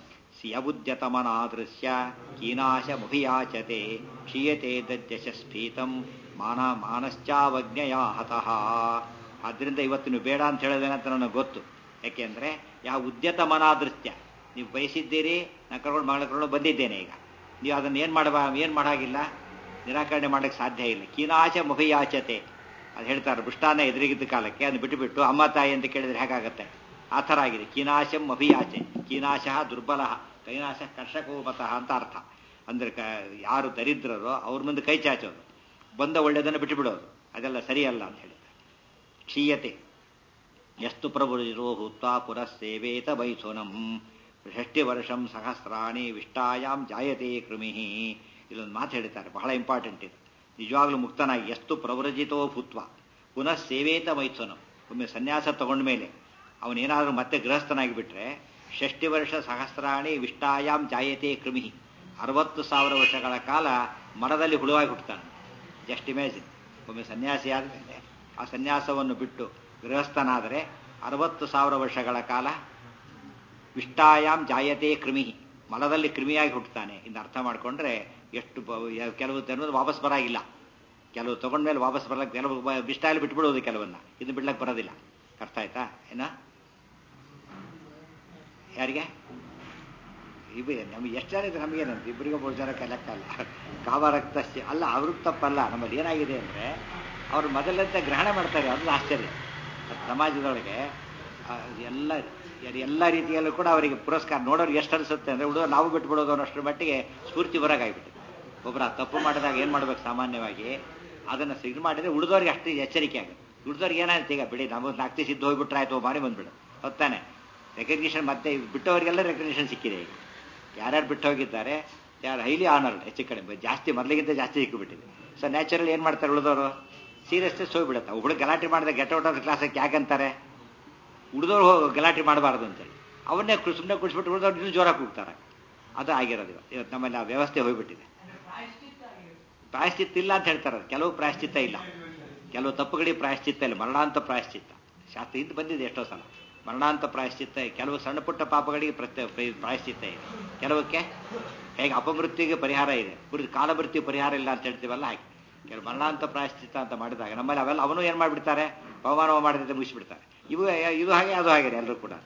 ಸಿಯಬುದ್ಯತಮನಾದೃಶ್ಯ ಕೀನಾಶ ಮುಹಿಯಾಚತೆ ಕ್ಷೀಯತೆ ದಜ್ಜಶ ಸ್ಫೀತಂ ಮಾನ ಮಾನಶ್ಚಾವಜ್ಞಯ ಹತಃ ಆದ್ದರಿಂದ ಇವತ್ತು ನೀವು ಬೇಡ ಅಂತ ಹೇಳೋದೇನೆ ಅಂತ ನನಗೆ ಗೊತ್ತು ಯಾಕೆಂದ್ರೆ ಯಾವ ಉದ್ಯತ ಮನಾದೃಶ್ಯ ನೀವು ಬಯಸಿದ್ದೀರಿ ನಾನು ಕರ್ಕೊಂಡು ಮಗಳ ಕರ್ಕೊಂಡು ಬಂದಿದ್ದೇನೆ ಈಗ ನೀವು ಅದನ್ನು ಏನು ಮಾಡಬ ಏನು ಮಾಡಾಗಿಲ್ಲ ನಿರಾಕರಣೆ ಮಾಡೋಕ್ಕೆ ಸಾಧ್ಯ ಇಲ್ಲ ಕೀನಾಶ ಮುಖಯಾಚತೆ ಅದು ಹೇಳ್ತಾರೆ ಬೃಷ್ಟಾನ ಎದುರಿಗಿದ್ದ ಕಾಲಕ್ಕೆ ಅದನ್ನು ಬಿಟ್ಟುಬಿಟ್ಟು ಅಮ್ಮ ತಾಯಿ ಅಂತ ಕೇಳಿದ್ರೆ ಹೇಗಾಗತ್ತೆ ಆ ಥರ ಆಗಿದೆ ಕೀನಾಶಂ ಅಭಿಯಾಚೆ ಕೀನಾಶ ದುರ್ಬಲ ಕೈನಾಶ ಕರ್ಷಕೋಪತಃ ಅಂತ ಅರ್ಥ ಅಂದ್ರೆ ಕ ಯಾರು ದರಿದ್ರರೋ ಅವ್ರ ಮುಂದೆ ಕೈ ಚಾಚೋದು ಬಂದ ಒಳ್ಳೆಯದನ್ನು ಬಿಟ್ಟುಬಿಡೋದು ಅದೆಲ್ಲ ಸರಿಯಲ್ಲ ಅಂತ ಹೇಳಿದ್ದಾರೆ ಕ್ಷೀಯತೆ ಎಷ್ಟು ಪ್ರಭುರಿರೋ ಭೂತ್ವ ಪುರಸ್ಸೇವೇತ ಮೈಥುನಂ ಷಷ್ಟಿ ವರ್ಷಂ ಸಹಸ್ರಾಣಿ ವಿಷ್ಟಾಯಾಮ್ ಜಾಯತೆ ಕೃಮಿ ಇಲ್ಲೊಂದು ಮಾತು ಹೇಳ್ತಾರೆ ಬಹಳ ಇಂಪಾರ್ಟೆಂಟ್ ಇದು ನಿಜವಾಗ್ಲೂ ಮುಕ್ತನಾಗಿ ಎಷ್ಟು ಪ್ರವ್ರಜಿತೋ ಭೂತ್ವ ಪುನಃ ಸೇವೇತ ಮೈಥುನಂ ಒಮ್ಮೆ ಸನ್ಯಾಸ ತಗೊಂಡ ಮೇಲೆ ಅವನೇನಾದರೂ ಮತ್ತೆ ಗೃಹಸ್ಥನಾಗಿ ಬಿಟ್ರೆ ಷಷ್ಟಿ ವರ್ಷ ಸಹಸ್ರಾಣಿ ವಿಷ್ಟಾಯಾಮ್ ಜಾಯತೆ ಕೃಮಿ ಅರವತ್ತು ಸಾವಿರ ವರ್ಷಗಳ ಕಾಲ ಮರದಲ್ಲಿ ಹುಳುವಾಗಿ ಹುಟ್ಟುತ್ತಾನೆ ಜಸ್ಟ್ ಇಮ್ಯಾಜಿನ್ ಒಮ್ಮೆ ಸನ್ಯಾಸಿ ಆದಮೇಲೆ ಆ ಸನ್ಯಾಸವನ್ನು ಬಿಟ್ಟು ಗೃಹಸ್ಥನಾದರೆ ಅರವತ್ತು ಸಾವಿರ ವರ್ಷಗಳ ಕಾಲ ವಿಷ್ಟಾಯಾಮ್ ಜಾಯತೆ ಕ್ರಿಮಿ ಮಲದಲ್ಲಿ ಕ್ರಿಮಿಯಾಗಿ ಹುಟ್ಟುತ್ತಾನೆ ಇನ್ನು ಅರ್ಥ ಮಾಡಿಕೊಂಡ್ರೆ ಎಷ್ಟು ಕೆಲವು ತೆರವು ವಾಪಸ್ ಬರಾಗಿಲ್ಲ ಕೆಲವು ತಗೊಂಡ್ಮೇಲೆ ವಾಪಸ್ ಬರಲ್ಲ ಕೆಲವು ವಿಷ್ಟಾಯಲ್ಲಿ ಬಿಟ್ಬಿಡೋದು ಕೆಲವನ್ನ ಇದು ಬಿಡ್ಲಕ್ಕೆ ಬರೋದಿಲ್ಲ ಅರ್ಥ ಆಯ್ತಾ ಏನ ಯಾರಿಗೆ ಇವು ನಮಗೆ ಎಷ್ಟು ಜನ ಇದೆ ನಮಗೇನಂತ ಇಬ್ಬರಿಗೂ ಮೂರು ಜನಕ್ಕೆ ಲೆಕ್ಕ ಅಲ್ಲ ಕಾಮರಕ್ತ ಅಲ್ಲ ಅವ್ರಿಗೆ ತಪ್ಪಲ್ಲ ನಮ್ಮಲ್ಲಿ ಏನಾಗಿದೆ ಅಂದರೆ ಅವ್ರು ಮೊದಲಂತೆ ಗ್ರಹಣ ಮಾಡ್ತಾರೆ ಅದು ಆಶ್ಚರ್ಯ ಸಮಾಜದೊಳಗೆ ಎಲ್ಲ ಎಲ್ಲ ರೀತಿಯಲ್ಲೂ ಕೂಡ ಅವರಿಗೆ ಪುರಸ್ಕಾರ ನೋಡೋರು ಎಷ್ಟು ಅನಿಸುತ್ತೆ ಅಂದರೆ ಹುಡುಗ ನಾವು ಬಿಟ್ಬಿಡೋದು ಅನ್ನೋಷ್ಟರ ಮಟ್ಟಿಗೆ ಸ್ಫೂರ್ತಿ ಬರೋಗಾಗ್ಬಿಟ್ಟು ಒಬ್ಬರ ತಪ್ಪು ಮಾಡಿದಾಗ ಏನು ಮಾಡ್ಬೇಕು ಸಾಮಾನ್ಯವಾಗಿ ಅದನ್ನು ಸಿಗ್ ಮಾಡಿದ್ರೆ ಉಳಿದವ್ರಿಗೆ ಅಷ್ಟು ಎಚ್ಚರಿಕೆ ಆಗುತ್ತೆ ಉಳಿದವ್ರಿಗೆ ಏನಾಯ್ತು ಈಗ ಬಿಡಿ ನಮಗೆ ನಾಲ್ಕು ದಿವಸ ಇದ್ದು ಹೋಗ್ಬಿಟ್ರೆ ಆಯ್ತು ಮಾರಿ ಬಂದ್ಬಿಡು ಹೊತ್ತಾನೆ ರೆಕಗ್ನಿಷನ್ ಮತ್ತೆ ಬಿಟ್ಟವರಿಗೆಲ್ಲ ರೆಕಗ್ನಿಷನ್ ಸಿಕ್ಕಿದೆ ಈಗ ಯಾರ್ಯಾರು ಬಿಟ್ಟು ಹೋಗಿದ್ದಾರೆ ಯಾರು ಹೈಲಿ ಆನರ್ಡ್ ಹೆಚ್ಚು ಕಡಿಮೆ ಜಾಸ್ತಿ ಮೊದಲಿಗಿಂತ ಜಾಸ್ತಿ ಸಿಕ್ಕಿಬಿಟ್ಟಿದೆ ಸೊ ನ್ಯಾಚುರಲ್ ಏನು ಮಾಡ್ತಾರೆ ಉಳಿದವರು ಸೀರಿಯಸ್ನೆಸ್ ಹೋಗ್ಬಿಡುತ್ತೆ ಒಬ್ಬಳು ಗಲಾಟೆ ಮಾಡಿದ ಗೆಟ್ ಔಟ್ ಆಫ್ ಕ್ಲಾಸಕ್ಕೆ ಯಾಕಂತಾರೆ ಉಳಿದವ್ರು ಹೋಗಿ ಗಲಾಟೆ ಮಾಡಬಾರ್ದು ಅಂತೇಳಿ ಅವನ್ನೇ ಸುಮ್ಮನೆ ಕುಡಿಸ್ಬಿಟ್ಟು ಉಳಿದವ್ರು ಇನ್ನೂ ಜೋರಾಗಿ ಕೂಗ್ತಾರೆ ಅದು ಆಗಿರೋದು ಇವತ್ತು ಇವತ್ತು ನಮ್ಮಲ್ಲಿ ಆ ವ್ಯವಸ್ಥೆ ಹೋಗ್ಬಿಟ್ಟಿದೆ ಪ್ರಾಯಶ್ಚಿತ್ತ ಇಲ್ಲ ಅಂತ ಹೇಳ್ತಾರೆ ಕೆಲವು ಪ್ರಾಯಶ್ಚಿತ್ತ ಇಲ್ಲ ಕೆಲವು ತಪ್ಪುಗಳಿಗೆ ಪ್ರಾಯಶ್ಚಿತ್ತ ಇಲ್ಲ ಮರಣಾಂತ ಪ್ರಾಯಶ್ಚಿತ್ತ ಶಾಸ್ತ್ರ ಇದು ಬಂದಿದೆ ಎಷ್ಟೋ ಸಲ ಮರಣಾಂತ ಪ್ರಾಯಶ್ಚಿತ್ತ ಕೆಲವು ಸಣ್ಣ ಪುಟ್ಟ ಪಾಪಗಳಿಗೆ ಪ್ರತ್ಯ ಪ್ರಾಯಶ್ಚಿತ್ತ ಇದೆ ಕೆಲವಕ್ಕೆ ಹೇಗೆ ಅಪಮೃತ್ಯುಗೆ ಪರಿಹಾರ ಇದೆ ಕುರಿತು ಕಾಲಮೃತ್ಯು ಪರಿಹಾರ ಇಲ್ಲ ಅಂತ ಹೇಳ್ತೀವಲ್ಲ ಹಾಗೆ ಕೆಲವು ಮರಣಾಂತ ಪ್ರಾಯಶ್ಚಿತ್ತ ಅಂತ ಮಾಡಿದಾಗ ನಮ್ಮಲ್ಲಿ ಅವೆಲ್ಲ ಅವನು ಏನು ಮಾಡಿಬಿಡ್ತಾರೆ ಪವಮಾನವ ಮಾಡಿದ್ರೆ ಮುಗಿಸ್ಬಿಡ್ತಾರೆ ಇವು ಇದು ಹಾಗೆ ಅದು ಹಾಗೆ ಎಲ್ಲರೂ ಕೂಡ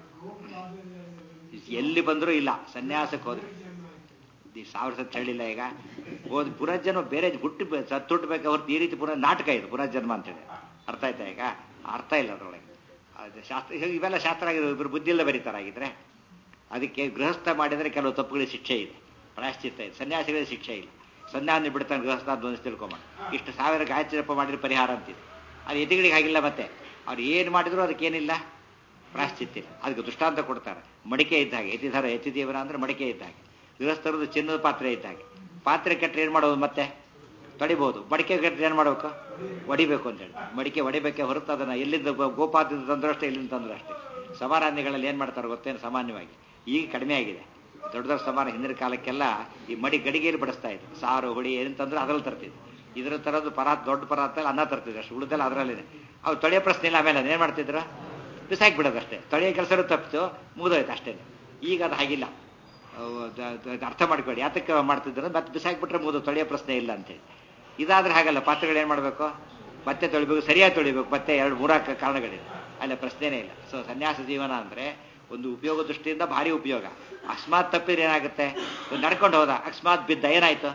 ಎಲ್ಲಿ ಬಂದರೂ ಇಲ್ಲ ಸನ್ಯಾಸಕ್ಕೆ ಹೋದ್ರೆ ಈ ಸಾವಿರ ಸತ್ತು ಹೇಳಿಲ್ಲ ಈಗ ಹೋದ್ ಪುನರ್ಜನ್ಮ ಬೇರೆ ಹುಟ್ಟಿ ಸತ್ತುಟ್ಬೇಕು ಹೊರತು ಈ ರೀತಿ ಪುನಃ ನಾಟಕ ಇದು ಪುನರ್ಜನ್ಮ ಅಂತೇಳಿ ಅರ್ಥ ಆಯ್ತಾ ಈಗ ಅರ್ಥ ಇಲ್ಲ ಅದರೊಳಗೆ ಅದು ಶಾಸ್ತ್ರ ಇವೆಲ್ಲ ಶಾಸ್ತ್ರ ಆಗಿದೆ ಇಬ್ಬರು ಬುದ್ಧಿಲ್ಲ ಬರೀತಾರಾಗಿದ್ರೆ ಅದಕ್ಕೆ ಗೃಹಸ್ಥ ಮಾಡಿದರೆ ಕೆಲವು ತಪ್ಪುಗಳಿಗೆ ಶಿಕ್ಷೆ ಇದೆ ಪ್ರಾಯಶ್ಚಿತ್ತ ಇದೆ ಸನ್ಯಾಸಿಗಳಿಗೆ ಶಿಕ್ಷೆ ಇಲ್ಲ ಸಂಧ್ಯಾವಂದನೆ ಬಿಡ್ತಾನೆ ಗೃಹಸ್ಥ ಅಂತ ಒಂದು ತಿಳ್ಕೊಂಬ ಇಷ್ಟು ಸಾವಿರ ಗಾಯತ್ರಿ ಜಪ ಮಾಡಿದ್ರೆ ಪರಿಹಾರ ಅಂತಿದೆ ಅದು ಎತಿಗಳಿಗೆ ಆಗಿಲ್ಲ ಮತ್ತೆ ಅವ್ರು ಏನು ಮಾಡಿದ್ರು ಅದಕ್ಕೇನಿಲ್ಲ ಪ್ರಾಶ್ಚಿತ್ಯ ಅದಕ್ಕೆ ದೃಷ್ಟಾಂತ ಕೊಡ್ತಾರೆ ಮಡಿಕೆ ಇದ್ದ ಹಾಗೆ ಎತಿಧರ ಎತಿದೇವರ ಅಂದ್ರೆ ಮಡಿಕೆ ಇದ್ದ ಹಾಗೆ ಗೃಹಸ್ಥರದ್ದು ಚಿನ್ನದ ಪಾತ್ರೆ ಇದ್ದ ಹಾಗೆ ಪಾತ್ರೆ ಕೆಟ್ಟರೆ ಏನು ಮಾಡೋದು ಮತ್ತೆ ತೊಡಿಬಹುದು ಮಡಿಕೆ ಕೆಟ್ಟರೆ ಏನು ಮಾಡಬೇಕು ಒಡಿಬೇಕು ಅಂತೇಳಿ ಮಡಿಕೆ ಒಡಿಬೇಕೆ ಹೊರತು ಅದನ್ನು ಎಲ್ಲಿಂದ ಗೋ- ಗೋಪಾತದಿಂದ ತಂದ್ರು ಅಷ್ಟೇ ಎಲ್ಲಿಂದ ತಂದ್ರು ಅಷ್ಟೇ ಸಮಾರಾಧನೆಗಳಲ್ಲಿ ಏನು ಮಾಡ್ತಾರೆ ಗೊತ್ತೇನು ಸಾಮಾನ್ಯವಾಗಿ ಈಗ ಕಡಿಮೆ ಆಗಿದೆ ದೊಡ್ಡ ದೊಡ್ಡ ಸಮಾನ ಹಿಂದಿನ ಕಾಲಕ್ಕೆಲ್ಲ ಈ ಮಡಿ ಗಡಿಗೆಯಲ್ಲಿ ಬಡಿಸ್ತಾ ಇದ್ರು ಸಾರು ಹುಳಿ ಏನು ತಂದ್ರೆ ಅದ್ರಲ್ಲಿ ತರ್ತಿದ್ರು ಇದ್ರ ತರದ್ದು ಪರಾತ್ ದೊಡ್ಡ ಪರಾತಲ್ಲಿ ಅನ್ನ ತರ್ತಿದ್ರು ಅಷ್ಟು ಉಳಿದೆಲ್ಲ ಅದರಲ್ಲಿದೆ ಅವ್ರು ತೊಳೆಯೋ ಪ್ರಶ್ನೆ ಇಲ್ಲ ಆಮೇಲೆ ಏನು ಮಾಡ್ತಿದ್ರು ಬಿಸಾಕಿ ಬಿಡೋದಷ್ಟೇ ತೊಳೆಯೋ ಕೆಲಸನೂ ತಪ್ಪಿತು ಮುಗಿದೋಯ್ತು ಅಷ್ಟೇ ಈಗ ಅದು ಹಾಗಿಲ್ಲ ಅವು ದ- ದ- ಅರ್ಥ ಮಾಡ್ಕೊಳ್ಳಿ ಯಾತಕ್ಕೆ ಮಾಡ್ತಿದ್ರು ಮತ್ತೆ ಬಿಸಾಕ್ಬಿಟ್ರೆ ಮುಗಿದು ತೊಳೆಯೋ ಪ್ರಶ್ನೆ ಇಲ್ಲ ಅಂತೇಳಿ ಇದಾದ್ರೆ ಹಾಗಲ್ಲ ಪಾತ್ರೆಗಳು ಏನು ಮಾಡಬೇಕು ಮತ್ತೆ ತೊಳಿಬೇಕು ಸರಿಯಾಗಿ ತೊಳಿಬೇಕು ಮತ್ತೆ ಎರಡು ಮೂರಾಕ ಕಾರಣಗಳಿದೆ ಅಲ್ಲ ಪ್ರಶ್ನೆನೇ ಇಲ್ಲ ಸೊ ಸನ್ಯಾಸ ಜೀವನ ಅಂದರೆ ಒಂದು ಉಪಯೋಗ ದೃಷ್ಟಿಯಿಂದ ಭಾರಿ ಉಪಯೋಗ ಅಕಸ್ಮಾತ್ ತಪ್ಪಿದ್ರೆ ಏನಾಗುತ್ತೆ ಒಂದು ನಡ್ಕೊಂಡು ಹೋದ ಅಕಸ್ಮಾತ್ ಬಿದ್ದ ಏನಾಯ್ತು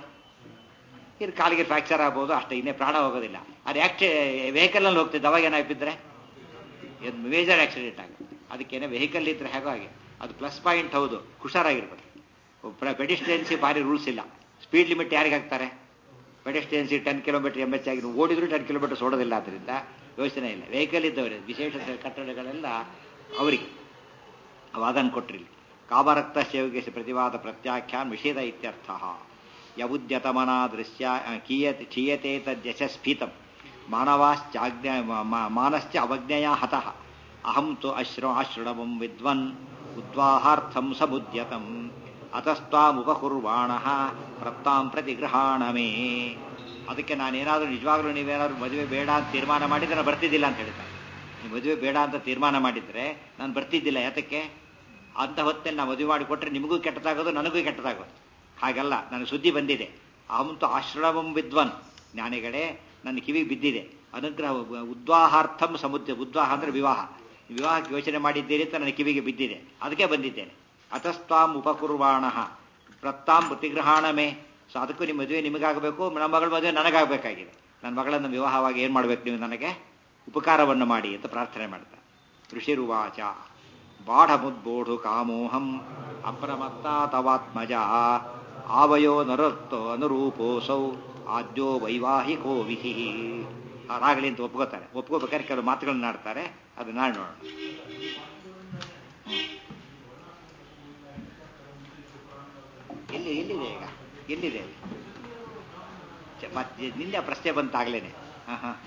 ಇದು ಕಾಲಿಗೆ ಫ್ರಾಕ್ಚರ್ ಆಗ್ಬೋದು ಅಷ್ಟೇ ಇನ್ನೇ ಪ್ರಾಣ ಹೋಗೋದಿಲ್ಲ ಅದು ಆಕ್ಚೆ ವೆಹಿಕಲ್ನಲ್ಲಿ ಹೋಗ್ತಿದ್ದ ಅವಾಗ ಏನಾಗಿ ಬಿದ್ದರೆ ಇದು ಮೇಜರ್ ಆಕ್ಸಿಡೆಂಟ್ ಆಗುತ್ತೆ ಅದಕ್ಕೇನೆ ವೆಹಿಕಲ್ ಇದ್ರೆ ಹೇಗೋ ಹಾಗೆ ಅದು ಪ್ಲಸ್ ಪಾಯಿಂಟ್ ಹೌದು ಹುಷಾರಾಗಿರ್ಬೇಕು ಪೆಡಿಸ್ಟ್ರಿಯನ್ಸಿ ಭಾರಿ ರೂಲ್ಸ್ ಇಲ್ಲ ಸ್ಪೀಡ್ ಲಿಮಿಟ್ ಯಾರಿಗೆ ಹಾಕ್ತಾರೆ ಪೆಡಿಸ್ಟ್ರಿಯನ್ಸಿ ಟೆನ್ ಕಿಲೋಮೀಟರ್ ಎಮ್ ಎಚ್ ಆಗಿ ನೀವು ಓಡಿದ್ರು ಟೆನ್ ಕಿಲೋಮೀಟರ್ ಓಡೋದಿಲ್ಲ ಅದರಿಂದ ಯೋಚನೆ ಇಲ್ಲ ವೆಹಿಕಲ್ ಇದ್ದವರೇ ವಿಶೇಷ ಕಟ್ಟಡಗಳೆಲ್ಲ ಅವರಿಗೆ ವಾದನ ಕೊಟ್ರಿಲ್ಲ ಕಾಮರಕ್ತ ಸೇವಿಗೆ ಪ್ರತಿವಾದ ಪ್ರತ್ಯಾಖ್ಯಾನ್ ನಿಷೇಧ ಇತ್ಯರ್ಥ ಯವುದ್ಯತಮನ ದೃಶ್ಯ ಕೀಯತೆ ಕ್ಷೀಯತೆ ತದ್ಯಶಸ್ಫೀತಂ ಮಾನವಾಶ್ಚಾಜ್ಞ ಮ- ಮಾನಶ್ಚ ಅವಜ್ಞೆಯ ಹತಃ ಅಹಂ ತು ಅಶ್ರ ಆಶ್ರಣವಂ ವಿದ್ವನ್ ಉದ್ವಾಹಾರ್ಥಂ ಸಮುದ್ಯತಂ ಅತಸ್ತ್ವಾಮುಪಕುರ್ವಾಣ ಪ್ರತ್ತಾಂ ಪ್ರತಿಗೃಹಾಣ ಮೇ ಅದಕ್ಕೆ ನಾನೇನಾದರೂ ನಿಜವಾಗ್ಲೂ ನೀವೇನಾದ್ರೂ ಮದುವೆ ಬೇಡ ಅಂತ ತೀರ್ಮಾನ ಮಾಡಿದ್ರೆ ನಾನು ಬರ್ತಿದ್ದಿಲ್ಲ ಅಂತ ಹೇಳ್ತಾರೆ ನೀವು ಮದುವೆ ಬೇಡ ಅಂತ ತೀರ್ಮಾನ ಮಾಡಿದ್ರೆ ನಾನು ಬರ್ತಿದ್ದಿಲ್ಲ ಯಾತಕ್ಕೆ ಅಂತ ಹೊತ್ತಲ್ಲಿ ನಾವು ಮದುವೆ ಮಾಡಿಕೊಟ್ರೆ ನಿಮಗೂ ಕೆಟ್ಟದಾಗೋದು ನನಗೂ ಕೆಟ್ಟದಾಗೋದು ಹಾಗಲ್ಲ ನನಗೆ ಸುದ್ದಿ ಬಂದಿದೆ ಅಹಂತು ಆಶ್ರಮಂ ವಿದ್ವನ್ ಜ್ಞಾನಿಗಳೇ ನನ್ನ ಕಿವಿಗೆ ಬಿದ್ದಿದೆ ಅನುಗ್ರಹ ಉದ್ವಾಹಾರ್ಥಂ ಸಮುದ್ರ ಉದ್ವಾಹ ಅಂದ್ರೆ ವಿವಾಹ ವಿವಾಹಕ್ಕೆ ಯೋಚನೆ ಮಾಡಿದ್ದೀರಿ ಅಂತ ನನ್ನ ಕಿವಿಗೆ ಬಿದ್ದಿದೆ ಅದಕ್ಕೆ ಬಂದಿದ್ದೇನೆ ಅತಸ್ತ್ವಾಂ ಉಪಕುರ್ವಾಣ ಪ್ರತ್ತಾಂ ಪ್ರತಿಗ್ರಹಾಣಮೇ ಸೊ ಅದಕ್ಕೂ ನಿಮ್ಮ ಮದುವೆ ನಿಮಗಾಗಬೇಕು ನಮ್ಮ ಮಗಳ ಮದುವೆ ನನಗಾಗಬೇಕಾಗಿದೆ ನನ್ನ ಮಗಳನ್ನು ವಿವಾಹವಾಗಿ ಏನು ಮಾಡಬೇಕು ನೀವು ನನಗೆ ಉಪಕಾರವನ್ನು ಮಾಡಿ ಅಂತ ಪ್ರಾರ್ಥನೆ ಮಾಡ್ತಾರೆ ಋಷಿರುವಾಚ ಬಾಢಮುದ್ಬೋಢು ಕಾಮೋಹಂ ಅಪ್ರಮತ್ತ ತವಾತ್ಮಜ ಆವಯೋ ನರತ್ತೋ ಅನುರೂಪೋಸೌ ಆದ್ಯೋ ವೈವಾಹಿಕೋ ವಿಧಿ ರಾಗಲಿ ಅಂತ ಒಪ್ಕೋತಾರೆ ಒಪ್ಕೋಬೇಕಾದ್ರೆ ಕೆಲವು ಮಾತುಗಳನ್ನ ಆಡ್ತಾರೆ ಅದು ನಾಳೆ ನೋಡೋಣ ಎಲ್ಲಿ ಎಲ್ಲಿದೆ ಈಗ ಎಲ್ಲಿದೆ ಚ- ಮತ್ತೆ ನಿನ್ನೆ ಪ್ರಶ್ನೆ ಬಂತಾಗ್ಲೇನೆ ಹಾ ಹಾ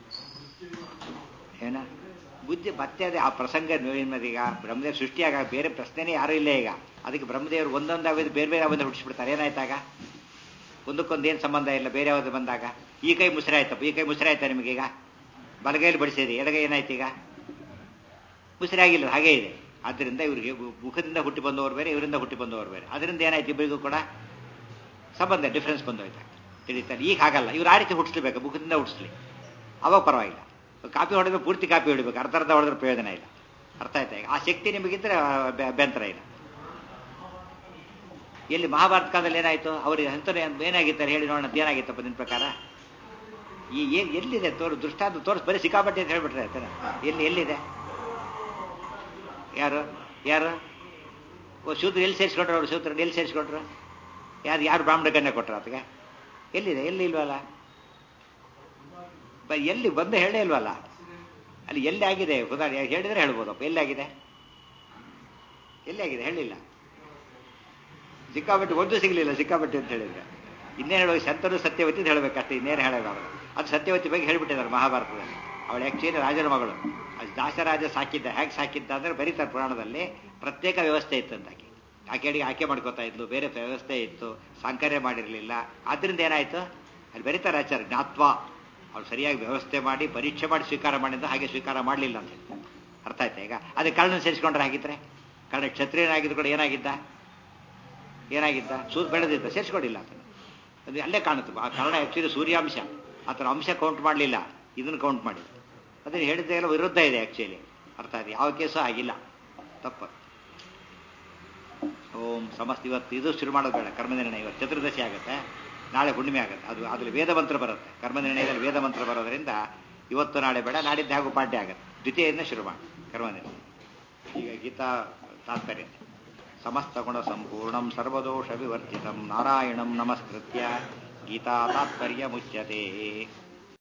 ಏನ ಬುದ್ಧಿ ಮತ್ತೆ ಅದೇ ಆ ಪ್ರಸಂಗ ಈಗ ಬ್ರಹ್ಮದೇವ್ ಸೃಷ್ಟಿಯಾಗ ಬೇರೆ ಪ್ರಶ್ನೆನೇ ಯಾರೂ ಇಲ್ಲ ಈಗ ಅದಕ್ಕೆ ಬ್ರಹ್ಮದೇವರು ಒಂದೊಂದು ಅವಧಿ ಬೇರೆ ಬೇರೆ ಅವಧಿ ಹುಟ್ಟಿಸ್ಬಿಡ್ತಾರೆ ಏನಾಯ್ತಾಗ ಒಂದಕ್ಕೊಂದು ಏನು ಸಂಬಂಧ ಇಲ್ಲ ಬೇರೆ ಯಾವ್ದು ಬಂದಾಗ ಈ ಕೈ ಮುಸ್ರೆ ಆಯ್ತಪ್ಪ ಈ ಕೈ ಮುಸ್ರೆ ಆಯ್ತಾ ನಿಮಗೀಗ ಬಲಗೈಲಿ ಬಡಿಸಿರಿ ಎಡಗೈ ಏನಾಯ್ತು ಈಗ ಮುಸ್ರೆ ಆಗಿಲ್ಲ ಹಾಗೇ ಇದೆ ಆದ್ದರಿಂದ ಇವರಿಗೆ ಮುಖದಿಂದ ಹುಟ್ಟಿ ಬಂದವರು ಬೇರೆ ಇವರಿಂದ ಹುಟ್ಟಿ ಬಂದವರು ಬೇರೆ ಅದರಿಂದ ಏನಾಯ್ತು ಇಬ್ಬರಿಗೂ ಕೂಡ ಸಂಬಂಧ ಡಿಫ್ರೆನ್ಸ್ ಬಂದೋಯ್ತು ತಿಳಿತಾರೆ ಈಗ ಹಾಗಲ್ಲ ಇವ್ರು ಆ ರೀತಿ ಹುಟ್ಟಿಸ್ಲೇಬೇಕು ಮುಖದಿಂದ ಹುಟ್ಟಿಸ್ಲಿ ಅವಾಗ ಪರವಾಗಿಲ್ಲ ಕಾಪಿ ಹೊಡೆದ್ರೆ ಪೂರ್ತಿ ಕಾಪಿ ಹೊಡಿಬೇಕು ಅರ್ಧ ಅರ್ಧ ಹೊಡೆದ್ರೆ ಪ್ರಯೋಜನ ಇಲ್ಲ ಅರ್ಥ ಆಯ್ತಾ ಈಗ ಆ ಶಕ್ತಿ ನಿಮಗಿದ್ರೆ ಅಭ್ಯ- ಅಭ್ಯಂತರ ಇಲ್ಲ ಎಲ್ಲಿ ಮಹಾಭಾರತ ಕಾಲದಲ್ಲಿ ಏನಾಯ್ತು ಅವ್ರಿಗೆ ಅಂತರ ಏನಾಗಿತ್ತಾರೆ ಹೇಳಿ ನೋಡೋಣ ಅದ್ ಏನಾಗಿತ್ತಪ್ಪ ನಿನ್ನ ಪ್ರಕಾರ ಈ ಏನ್ ಎಲ್ಲಿದೆ ತೋರು ದೃಷ್ಟಾಂತ ತೋರಿಸ್ ಬರೀ ಸಿಕ್ಕಾಪಟ್ಟೆ ಅಂತ ಹೇಳ್ಬಿಟ್ರೆ ಆಯ್ತಾರ ಎಲ್ಲಿ ಎಲ್ಲಿದೆ ಯಾರು ಯಾರು ಓ ಶೂದ್ರ ಎಲ್ಲಿ ಸೇರಿಸ್ಕೊಂಡ್ರು ಅವರು ಶೂದ್ರ ಎಲ್ಲಿ ಸೇರಿಸ್ಕೊಂಡ್ರು ಯಾರು ಯಾರು ಬ್ರಾಹ್ಮಣ ಕನ್ಯೆ ಕೊಟ್ರು ಅದಕ್ಕೆ ಎಲ್ಲಿದೆ ಎಲ್ಲಿ ಇಲ್ವಲ್ಲ ಬ- ಎಲ್ಲಿ ಬಂದು ಹೇಳೇ ಇಲ್ವಲ್ಲ ಅಲ್ಲಿ ಎಲ್ಲಿ ಆಗಿದೆ ಉದಾಹರಣೆ ಹೇಳಿದ್ರೆ ಹೇಳ್ಬೋದಪ್ಪ ಎಲ್ಲಿ ಆಗಿದೆ ಎಲ್ಲಿ ಆಗಿದೆ ಹೇಳಿಲ್ಲ ಸಿಕ್ಕಾಪಟ್ಟೆ ಒಂದು ಸಿಗಲಿಲ್ಲ ಸಿಕ್ಕಾಪಟ್ಟೆ ಅಂತ ಹೇಳಿದ್ರೆ ಇನ್ನೇನು ಹೇಳುವ ಶಂತನು ಸತ್ಯವತಿ ಅಂತ ಹೇಳಬೇಕಷ್ಟೇ ಇನ್ನೇನು ಹೇಳಬಾರದು ಅದು ಸತ್ಯವತಿ ಬಗ್ಗೆ ಹೇಳ್ಬಿಟ್ಟಿದ್ದಾರೆ ಮಹಾಭಾರತದಲ್ಲಿ ಅವಳು ಆಕ್ಚುಲಿ ರಾಜನ ಮಗಳು ಅದು ದಾಸರಾಜ ಸಾಕಿದ್ದ ಹೇಗೆ ಸಾಕಿದ್ದ ಅಂದ್ರೆ ಬರೀತಾರೆ ಪುರಾಣದಲ್ಲಿ ಪ್ರತ್ಯೇಕ ವ್ಯವಸ್ಥೆ ಇತ್ತು ಅಂತ ಆಕೆ ಆಕೆಡಿಗೆ ಆಕೆ ಮಾಡ್ಕೋತಾ ಇದ್ಲು ಬೇರೆ ವ್ಯವಸ್ಥೆ ಇತ್ತು ಸಾಂಕರ್ಯ ಮಾಡಿರಲಿಲ್ಲ ಆದ್ರಿಂದ ಏನಾಯ್ತು ಅಲ್ಲಿ ಬರೀತಾರೆ ಆಚಾರ್ಯ ಜ್ಞಾತ್ವ ಅವ್ರು ಸರಿಯಾಗಿ ವ್ಯವಸ್ಥೆ ಮಾಡಿ ಪರೀಕ್ಷೆ ಮಾಡಿ ಸ್ವೀಕಾರ ಮಾಡಿದ್ದು ಹಾಗೆ ಸ್ವೀಕಾರ ಮಾಡಲಿಲ್ಲ ಅಂತ ಹೇಳ್ತಾರೆ. ಅರ್ಥ ಆಯ್ತಾ ಈಗ ಅದೇ ಕರ್ಣ ಸೇರಿಸ್ಕೊಂಡ್ರೆ ಹಾಗಿದ್ರೆ ಕರ್ಣ ಕ್ಷತ್ರಿಯನಾಗಿದ್ದು ಕೂಡ ಏನಾಗಿದ್ದ ಏನಾಗಿದ್ದ ಸೂದ್ ಬೆಳೆದಿದ್ದ ಸೇರಿಸ್ಕೊಂಡಿಲ್ಲ ಆತನ ಅದು ಅಲ್ಲೇ ಕಾಣುತ್ತೆ ಆ ಕಾರಣ ಆಕ್ಚುಲಿ ಸೂರ್ಯಾಂಶ ಆತನ ಅಂಶ ಕೌಂಟ್ ಮಾಡಲಿಲ್ಲ ಇದನ್ನು ಕೌಂಟ್ ಮಾಡಿದ ಅದನ್ನು ಹೇಳಿದ್ದೆಲ್ಲ ವಿರುದ್ಧ ಇದೆ ಆಕ್ಚುಲಿ ಅರ್ಥ ಆಯ್ತು ಯಾವ ಕೇಸು ಆಗಿಲ್ಲ ತಪ್ಪ ಓಂ ಸಮಸ್ತ ಇವತ್ತು ಇದು ಶುರು ಮಾಡೋದು ಬೇಡ ಕರ್ಮನಿರ್ಣಯ ಇವತ್ತು ಚತುರ್ದಶಿ ಆಗುತ್ತೆ ನಾಳೆ ಹುಣ್ಣಿಮೆ ಆಗುತ್ತೆ ಅದು ಅದ್ರಲ್ಲಿ ವೇದ ಮಂತ್ರ ಬರುತ್ತೆ ಕರ್ಮನಿರ್ಣಯದಲ್ಲಿ ವೇದ ಮಂತ್ರ ಬರೋದ್ರಿಂದ ಇವತ್ತು ನಾಳೆ ಬೇಡ ನಾಡಿದ್ದು ಹಾಗೂ ಪಾಠ್ಯ ಆಗುತ್ತೆ ದ್ವಿತೀಯದಿಂದ ಶುರು ಮಾಡಿ ಕರ್ಮನಿರ್ಣಯ ಈಗ ಗೀತಾ ತಾತ್ಪರ್ಯ ಸಮಸ್ತ ಗುಣ ಸಂಪೂರ್ಣಂ ಸರ್ವದೋಷ ವಿವರ್ಜಿತಂ ನಾರಾಯಣಂ ನಮಸ್ಕೃತ್ಯ ಗೀತಾ ತಾತ್ಪರ್ಯ ಮುಚ್ಯತೆ